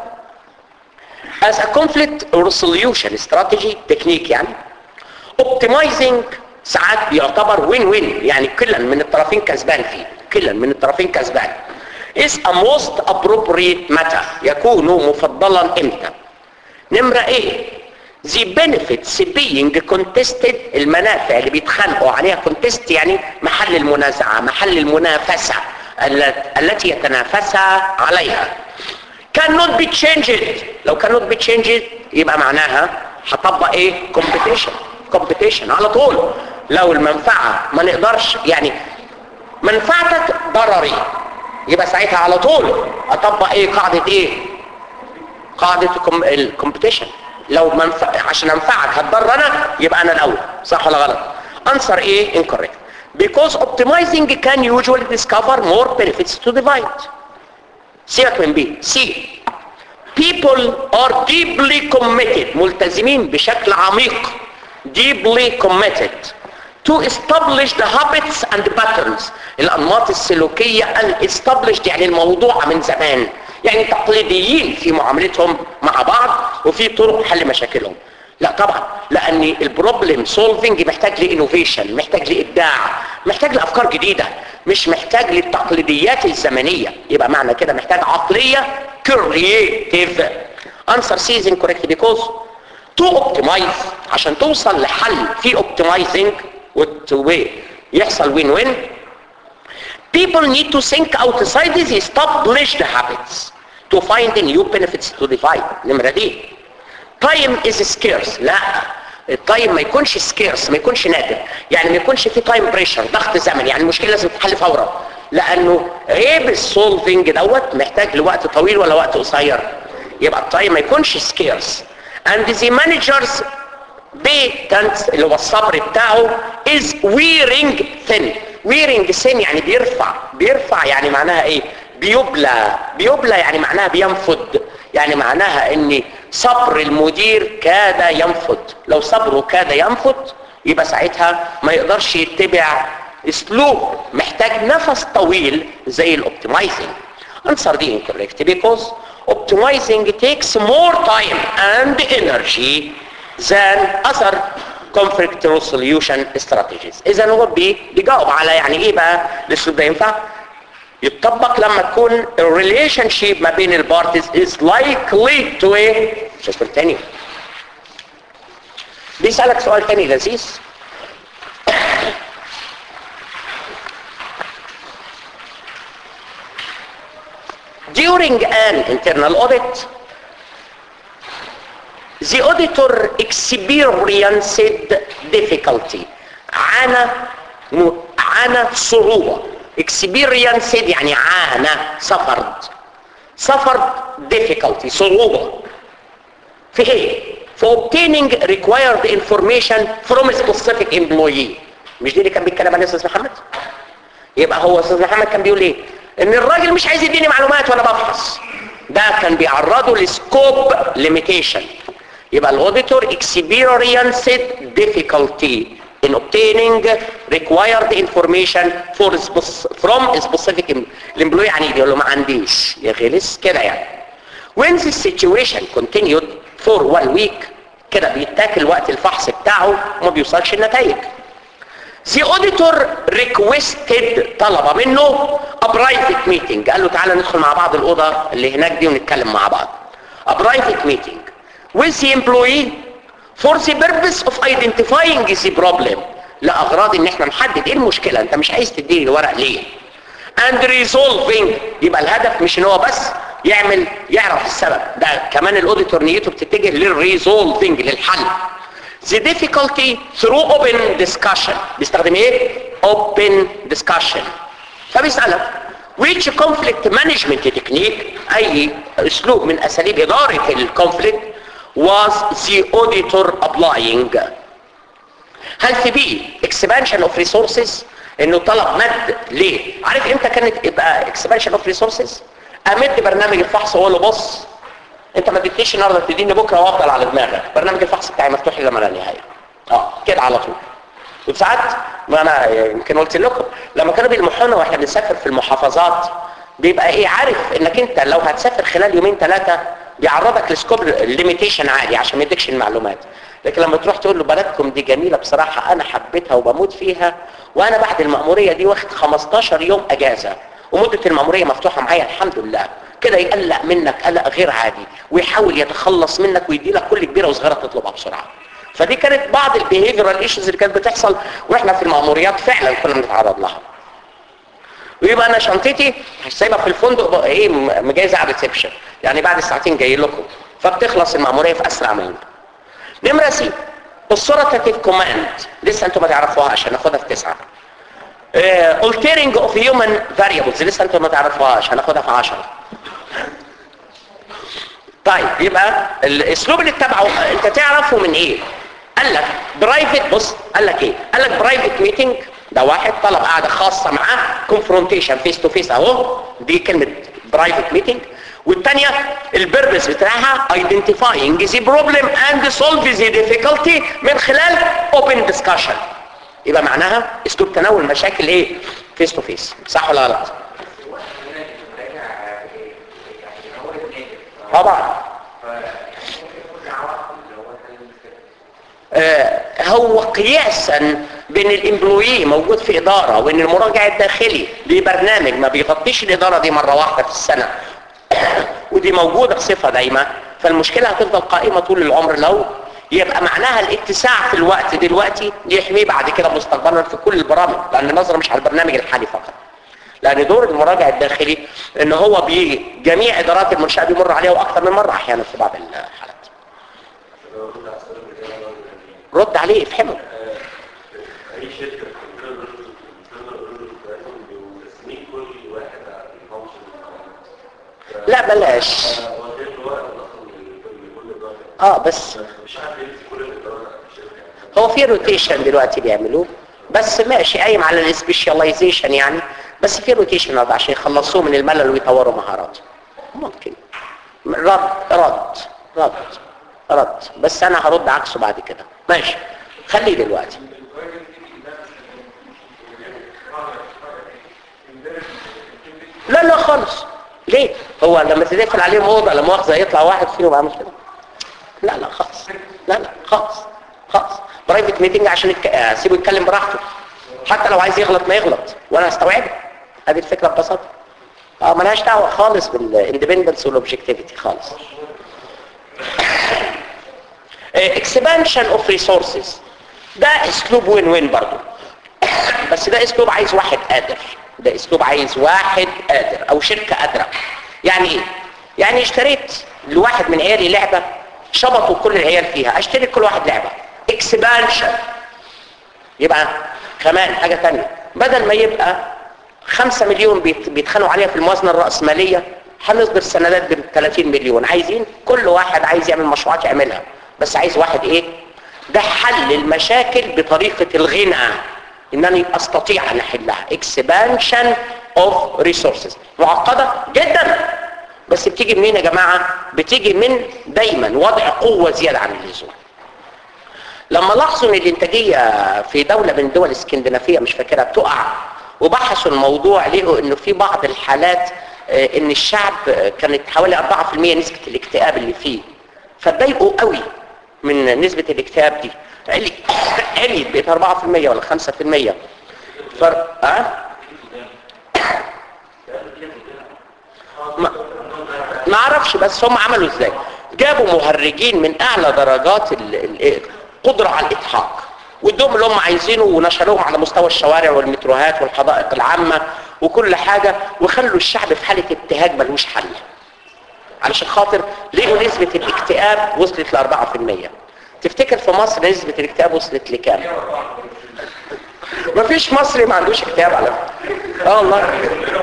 as a conflict resolution strategy technique يعني optimizing ساعات بيعتبر وين وين يعني كلا من الطرفين كسبان فيه كلا من الطرفين كسبان is a most appropriate matter يكون مفضلا امتى نمرة ايه the benefits being contested المنافع اللي بيتخانقوا عليها contest يعني محل المنازعة محل المنافسة التي يتنافسها عليها cannot be changed لو cannot be changed يبقى معناها هطبق ايه competition competition على طول لو المنفعة ما نقدرش يعني منفعتك ضرري يبقى ساعتها على طول اطبق ايه قاعدة ايه قاعدة الكومبيتيشن لو منفع عشان انفعك هتضر انا يبقى انا الاول صح ولا غلط answer ايه incorrect because optimizing can usually discover more benefits to divide سيبك من بي سي people are deeply committed ملتزمين بشكل عميق deeply committed to establish the habits and patterns الانماط السلوكية الاستابلشد يعني الموضوعة من زمان يعني تقليديين في معاملتهم مع بعض وفي طرق حل مشاكلهم لا طبعا لان البروبلم سولفنج محتاج لانوفيشن محتاج لابداع محتاج لافكار جديده مش محتاج للتقليديات الزمنيه يبقى معنى كده محتاج عقليه كرييتيف انسر سيزن كوريكت بيكوز تو اوبتمايز عشان توصل لحل في اوبتمايزنج يحصل وين وين people need to think outside these established habits to find new benefits to divide نمرة دي time is scarce لا التايم ما يكونش سكيرس ما يكونش نادر يعني ما يكونش في تايم بريشر ضغط زمني يعني المشكله لازم تتحل فورا لانه عيب السولفنج دوت محتاج لوقت طويل ولا وقت قصير يبقى التايم ما يكونش سكيرس and the managers بيتنس اللي هو الصبر بتاعه is wearing thin wearing thin يعني بيرفع بيرفع يعني معناها ايه بيبلى بيبلى يعني معناها بينفض يعني معناها ان صبر المدير كاد ينفض لو صبره كاد ينفض يبقى ساعتها ما يقدرش يتبع اسلوب محتاج نفس طويل زي الاوبتمايزنج answer دي incorrect because optimizing takes more time and energy than other conflict resolution strategies اذا هو بي بيجاوب على يعني ايه بقى الاسلوب ده ينفع يتطبق لما تكون الريليشن شيب ما بين البارتيز is likely to ايه شكرا تاني بيسألك سؤال تاني لذيذ during an internal audit the auditor experienced difficulty عانى عانى صعوبة experienced يعني عانى سفرد سفرد difficulty صعوبة في ايه؟ في obtaining required information from a specific employee مش دي اللي كان بيتكلم عليها استاذ محمد؟ يبقى هو استاذ محمد كان بيقول ايه؟ ان الراجل مش عايز يديني معلومات وانا بفحص ده كان بيعرضه لسكوب ليميتيشن يبقى الاوديتور experienced difficulty in obtaining required information for from a specific employee يعني يقول له ما عنديش يا غلس كده يعني when the situation continued for one week كده بيتاكل وقت الفحص بتاعه وما بيوصلش النتائج the auditor requested طلب منه a private meeting قال له تعالى ندخل مع بعض الأوضة اللي هناك دي ونتكلم مع بعض a private meeting with the employee for the purpose of identifying the problem لاغراض ان احنا نحدد ايه المشكله انت مش عايز تديني الورق ليه and resolving يبقى الهدف مش ان هو بس يعمل يعرف السبب ده كمان الاوديتور نيته بتتجه للريزولفنج للحل the difficulty through open discussion بيستخدم ايه open discussion فبيسألك which conflict management technique اي اسلوب من اساليب ادارة الكونفليكت was the auditor applying هل في بي expansion of resources انه طلب مد ليه عارف امتى كانت يبقى expansion of resources امد برنامج الفحص واقول له بص انت ما اديتنيش النهارده تديني بكره وافضل على دماغك برنامج الفحص بتاعي مفتوح الى ما لا نهايه اه كده على طول وساعات ما انا يمكن قلت لكم لما كانوا بيلمحونا واحنا بنسافر في المحافظات بيبقى ايه عارف انك انت لو هتسافر خلال يومين ثلاثه بيعرضك لسكوب ليميتيشن عالي عشان ما يديكش المعلومات لكن لما تروح تقول له بلدكم دي جميله بصراحه انا حبيتها وبموت فيها وانا بعد المأموريه دي واخد 15 يوم اجازه ومده المأموريه مفتوحه معايا الحمد لله كده يقلق منك قلق غير عادي ويحاول يتخلص منك ويدي لك كل كبيره وصغيره تطلبها بسرعه فدي كانت بعض البيهيفيرال ايشوز اللي كانت بتحصل واحنا في المأموريات فعلا كنا بنتعرض لها ويبقى انا شنطتي سايبها في الفندق بقى ايه مجهزه على الريسبشن يعني بعد ساعتين جاي لكم فبتخلص المأموريه في اسرع ما يمكن نمره سي السورتاتيف كوماند لسه انتم ما تعرفوهاش هناخدها في تسعه altering of human variables لسه انتم ما تعرفوهاش هناخدها في 10 طيب يبقى الاسلوب اللي اتبعه انت تعرفه من ايه قال لك برايفت بص قال لك ايه قال لك برايفت ميتنج ده واحد طلب قاعده خاصه معاه كونفرونتيشن فيس تو فيس اهو دي كلمه برايفت ميتنج والثانيه البيربس بتاعها identifying the problem and solve the difficulty من خلال open discussion يبقى معناها اسلوب تناول مشاكل ايه فيس تو فيس صح ولا غلط طبعا آه هو قياسا بين الامبلوي موجود في اداره وان المراجع الداخلي دي برنامج ما بيغطيش الاداره دي مره واحده في السنه ودي موجوده بصفه دايمه فالمشكله هتفضل قائمه طول العمر لو يبقى معناها الاتساع في الوقت دلوقتي يحميه بعد كده مستقبلا في كل البرامج لان النظره مش على البرنامج الحالي فقط لان دور المراجع الداخلي ان هو بجميع ادارات المنشاه بيمر عليها واكثر من مره احيانا في بعض الحالات رد عليه افهمه اي شركه كل واحد لا بلاش اه بس مش عارف يمسك كل الادارات في الشركه هو في روتيشن دلوقتي بيعملوه بس ماشي قايم على السبيشاليزيشن يعني بس في روتيشن عشان يخلصوه من الملل ويطوروا مهاراته ممكن رد رد رد رد بس انا هرد عكسه بعد كده ماشي خليه دلوقتي لا لا خالص ليه هو لما تدخل عليهم اوضه لا مؤاخذه يطلع واحد فيهم عامل كده لا لا خالص لا لا خالص خالص برايفت ميتنج عشان يك... اسيبه يتكلم براحته حتى لو عايز يغلط ما يغلط وانا استوعبه هذه الفكره ببساطه اه ملهاش دعوه خالص بالاندبندنس والاوبجكتيفيتي خالص اكسبانشن اوف ريسورسز ده اسلوب وين وين برضه بس ده اسلوب عايز واحد قادر ده اسلوب عايز واحد قادر او شركه قادره يعني ايه يعني اشتريت لواحد من عيالي لعبه شبطوا كل العيال فيها اشتري كل واحد لعبه اكسبانشن يبقى كمان حاجه ثانيه بدل ما يبقى 5 مليون بيت- بيتخانقوا عليها في الموازنه الراسماليه هنصدر سندات ب 30 مليون عايزين كل واحد عايز يعمل مشروعات يعملها بس عايز واحد ايه ده حل المشاكل بطريقه الغنى انني استطيع ان احلها expansion of resources معقده جدا بس بتيجي منين يا جماعه بتيجي من دايما وضع قوه زياده عن اللزوم لما لاحظوا ان الانتاجيه في دوله من دول اسكندنافيه مش فاكرها بتقع وبحثوا الموضوع لقوا انه في بعض الحالات آه، ان الشعب آه، كانت حوالي 4% نسبه الاكتئاب اللي فيه فاتضايقوا قوي من نسبه الاكتئاب دي علي عليت بقت 4% ولا 5% فرق أه؟ ما ما اعرفش بس هم عملوا ازاي جابوا مهرجين من اعلى درجات ال- ال- القدره على الاضحاك وادوهم اللي هم عايزينه ونشروهم على مستوى الشوارع والمتروهات والحدائق العامه وكل حاجه وخلوا الشعب في حاله ابتهاج ملوش حل علشان خاطر لقوا نسبه الاكتئاب وصلت ل 4% تفتكر في مصر نسبه الاكتئاب وصلت لكام؟ مفيش مصري ما عندوش اكتئاب على فكره اه والله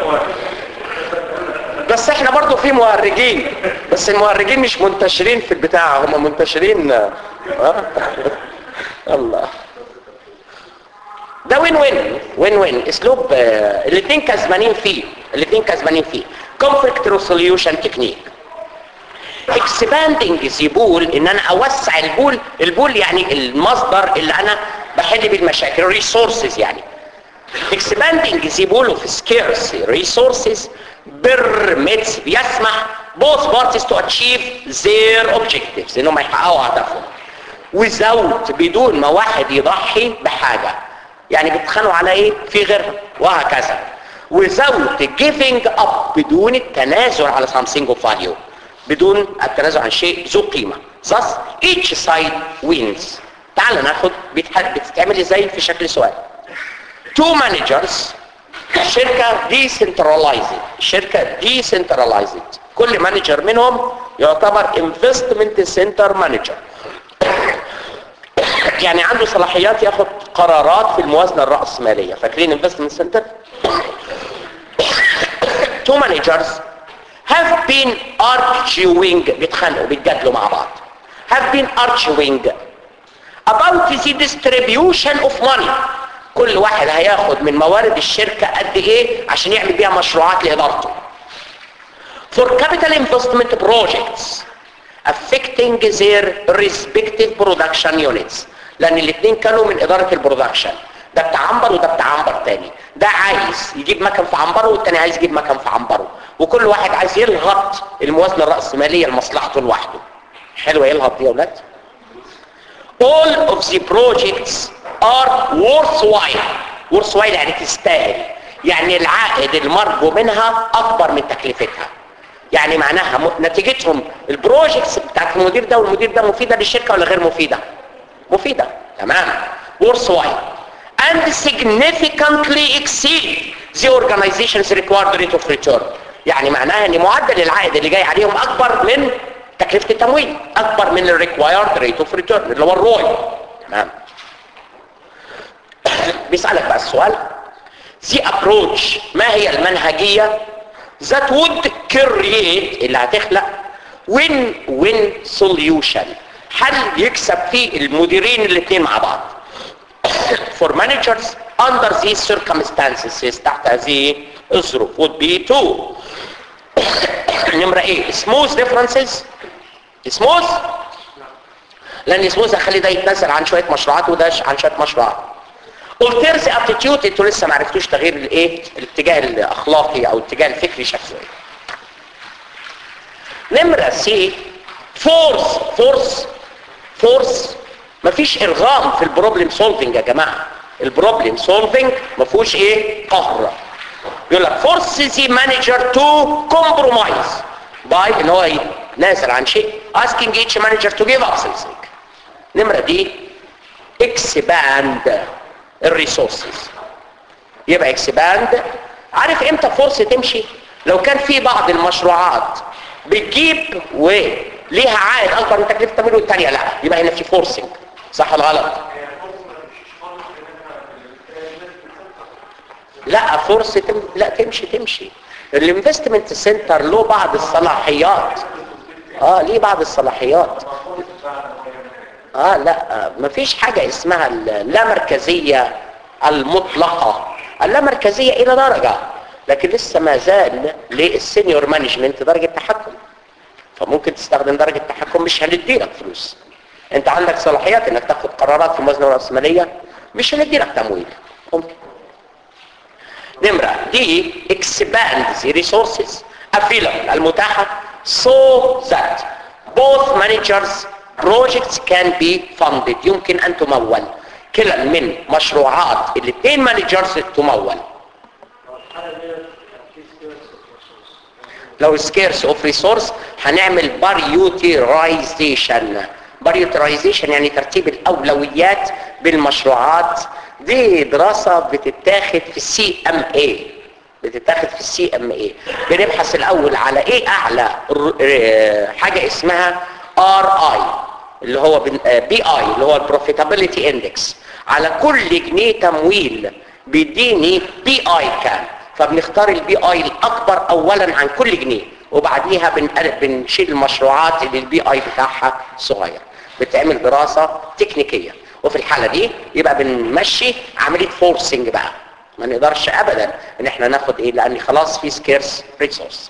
بس احنا برضو في مهرجين بس المهرجين مش منتشرين في البتاع هم منتشرين آه. الله ده وين وين وين وين اسلوب آه الاثنين كسبانين فيه الاثنين كسبانين فيه conflict resolution تكنيك expanding the بول ان انا اوسع البول البول يعني المصدر اللي انا بحل بيه المشاكل resources يعني expanding the pool of scarce resources permits بيسمح both parties to achieve their objectives انهم يحققوا اهدافهم without بدون ما واحد يضحي بحاجة يعني بيتخانقوا على ايه في غيرها وهكذا without giving up بدون التنازل على something of value بدون التنازل عن شيء ذو قيمة thus each side wins تعال ناخد بتتعمل ازاي في شكل سؤال two managers شركة decentralized شركة decentralized كل مانجر منهم يعتبر investment center manager يعني عنده صلاحيات ياخد قرارات في الموازنة الرأسمالية فاكرين investment center two managers have been arguing بيتخانقوا بيتجادلوا مع بعض have been arguing about the distribution of money كل واحد هياخد من موارد الشركة قد ايه عشان يعمل بيها مشروعات لإدارته for capital investment projects affecting their respective production units لان الاثنين كانوا من ادارة البرودكشن ده بتاع عنبر وده بتاع عنبر تاني ده عايز يجيب مكان في عنبره والتاني عايز يجيب مكان في عنبره وكل واحد عايز يلغط الموازنة الرأسمالية لمصلحته لوحده حلوة يلغط دي يا ولاد all of the projects are worthwhile worthwhile يعني تستاهل يعني العائد المرجو منها اكبر من تكلفتها يعني معناها م... نتيجتهم البروجكتس بتاعت المدير ده والمدير ده مفيدة للشركة ولا غير مفيدة مفيدة تمام worthwhile and significantly exceed the organization's required rate of return يعني معناها ان معدل العائد اللي جاي عليهم اكبر من تكلفة التمويل اكبر من الريكوايرد ريت اوف ريتيرن اللي هو الروي تمام بيسألك بقى السؤال the approach ما هي المنهجية that would create اللي هتخلق win win solution حل يكسب فيه المديرين الاثنين مع بعض for managers under these circumstances تحت هذه الظروف would be two نمرة ايه smooth differences سموث لان سموث هخلي ده يتنزل عن شويه مشروعات وده عن شويه مشروعات قلت ابتيتيود انتوا لسه ما عرفتوش تغيير الايه الاتجاه الاخلاقي او الاتجاه الفكري شخصيا نمره سي فورس فورس فورس مفيش ارغام في البروبلم سولفنج يا جماعه البروبلم سولفنج ما فيهوش ايه قهر يقول لك فورس ذا مانجر تو كومبرومايز باي ان هو يتنازل عن شيء asking each manager to give up something نمرة دي expand الريسورسز يبقى expand عارف امتى فرصة تمشي لو كان في بعض المشروعات بتجيب وليها عائد اكبر من تكلفة التمويل والتانية لا يبقى هنا في فورسنج صح ولا غلط لا فرصة تم... لا تمشي تمشي الانفستمنت سنتر له بعض الصلاحيات اه ليه بعض الصلاحيات اه لا مفيش حاجة اسمها اللامركزية المطلقة اللامركزية الى درجة لكن لسه ما زال للسينيور مانجمنت درجة تحكم فممكن تستخدم درجة تحكم مش هنديلك فلوس انت عندك صلاحيات انك تاخد قرارات في الموازنة الرأسمالية مش هنديلك تمويل ممكن نمرة دي expand the resources available المتاحة so that both managers projects can be funded يمكن ان تمول كلا من مشروعات الاثنين مانجرز تمول لو scarce of resource هنعمل prioritization بريوترايزيشن يعني ترتيب الاولويات بالمشروعات دي دراسة بتتاخد في السي ام اي بتتاخد في السي ام اي بنبحث الاول على ايه اعلى ر- ر- حاجة اسمها ار اي اللي هو بي اي اللي هو البروفيتابيلتي اندكس على كل جنيه تمويل بيديني بي اي كام فبنختار البي اي الاكبر اولا عن كل جنيه وبعديها بن- بنشيل المشروعات اللي البي اي بتاعها صغير بتعمل دراسة تكنيكية وفي الحالة دي يبقى بنمشي عملية فورسنج بقى ما نقدرش ابدا ان احنا ناخد ايه لان خلاص في سكيرس ريسورس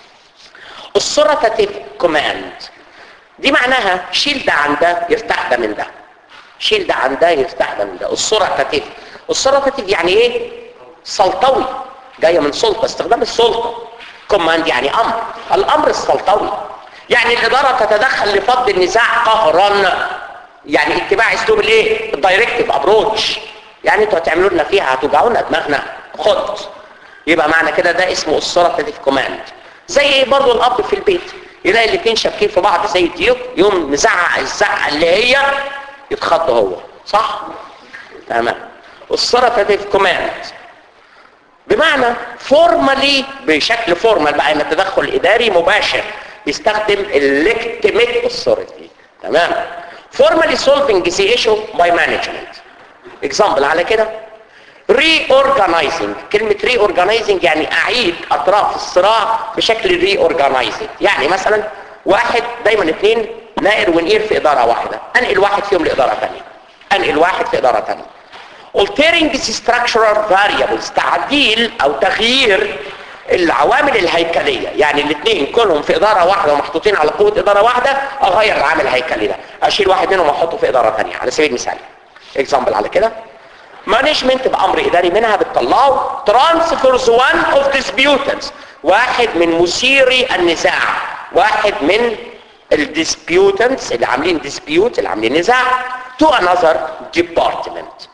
السورتاتيف كوماند دي معناها شيل ده عن ده يرتاح ده من ده شيل ده عن ده يرتاح ده من ده السورتاتيف السورتاتيف يعني ايه سلطوي جايه من سلطه استخدام السلطه كوماند يعني امر الامر السلطوي يعني الاداره تتدخل لفض النزاع قهرا يعني اتباع اسلوب الايه الدايركتيف ابروتش يعني انتوا هتعملوا لنا فيها هتوجعونا دماغنا خد يبقى معنى كده ده اسمه السورتاتيف كوماند زي ايه برضه الاب في البيت يلاقي الاثنين شابكين في بعض زي الديوك يوم مزعق الزعقه اللي هي يتخض هو صح تمام السورتاتيف كوماند بمعنى فورمالي بشكل فورمال بقى ان التدخل الاداري مباشر بيستخدم الليكتيميت authority تمام formally solving the issue by management example على كده reorganizing كلمة reorganizing يعني أعيد أطراف الصراع بشكل reorganizing يعني مثلا واحد دايما اثنين نائر ونقير في إدارة واحدة أنقل واحد فيهم لإدارة ثانية أنقل واحد في إدارة ثانية altering the structural variables تعديل أو تغيير العوامل الهيكلية يعني الاثنين كلهم في إدارة واحدة ومحطوطين على قوة إدارة واحدة أغير العامل الهيكلي ده أشيل واحد منهم وأحطه في إدارة ثانية على سبيل المثال example على كده مانجمنت بامر اداري منها بتطلعه ترانسفيرز وان اوف disputants واحد من مثيري النزاع واحد من الديسبيوتنتس اللي عاملين ديسبيوت اللي عاملين نزاع to another department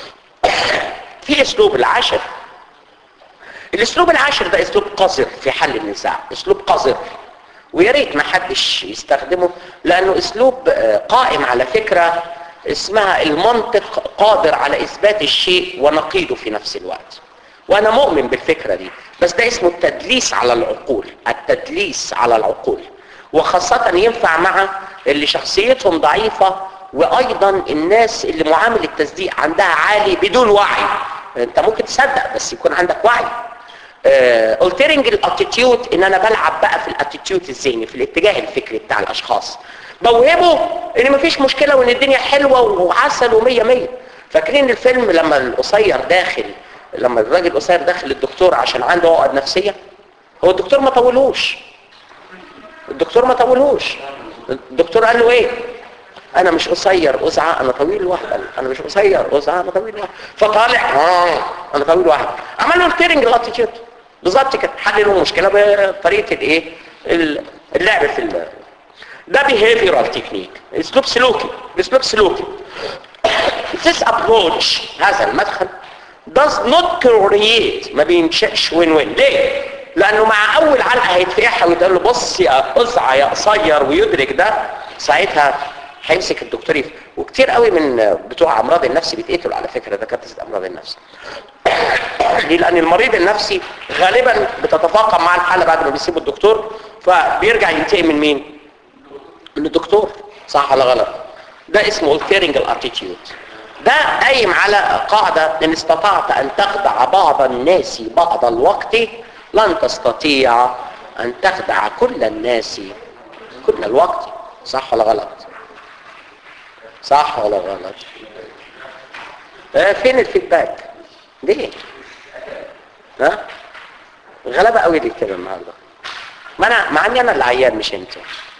في اسلوب العاشر الاسلوب العاشر ده اسلوب قذر في حل النزاع اسلوب قذر ويا ريت ما حدش يستخدمه لانه اسلوب آه، قائم على فكره اسمها المنطق قادر على اثبات الشيء ونقيضه في نفس الوقت وانا مؤمن بالفكره دي بس ده اسمه التدليس على العقول التدليس على العقول وخاصه ينفع مع اللي شخصيتهم ضعيفه وايضا الناس اللي معامل التصديق عندها عالي بدون وعي انت ممكن تصدق بس يكون عندك وعي الترنج الاتيتيود ان انا بلعب بقى في الاتيتيود الذهني في الاتجاه الفكري بتاع الاشخاص بوهبه ان مفيش مشكله وان الدنيا حلوه وعسل ومية مية فاكرين الفيلم لما القصير داخل لما الراجل القصير داخل الدكتور عشان عنده عقد نفسيه هو الدكتور ما طولهوش الدكتور ما طولهوش الدكتور قال له ايه انا مش قصير ازعه انا طويل وحده انا مش قصير ازعه انا طويل وحده فطالع اه انا طويل وحده عمل له التيرنج الاتيتيود بالظبط كده حل له المشكله بطريقه الايه اللعب في ال- ده behavioral technique اسلوب سلوكي اسلوب سلوكي this approach هذا المدخل does not create ما بينشأش وين وين ليه؟ لأنه مع أول علقة هيتفقها ويقول له بص يا أزعى يا قصير ويدرك ده ساعتها هيمسك الدكتور يف- وكتير قوي من بتوع أمراض النفس بيتقتلوا على فكرة دكاترة أمراض النفس ليه؟ لأن المريض النفسي غالبا بتتفاقم مع الحالة بعد ما بيسيبوا الدكتور فبيرجع ينتقم من مين؟ من الدكتور صح ولا غلط ده اسمه altering الاتيتيود ده قايم على قاعدة ان استطعت ان تخدع بعض الناس بعض الوقت لن تستطيع ان تخدع كل الناس كل الوقت صح ولا غلط صح ولا غلط آه فين الفيدباك ليه ها غلبة قوي ليه كده النهارده ما انا مع اني انا اللي عيان مش انت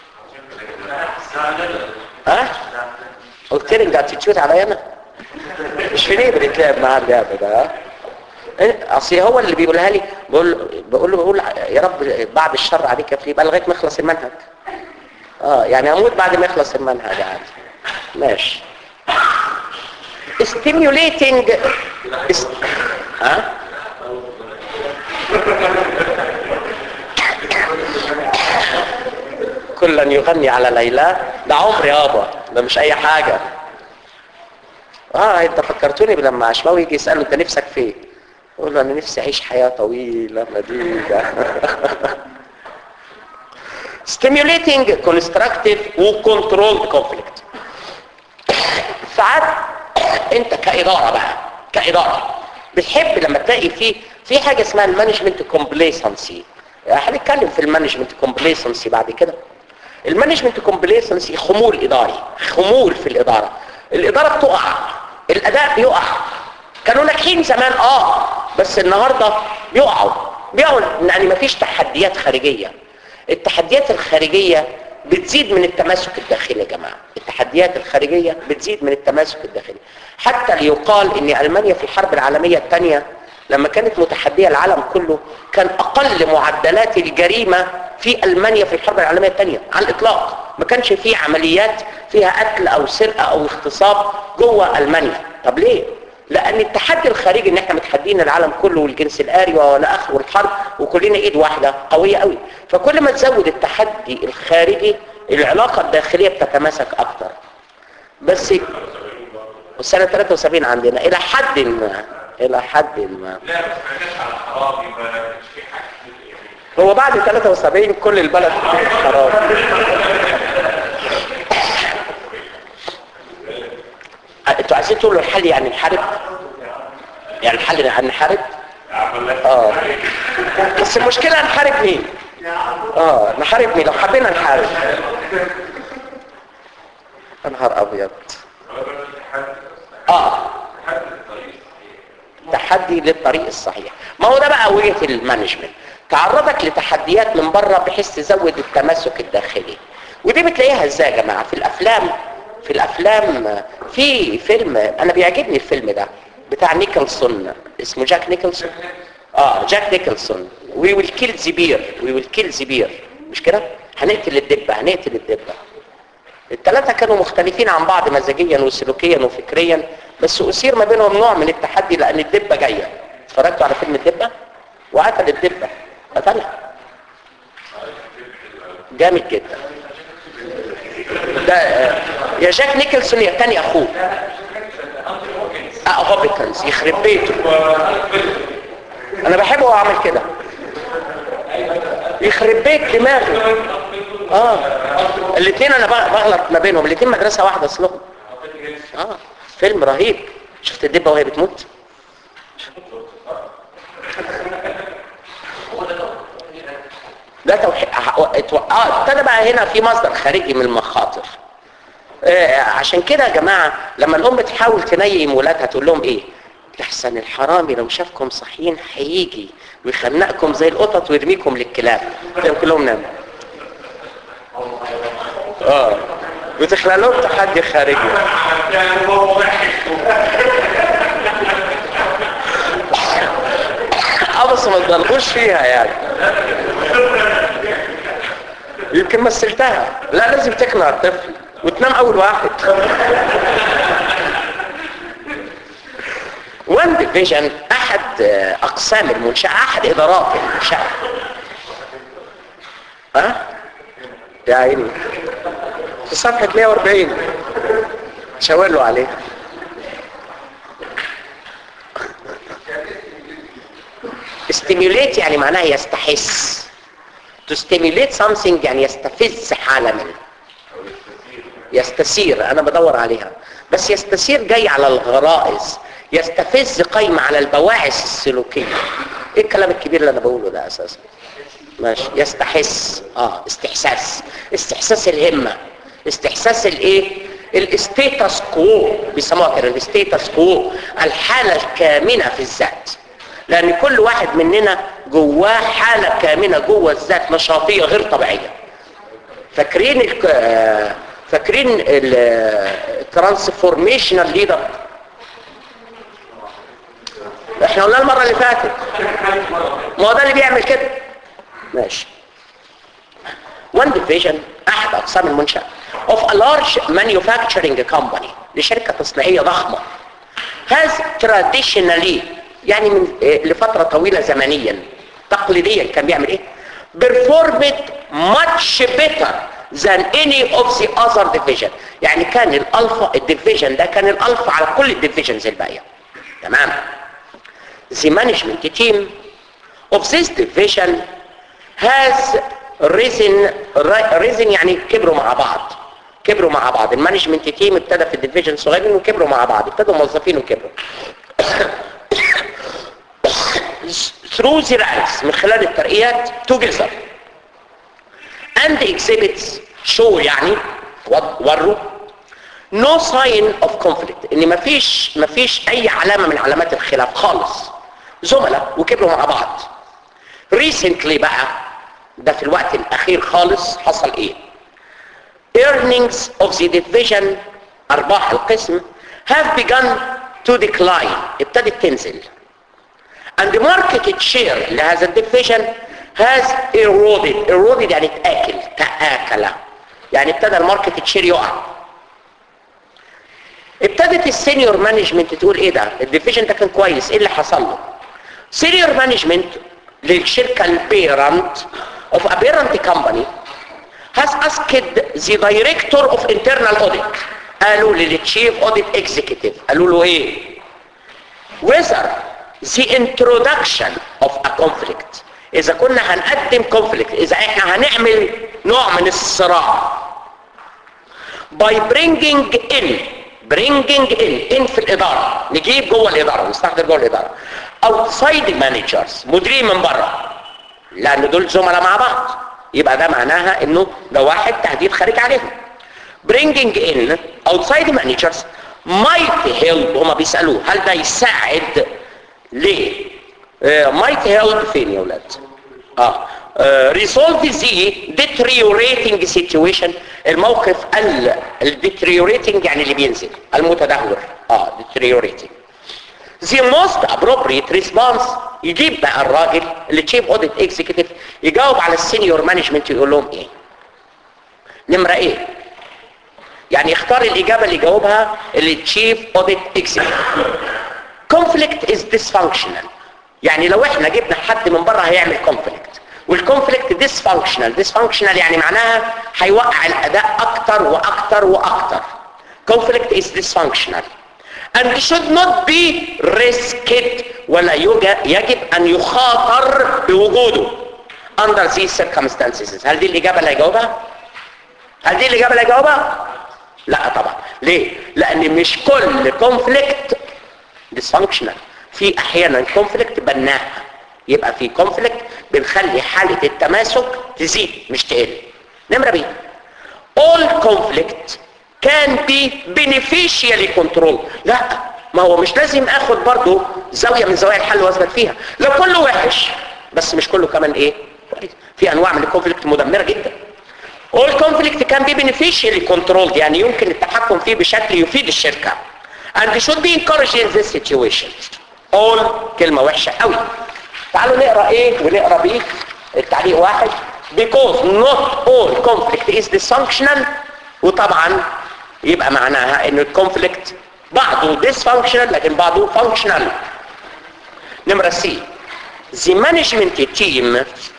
ها قلت لك ده اتيتيود عليا انا مش في ليه بنتلعب معاه اللعبه ده ها إيه؟ اصل هو اللي بيقولها لي بقول بقول له بقول يا رب بعد الشر عليك يا فليب قال لغايه ما يخلص المنهج اه يعني اموت بعد ما يخلص المنهج عادي ماشي stimulating است... ها كلا يغني على ليلى ده عمر يابا ده مش اي حاجة اه انت فكرتوني لما عشماوي يجي يسأله انت نفسك في ايه يقول له انا نفسي اعيش حياة طويلة مديدة stimulating constructive و controlled conflict ساعات انت كإدارة بقى كإدارة بتحب لما تلاقي في في حاجة اسمها المانجمنت كومبليسنسي هنتكلم في المانجمنت كومبليسنسي بعد كده المانجمنت كومبليسنسي خمول إداري خمول في الإدارة الإدارة بتقع الأداء بيقع كانوا ناجحين زمان اه بس النهاردة بيقعوا بيقعوا يعني مفيش تحديات خارجية التحديات الخارجية بتزيد من التماسك الداخلي يا جماعة التحديات الخارجية بتزيد من التماسك الداخلي حتى ليقال ان ألمانيا في الحرب العالمية الثانية لما كانت متحدية العالم كله كان أقل معدلات الجريمة في ألمانيا في الحرب العالمية الثانية على الإطلاق ما كانش في عمليات فيها قتل أو سرقة أو اغتصاب جوه ألمانيا طب ليه؟ لأن التحدي الخارجي إن إحنا متحدين العالم كله والجنس الآري ولا آخر والحرب وكلنا إيد واحدة قوية قوي فكل ما تزود التحدي الخارجي العلاقة الداخلية بتتماسك أكتر بس والسنة 73 عندنا إلى حد ما إلى حد ما لا بس ما جاش على حرام يبقى مش في حاجه يعني هو بعد 73 كل البلد خراب انتوا عايزين تقولوا الحل يعني نحارب يعني الحل يعني نحارب اه بس المشكلة نحارب مين اه نحارب مين لو حبينا نحارب يا نهار ابيض اه تحدي للطريق الصحيح ما هو ده بقى وجهة المانجمنت تعرضك لتحديات من بره بحيث تزود التماسك الداخلي ودي بتلاقيها ازاي يا جماعه في الافلام في الافلام في فيلم انا بيعجبني الفيلم ده بتاع نيكلسون اسمه جاك نيكلسون اه جاك نيكلسون وي ويل كيل زبير وي ويل كيل زبير مش كده هنقتل الدبه هنقتل الدبه الثلاثة كانوا مختلفين عن بعض مزاجيا وسلوكيا وفكريا بس أثير ما بينهم نوع من التحدي لأن الدبة جاية اتفرجتوا على فيلم الدبة وقتل الدبة قتلها جامد جدا ده آه، يا جاك نيكلسون يا تاني أخوه اه هوبكنز يخرب بيته انا بحبه هو عامل كده يخرب بيت دماغي اه الاثنين انا بغ- بغلط ما بينهم الاثنين مدرسه واحده اصلهم اه فيلم رهيب شفت الدبه وهي بتموت ده توحيد اه ابتدى بقى هنا في مصدر خارجي من المخاطر آه عشان كده يا جماعه لما الام تحاول تنيم ولادها تقول لهم ايه لحسن الحرامي لو شافكم صحيين هيجي ويخنقكم زي القطط ويرميكم للكلاب تلاقيهم كلهم ناموا اه وتخلق لهم تحدي خارجي يعني هو ضحك اه بس ما تبالغوش فيها يعني يمكن مثلتها لا لازم تقنع الطفل وتنام اول واحد وان ديفيجن احد آه، اقسام المنشاه احد ادارات المنشاه ها يا عيني في صفحه 140 شاور له عليها stimulate يعني معناها يستحس to stimulate something يعني يستفز حالة منه يستثير انا بدور عليها بس يستثير جاي على الغرائز يستفز قايمة على البواعث السلوكية ايه الكلام الكبير اللي انا بقوله ده اساسا ماشي يستحس اه استحساس استحساس الهمة استحساس الايه الاستيتاس كوو بيسموها كده الاستيتاس كوو الحالة الكامنة في الذات لان كل واحد مننا جواه حالة كامنة جوه الذات نشاطية غير طبيعية فاكرين ال آه، فاكرين الترانسفورميشنال ليدر احنا قلنا المرة اللي فاتت ما هو ده اللي بيعمل كده ماشي one division احد اقسام المنشأة of a large manufacturing company لشركة تصنيعية ضخمة has traditionally يعني من إيه، لفترة طويلة زمنيا تقليديا كان بيعمل ايه performed much better than any of the other division يعني كان الالفا الديفيجن ده كان الالفا على كل الديفيجنز الباقيه تمام the management team of this division has risen risen يعني كبروا مع بعض كبروا مع بعض المانجمنت تيم ابتدى في الديفيجن صغيرين وكبروا مع بعض ابتدوا موظفين وكبروا through the ranks من خلال الترقيات together and exhibits show يعني وروا no sign of conflict ان مفيش مفيش اي علامه من علامات الخلاف خالص زملاء وكبروا مع بعض recently بقى ده في الوقت الاخير خالص حصل ايه earnings of the division ارباح القسم have begun to decline ابتدت تنزل and the market share لهذا الديفيجن has eroded eroded يعني تاكل تاكل يعني ابتدى الماركت شير يقع ابتدت السينيور مانجمنت تقول ايه ده الديفيجن ده كان كويس ايه اللي حصل له سينيور مانجمنت للشركه البيرنت of a parent company has asked the director of internal audit قالوا للتشيف اوديت اكزيكتيف قالوا له ايه whether the introduction of a conflict اذا كنا هنقدم conflict اذا احنا هنعمل نوع من الصراع by bringing in bringing in in في الاداره نجيب جوه الاداره نستحضر جوه الاداره outside managers مديرين من بره لان دول زملاء مع بعض يبقى ده معناها انه ده واحد تهديد خارج عليهم bringing in outside managers might help هما بيسالوه هل ده يساعد ليه uh, might help فين يا ولاد اه uh, resolve the deteriorating situation الموقف ال deteriorating يعني اللي بينزل المتدهور اه deteriorating the most appropriate response يجيب بقى الراجل اللي تشيف اوديت اكزيكتيف يجاوب على السينيور مانجمنت يقول لهم ايه نمره ايه يعني يختار الاجابه اللي يجاوبها اللي تشيف اوديت اكزيكتيف conflict is dysfunctional يعني لو احنا جبنا حد من بره هيعمل conflict والconflict dysfunctional dysfunctional يعني معناها هيوقع الاداء اكتر واكتر واكتر conflict is dysfunctional and should not be risked ولا يجب ان يخاطر بوجوده under these circumstances هل دي الاجابه اللي هيجاوبها هل دي الاجابه اللي هيجاوبها لا طبعا ليه لان مش كل conflict dysfunctional في احيانا conflict بناء يبقى في conflict بنخلي حالة التماسك تزيد مش تقل نمرة بي all conflict can be beneficially controlled لا ما هو مش لازم اخد برضو زاوية من زوايا الحل واثبت فيها لو كله وحش بس مش كله كمان ايه كويس في انواع من الكونفليكت مدمرة جدا all conflict can be beneficially controlled يعني يمكن التحكم فيه بشكل يفيد الشركة and should be encouraged in this situation all كلمة وحشة قوي تعالوا نقرأ ايه ونقرأ بيه التعليق واحد because not all conflict is dysfunctional وطبعا يبقى معناها ان الكونفليكت بعضه dysfunctional لكن بعضه functional نمرة سي the management team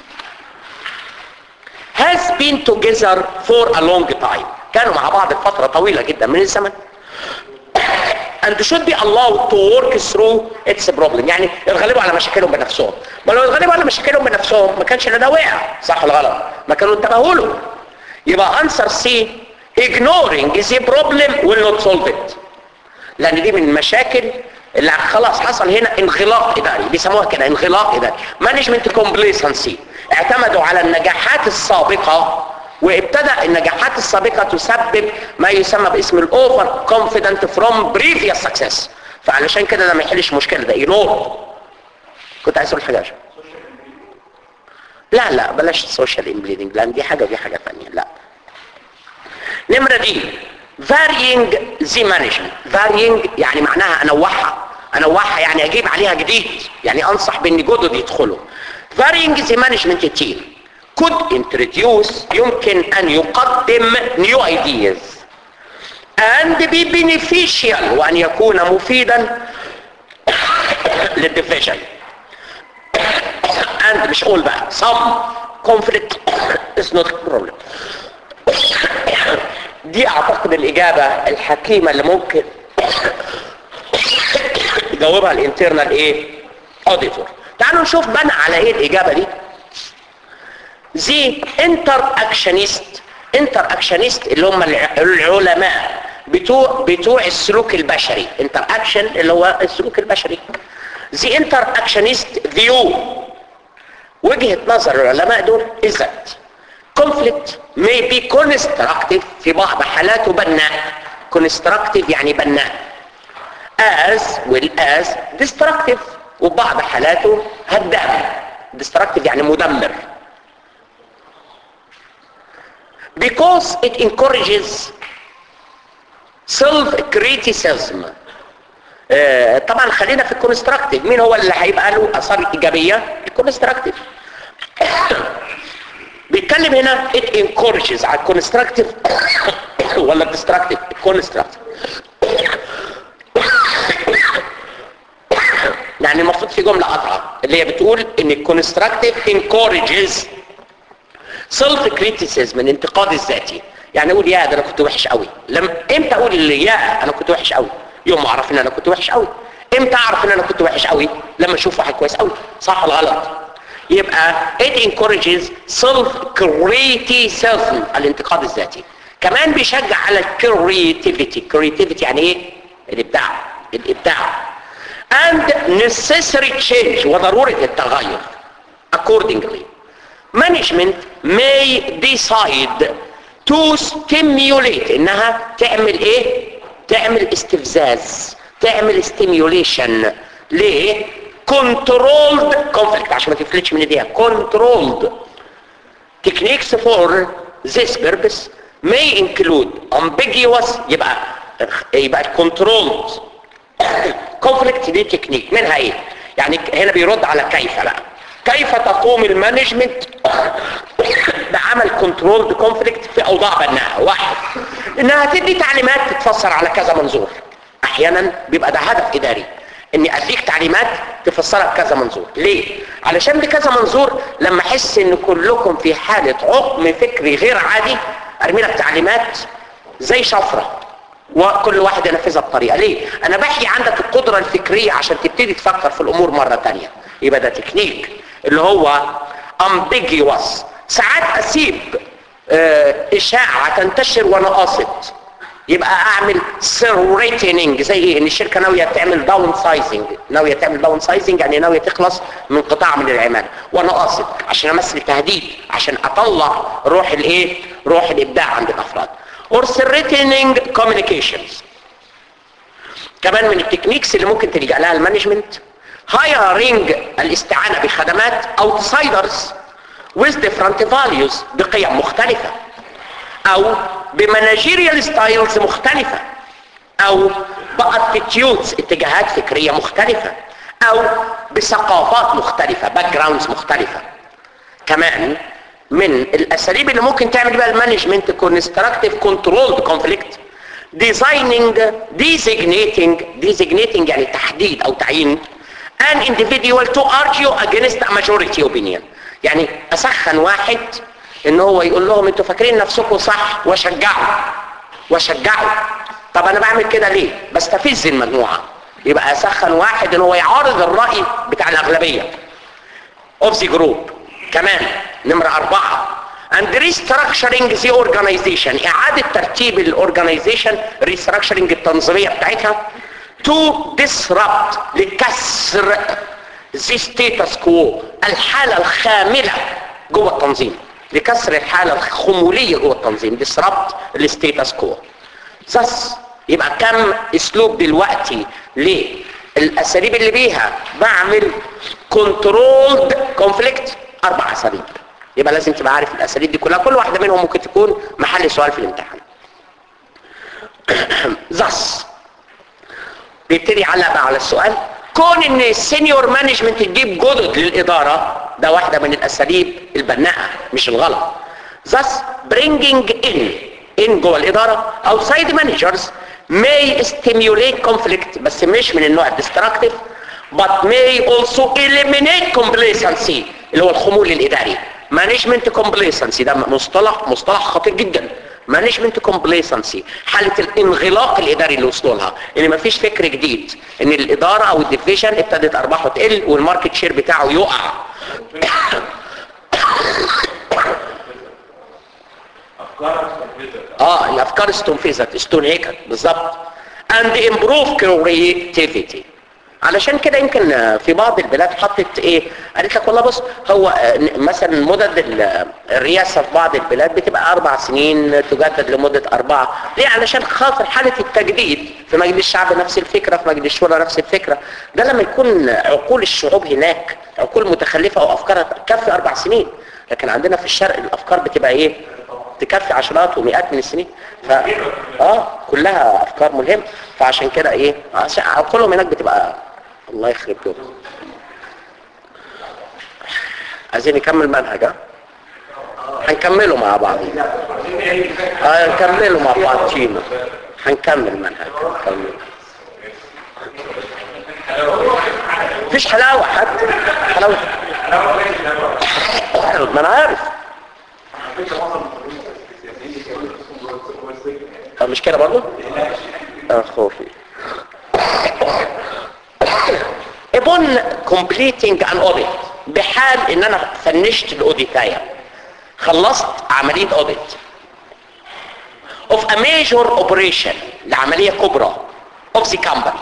has been together for a long time كانوا مع بعض فترة طويلة جدا من الزمن and should be allowed to work through its problem يعني يتغلبوا على مشاكلهم بنفسهم ما لو يتغلبوا على مشاكلهم بنفسهم ما كانش ده وقع صح ولا غلط ما كانوا انتبهوا له يبقى answer C ignoring the problem will not solve it لان دي من المشاكل اللي خلاص حصل هنا انغلاق اداري بيسموها كده انغلاق اداري مانجمنت كومبليسنسي اعتمدوا على النجاحات السابقه وابتدى النجاحات السابقة تسبب ما يسمى باسم الاوفر كونفيدنت فروم بريفيوس سكسس فعلشان كده ده ما يحلش مشكلة ده ينور كنت عايز اقول حاجة عشان. لا لا بلاش السوشيال امبليدنج لان دي حاجة ودي حاجة ثانيه لا نمرة دي varying the management varying يعني معناها انوعها انوعها يعني اجيب عليها جديد يعني انصح بان جدد يدخلوا varying the management team could introduce يمكن ان يقدم new ideas and be beneficial وان يكون مفيدا للديفيجن and مش all بقى some conflict is not a problem دي اعتقد الاجابة الحكيمة اللي ممكن يجاوبها الانترنال ايه اوديتور تعالوا نشوف بنى على ايه الاجابة دي زي انتر اكشنست انتر اكشنست اللي هم الع- العلماء بتوع بتوع السلوك البشري انتر اكشن اللي هو السلوك البشري زي انتر اكشنست فيو وجهة نظر العلماء دول is that conflict may be constructive في بعض حالاته بناء constructive يعني بناء as well as destructive وبعض حالاته هدام destructive يعني مدمر because it encourages self criticism آه، طبعا خلينا في الكونستراكتيف مين هو اللي هيبقى له اثار ايجابيه الكونستراكتيف بيتكلم هنا it encourages على الكونستراكتيف ولا الديستراكتيف الكونستراكتيف يعني المفروض في جمله قطعه اللي هي بتقول ان الكونستراكتيف encourages سيلف كريتيسيزم الانتقاد الذاتي يعني اقول يا ده انا كنت وحش قوي لما امتى اقول اللي يا انا كنت وحش قوي يوم ما اعرف ان انا كنت وحش قوي امتى اعرف ان انا كنت وحش قوي لما اشوف واحد كويس قوي صح ولا غلط يبقى it encourages self criticism الانتقاد الذاتي كمان بيشجع على الكرياتيفيتي كرياتيفيتي يعني ايه الابداع الابداع and necessary change وضرورة التغير accordingly management may decide to stimulate انها تعمل ايه تعمل استفزاز تعمل stimulation ليه controlled conflict عشان ما تفلتش من ايديها controlled techniques for this purpose may include ambiguous يبقى يبقى controlled conflict دي تكنيك منها ايه يعني هنا بيرد على كيف بقى كيف تقوم المانجمنت بعمل كنترول كونفليكت في اوضاع بناءه واحد انها تدي تعليمات تتفسر على كذا منظور احيانا بيبقى ده هدف اداري اني اديك تعليمات تفسرها بكذا منظور ليه علشان بكذا منظور لما احس ان كلكم في حاله عقم فكري غير عادي ارمي لك تعليمات زي شفره وكل واحد ينفذها بطريقه ليه انا بحيي عندك القدره الفكريه عشان تبتدي تفكر في الامور مره تانية يبقى ده تكنيك اللي هو ambiguous ساعات اسيب آه، اشاعه تنتشر وانا قاصد يبقى اعمل threatening زي ايه ان الشركه ناويه تعمل داون سايزنج ناويه تعمل داون سايزنج يعني ناويه تخلص من قطاع من العماله وانا قاصد عشان امثل تهديد عشان اطلع روح الايه روح الابداع عند الافراد or threatening communications كمان من التكنيكس اللي ممكن تلجأ لها المانجمنت hiring الاستعانة بخدمات outsiders with different values بقيم مختلفة او بمانجيريال ستايلز مختلفة او باتيتيودز اتجاهات فكرية مختلفة او بثقافات مختلفة باك جراوندز مختلفة كمان من الاساليب اللي ممكن تعمل بيها المانجمنت كونستراكتيف كنترول كونفليكت designing designating designating يعني تحديد او تعيين an individual to argue against a majority opinion يعني اسخن واحد ان هو يقول لهم انتوا فاكرين نفسكم صح واشجعه واشجعه طب انا بعمل كده ليه بستفز المجموعه يبقى اسخن واحد ان هو يعارض الراي بتاع الاغلبيه of the group كمان نمرة أربعة and restructuring the organization إعادة ترتيب الأورجانيزيشن restructuring التنظيمية بتاعتها to disrupt لكسر the status quo الحالة الخاملة جوه التنظيم لكسر الحالة الخمولية جوه التنظيم disrupt الستيتس كو thus يبقى كم اسلوب دلوقتي للاساليب اللي بيها بعمل كنترولد كونفليكت اربع اساليب يبقى لازم تبقى عارف الاساليب دي كلها كل واحده منهم ممكن تكون محل سؤال في الامتحان thus بيبتدي يعلق بقى على السؤال كون ان السينيور مانجمنت تجيب جدد للاداره ده واحده من الاساليب البناءه مش الغلط thus bringing in in جوه الاداره outside managers may stimulate conflict بس مش من النوع الديستراكتيف but may also eliminate complacency اللي هو الخمول الاداري management complacency ده مصطلح مصطلح خطير جدا مانجمنت كومبليسنسي حاله الانغلاق الاداري اللي وصلوا لها ان مفيش فكر جديد ان الاداره او الديفيجن ابتدت ارباحه تقل والماركت شير بتاعه يقع افكار مستفزه اه الافكار استنفذت استنهكت بالظبط and improve creativity علشان كده يمكن آه، في بعض البلاد حطت ايه قالت لك والله بص هو آه، ن- مثلا مدد ال- الرئاسه في بعض البلاد بتبقى اربع سنين تجدد لمده اربعه ليه علشان خاطر حاله التجديد في مجلس الشعب نفس الفكره في مجلس الشورى نفس الفكره ده لما يكون عقول الشعوب هناك عقول متخلفه وافكارها تكفي اربع سنين لكن عندنا في الشرق الافكار بتبقى ايه تكفي عشرات ومئات من السنين ف... اه كلها افكار ملهمه فعشان كده ايه عشان عقولهم هناك بتبقى الله يخرب بيوتهم عايزين نكمل منهج ها هنكمله مع بعض اه هنكمله مع بعض تيم هنكمل منهج هنكمل مفيش حلاوه حتى حلاوه ما انا عارف طب مش كده برضه اه خوفي upon completing an audit بحال ان انا فنشت الاوديتايه خلصت عمليه اوديت of a major operation لعمليه كبرى of the company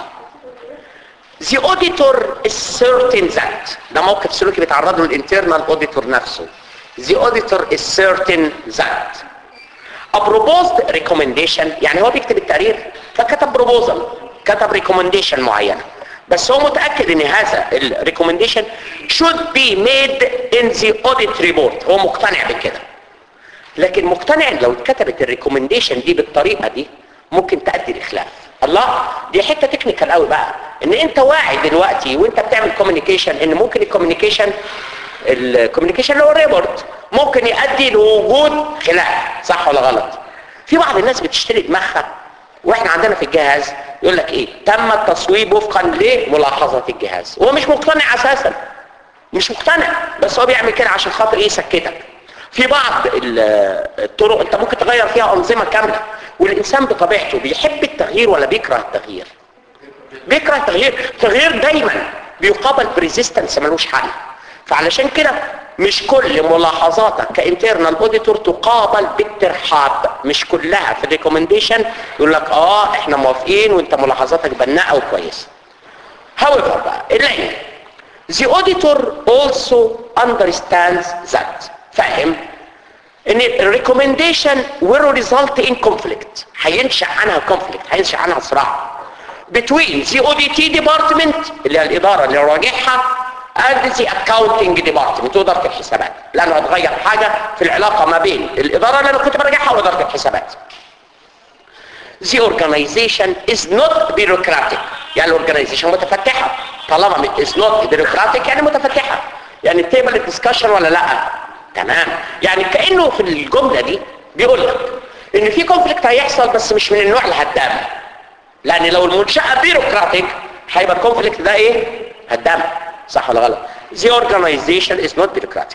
the auditor is certain that ده موقف سلوكي بيتعرض له الانترنال auditor نفسه the auditor is certain that a proposed recommendation يعني هو بيكتب التقرير فكتب proposal كتب recommendation معينة بس هو متأكد ان هذا ال recommendation should be made in the audit report هو مقتنع بكده لكن مقتنع ان لو اتكتبت الريكومنديشن دي بالطريقة دي ممكن تؤدي لخلاف الله دي حتة تكنيكال قوي بقى ان انت واعي دلوقتي وانت بتعمل كوميونيكيشن ان ممكن الكوميونيكيشن الكوميونيكيشن اللي هو الريبورت ممكن يؤدي لوجود خلاف صح ولا غلط في بعض الناس بتشتري دماغها واحنا عندنا في الجهاز يقول لك ايه تم التصويب وفقا لملاحظات الجهاز هو مش مقتنع اساسا مش مقتنع بس هو بيعمل كده عشان خاطر ايه يسكتك في بعض ال- الطرق انت ممكن تغير فيها انظمه كامله والانسان بطبيعته بيحب التغيير ولا بيكره التغيير بيكره التغيير التغيير دايما بيقابل بريزيستنس ملوش حل فعلشان كده مش كل ملاحظاتك كانترنال اوديتور تقابل بالترحاب مش كلها في الريكومنديشن يقول لك اه احنا موافقين وانت ملاحظاتك بناءه وكويسه however بقى العلم the auditor also understands that فاهم ان الريكومنديشن will result in conflict هينشأ عنها conflict هينشأ عنها صراع between the audit department اللي هي الإدارة اللي راجعها and the accounting department وإدارة الحسابات لأنه هتغير حاجة في العلاقة ما بين الإدارة اللي أنا كنت براجعها وإدارة الحسابات the organization is not bureaucratic يعني الاورجنايزيشن متفتحة طالما is not bureaucratic يعني متفتحة يعني تيبل الدسكشن ولا لا تمام يعني كأنه في الجملة دي بيقول لك ان في كونفليكت هيحصل بس مش من النوع الهدام لان لو المنشأة بيروقراطيك هيبقى الكونفليكت ده ايه هدام صح ولا غلط the organization is not bureaucratic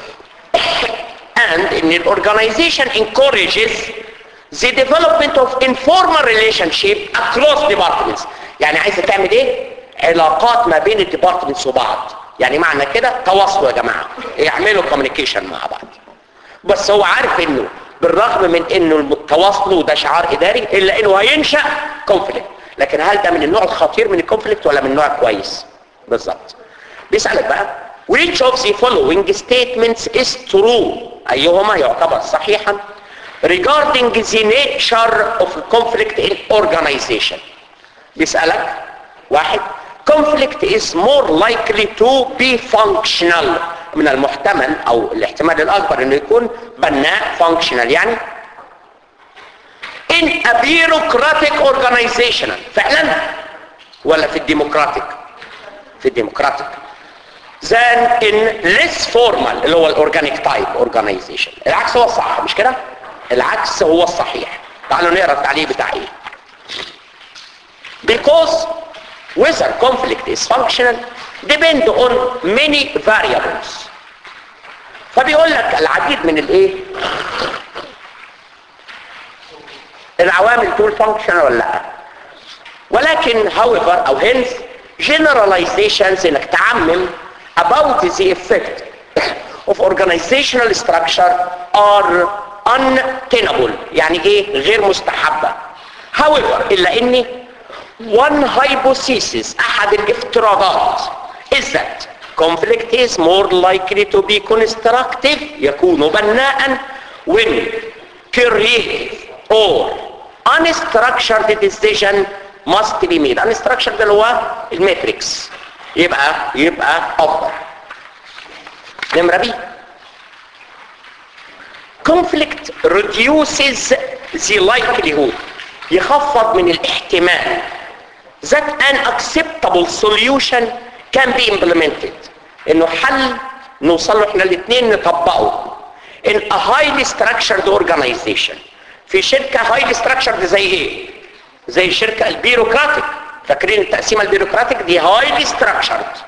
and in the organization encourages the development of informal relationship across departments يعني عايزه تعمل ايه علاقات ما بين الديبارتمنتس وبعض يعني معنى كده تواصلوا يا جماعه يعملوا كوميونيكيشن مع بعض بس هو عارف انه بالرغم من انه التواصل وده شعار اداري الا انه هينشا كونفليكت لكن هل ده من النوع الخطير من الكونفليكت ولا من نوع كويس بالظبط بيسالك بقى which of the following statements is true ايهما يعتبر صحيحا regarding the nature of conflict in organization بيسالك واحد conflict is more likely to be functional من المحتمل او الاحتمال الاكبر انه يكون بناء functional يعني in a bureaucratic organization فعلا ولا في الديمقراطيك في الديمقراطيك than in less formal اللي هو الاورجانيك تايب organization العكس هو الصح مش كده العكس هو الصحيح تعالوا نقرا التعليق بتاع ايه because whether conflict is functional depend on many variables فبيقول لك العديد من الايه العوامل تقول فانكشنال ولا لا ولكن however او hence generalizations انك تعمم about the effect of organizational structure are untenable يعني ايه غير مستحبة however الا ان one hypothesis احد الافتراضات is that conflict is more likely to be constructive يكون بناء when creative or unstructured decision must be made unstructured اللي هو الماتريكس يبقى يبقى افضل نمرة بي conflict reduces the likelihood يخفض من الاحتمال that an acceptable solution can be implemented انه حل نوصل له احنا الاثنين نطبقه in a highly structured organization في شركة highly structured زي ايه زي الشركة البيروقراطيك فاكرين التقسيمة البيروقراطيك دي highly structured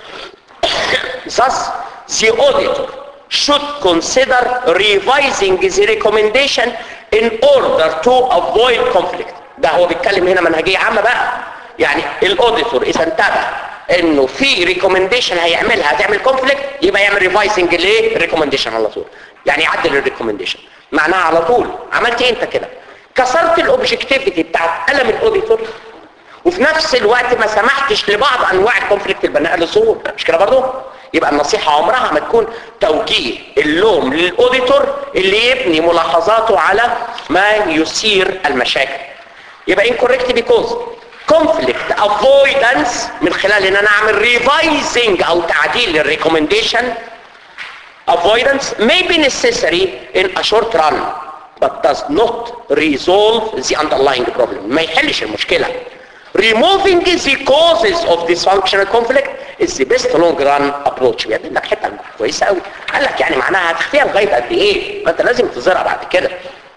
thus the auditor should consider revising the recommendation in order to avoid conflict ده هو بيتكلم هنا منهجية عامة بقى يعني الاوديتور اذا انتبه انه في ريكومنديشن هيعملها هتعمل كونفليكت يبقى يعمل ريفايزنج ليه ريكومنديشن على طول يعني يعدل الريكومنديشن معناها على طول عملت ايه انت كده كسرت الاوبجكتيفيتي بتاعت قلم الاوديتور وفي نفس الوقت ما سمحتش لبعض انواع الكونفليكت البناء للظهور مش كده برضه يبقى النصيحة عمرها ما تكون توجيه اللوم للاوديتور اللي يبني ملاحظاته على ما يثير المشاكل يبقى incorrect because conflict avoidance من خلال ان انا اعمل ريفايزنج او تعديل للريكومنديشن avoidance may be necessary in a short run but does not resolve the underlying problem ما يحلش المشكلة removing the causes of dysfunctional conflict is the best long run approach بيقدم لك حته كويسه قوي قال لك يعني معناها هتخفيها لغايه قد ايه ما انت لازم تزرع بعد كده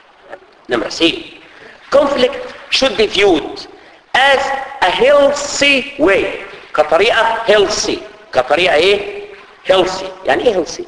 نمره سي conflict should be viewed as a healthy way كطريقه healthy كطريقه ايه healthy يعني ايه healthy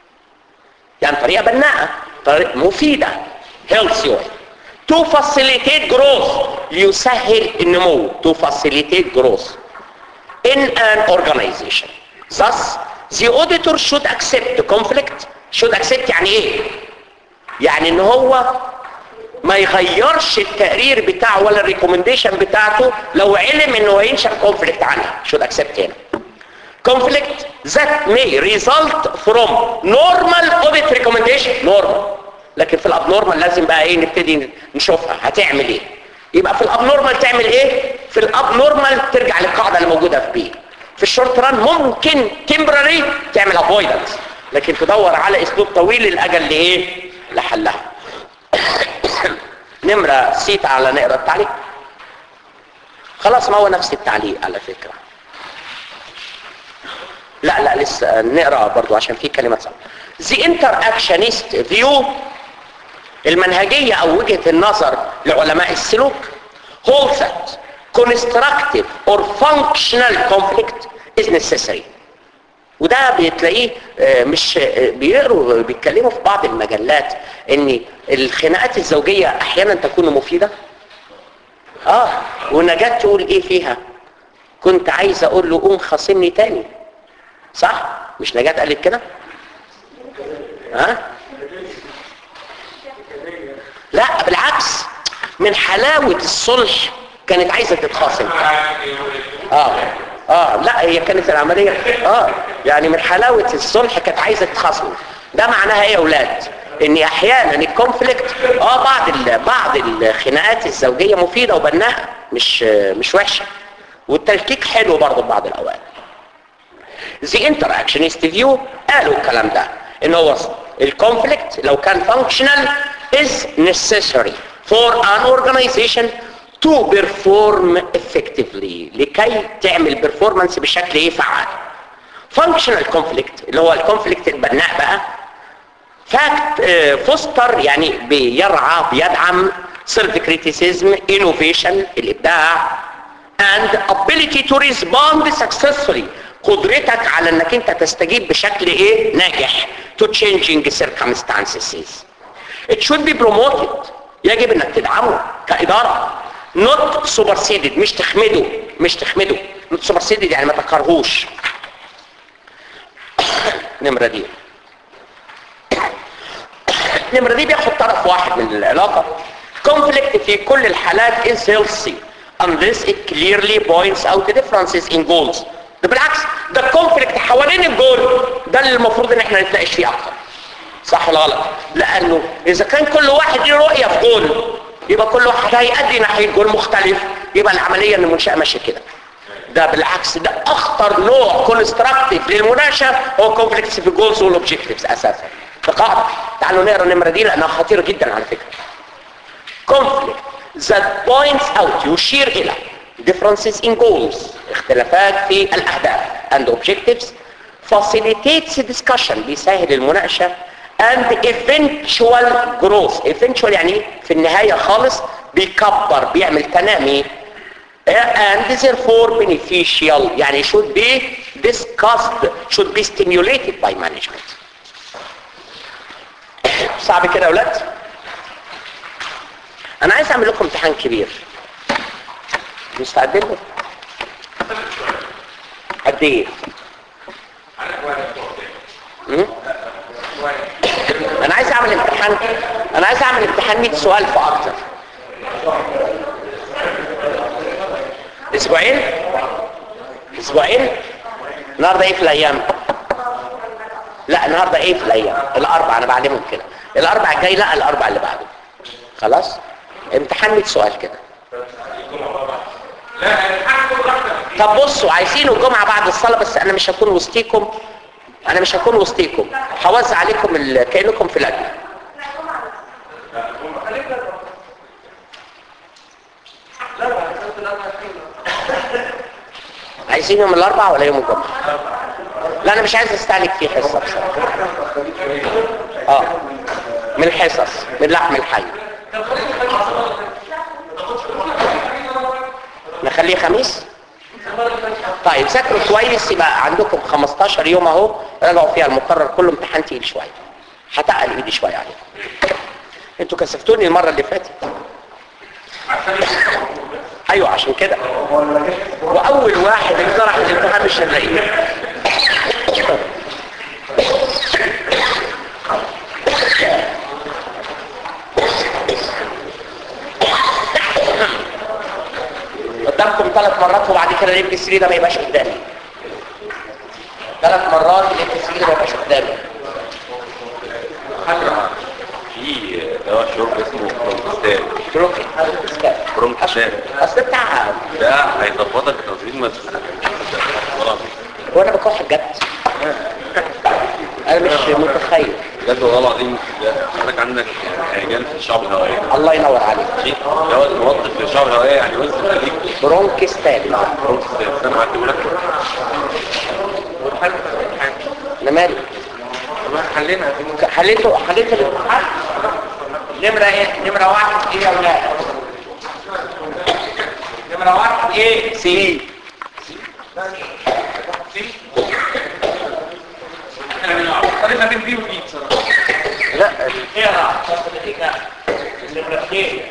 يعني طريقه بناءه طريقه مفيده healthy way to facilitate growth ليسهل النمو to facilitate growth in an organization thus the auditor should accept conflict should accept يعني ايه يعني ان هو ما يغيرش التقرير بتاعه ولا الريكومنديشن بتاعته لو علم انه هينشأ conflict عنها should accept هنا conflict that may result from normal audit recommendation normal لكن في الابنورمال لازم بقى ايه نبتدي نشوفها هتعمل ايه يبقى في الابنورمال تعمل ايه في الابنورمال ترجع للقاعده اللي موجوده في بي في الشورت ران ممكن تمبرري تعمل افويدنس لكن تدور على اسلوب طويل الاجل لايه لحلها نمره سي تعالى نقرا التعليق خلاص ما هو نفس التعليق على فكره لا لا لسه نقرا برضو عشان في كلمات صعبه The interactionist view المنهجية أو وجهة النظر لعلماء السلوك holds that constructive or functional conflict is necessary وده بتلاقيه مش بيقروا بيتكلموا في بعض المجلات ان الخناقات الزوجية احيانا تكون مفيدة اه ونجاة تقول ايه فيها كنت عايز اقول له قوم خاصمني تاني صح مش نجاة قالت كده ها لا بالعكس من حلاوة الصلح كانت عايزة تتخاصم اه اه لا هي كانت العملية اه يعني من حلاوة الصلح كانت عايزة تتخاصم ده معناها ايه يا اولاد ان احيانا الكونفليكت اه بعض ال بعض الخناقات الزوجية مفيدة وبناءة مش مش وحشة والتلكيك حلو برضه في بعض الاوقات The interactionist view قالوا الكلام ده ان هو الكونفليكت لو كان functional is necessary for an organization to perform effectively لكي تعمل performance بشكل ايه فعال functional conflict اللي هو الكونفليكت البناء بقى fact فوستر يعني بيرعى بيدعم self criticism innovation الابداع and ability to respond successfully قدرتك على انك انت تستجيب بشكل ايه ناجح to changing circumstances it should be promoted يجب انك تدعمه كاداره نوت سوبرسيدد مش تخمده مش تخمده نوت سوبرسيدد يعني ما تكرهوش نمره دي النمرة دي بياخد طرف واحد من العلاقة conflict في كل الحالات is healthy unless it clearly points out differences in goals ده بالعكس ده الكونفليكت حوالين الجول ده اللي المفروض ان احنا نتناقش فيه اكتر صح ولا غلط لانه اذا كان كل واحد له رؤيه في جول يبقى كل واحد هيأدي ناحيه جول مختلف يبقى العمليه ان المنشاه ماشيه كده ده بالعكس ده اخطر نوع كونستراكتيف للمناقشه هو كونفليكتس في الجولز والاوبجكتيفز اساسا ده قاعده تعالوا نقرا النمره دي لانها خطيره جدا على فكره conflict that points out يشير إلى differences in goals اختلافات في الأهداف and objectives facilitates discussion بيسهل المناقشة and eventual growth eventual يعني إيه؟ في النهاية خالص بيكبر بيعمل تنامي and therefore beneficial يعني should be discussed should be stimulated by management صعب كده يا اولاد انا عايز اعمل لكم امتحان كبير مستعدين له قد ايه مم؟ انا عايز اعمل امتحان انا عايز اعمل امتحان 100 سؤال فاكتر اسبوعين اسبوعين النهارده ايه في الايام لا النهارده ايه في الايام الاربع انا بعلمهم كده الاربع الجاي لا الاربع اللي بعده خلاص امتحان 100 سؤال كده طب بصوا عايزينه الجمعه بعد الصلاه بس انا مش هكون وسطيكم انا مش هكون وسطيكم هوزع عليكم ال... كانكم في لجنه عايزين يوم الاربعاء ولا يوم الجمعه لا انا مش عايز استهلك فيه حصه بصراحه اه من الحصص من لحم الحي نخليه خميس طيب ذاكروا كويس يبقى عندكم 15 يوم اهو راجعوا فيها المقرر كله امتحان تقيل شويه هتقل ايدي شويه عليكم انتوا كسفتوني المره اللي فاتت ايوه عشان كده واول واحد اقترح الامتحان مش هنلاقيه قدامكم ثلاث مرات وبعد كده الام بي 3 ده ما يبقاش قدامي ثلاث مرات الام بي 3 ده ما يبقاش قدامي في دواء شرب اسمه برومكستان تروكي برومكستان اصل بتاع ده هيظبطك تنظيم مس وانا بكح بجد انا مش متخيل بجد والله العظيم ده حضرتك عندك هيجان في الشعب الهوائية الله ينور عليك ماشي دواء موظف في الشعب الهوائية يعني وزن خليك برونكستال برومكستان انا هعتبره لك انا مالي حلينا حليته حليت الامتحان نمرة ايه نمرة واحد ايه يا ولاد نمرة واحد ايه سي خلينا بين بي ودي بصراحه لا اقرا نمرة اثنين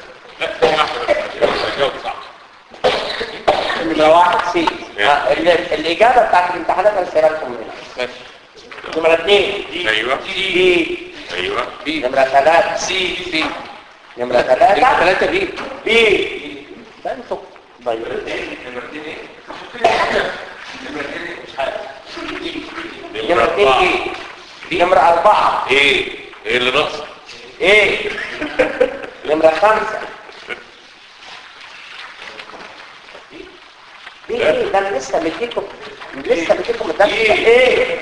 نمرة واحد سي آه، ال- الإجابة بتاعت الامتحانات أنا سايبها لكم هنا نمرة اثنين ايوه بي ايوه نمرة ثلاثة سي سي نمرة ثلاثة ثلاثة بي بي ده انتوا طيب نمرة اثنين ايه نمرة أربعة ايه ايه اللي ناقص ايه نمرة خمسة ايه ايه ده انا لسه مديكم لسه مديكم الدرس ده. ايه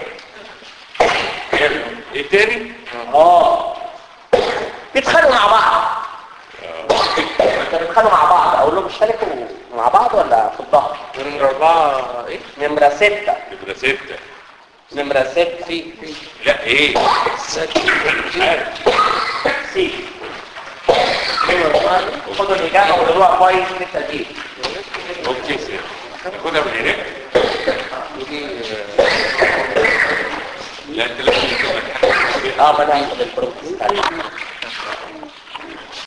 ايه تاني اه بيتخانقوا مع بعض بيتخانقوا مع بعض اقول لهم اشتركوا مع بعض ولا في الظهر نمرة أربعة إيه؟ نمرة ستة نمرة ستة نمرة ستة سي لا ايه سي خدوا الإجابة وقولوها كويس في التدريب اوكي سير خدها من هناك لا انت لازم تبقى اه ما انا هاخد البروتين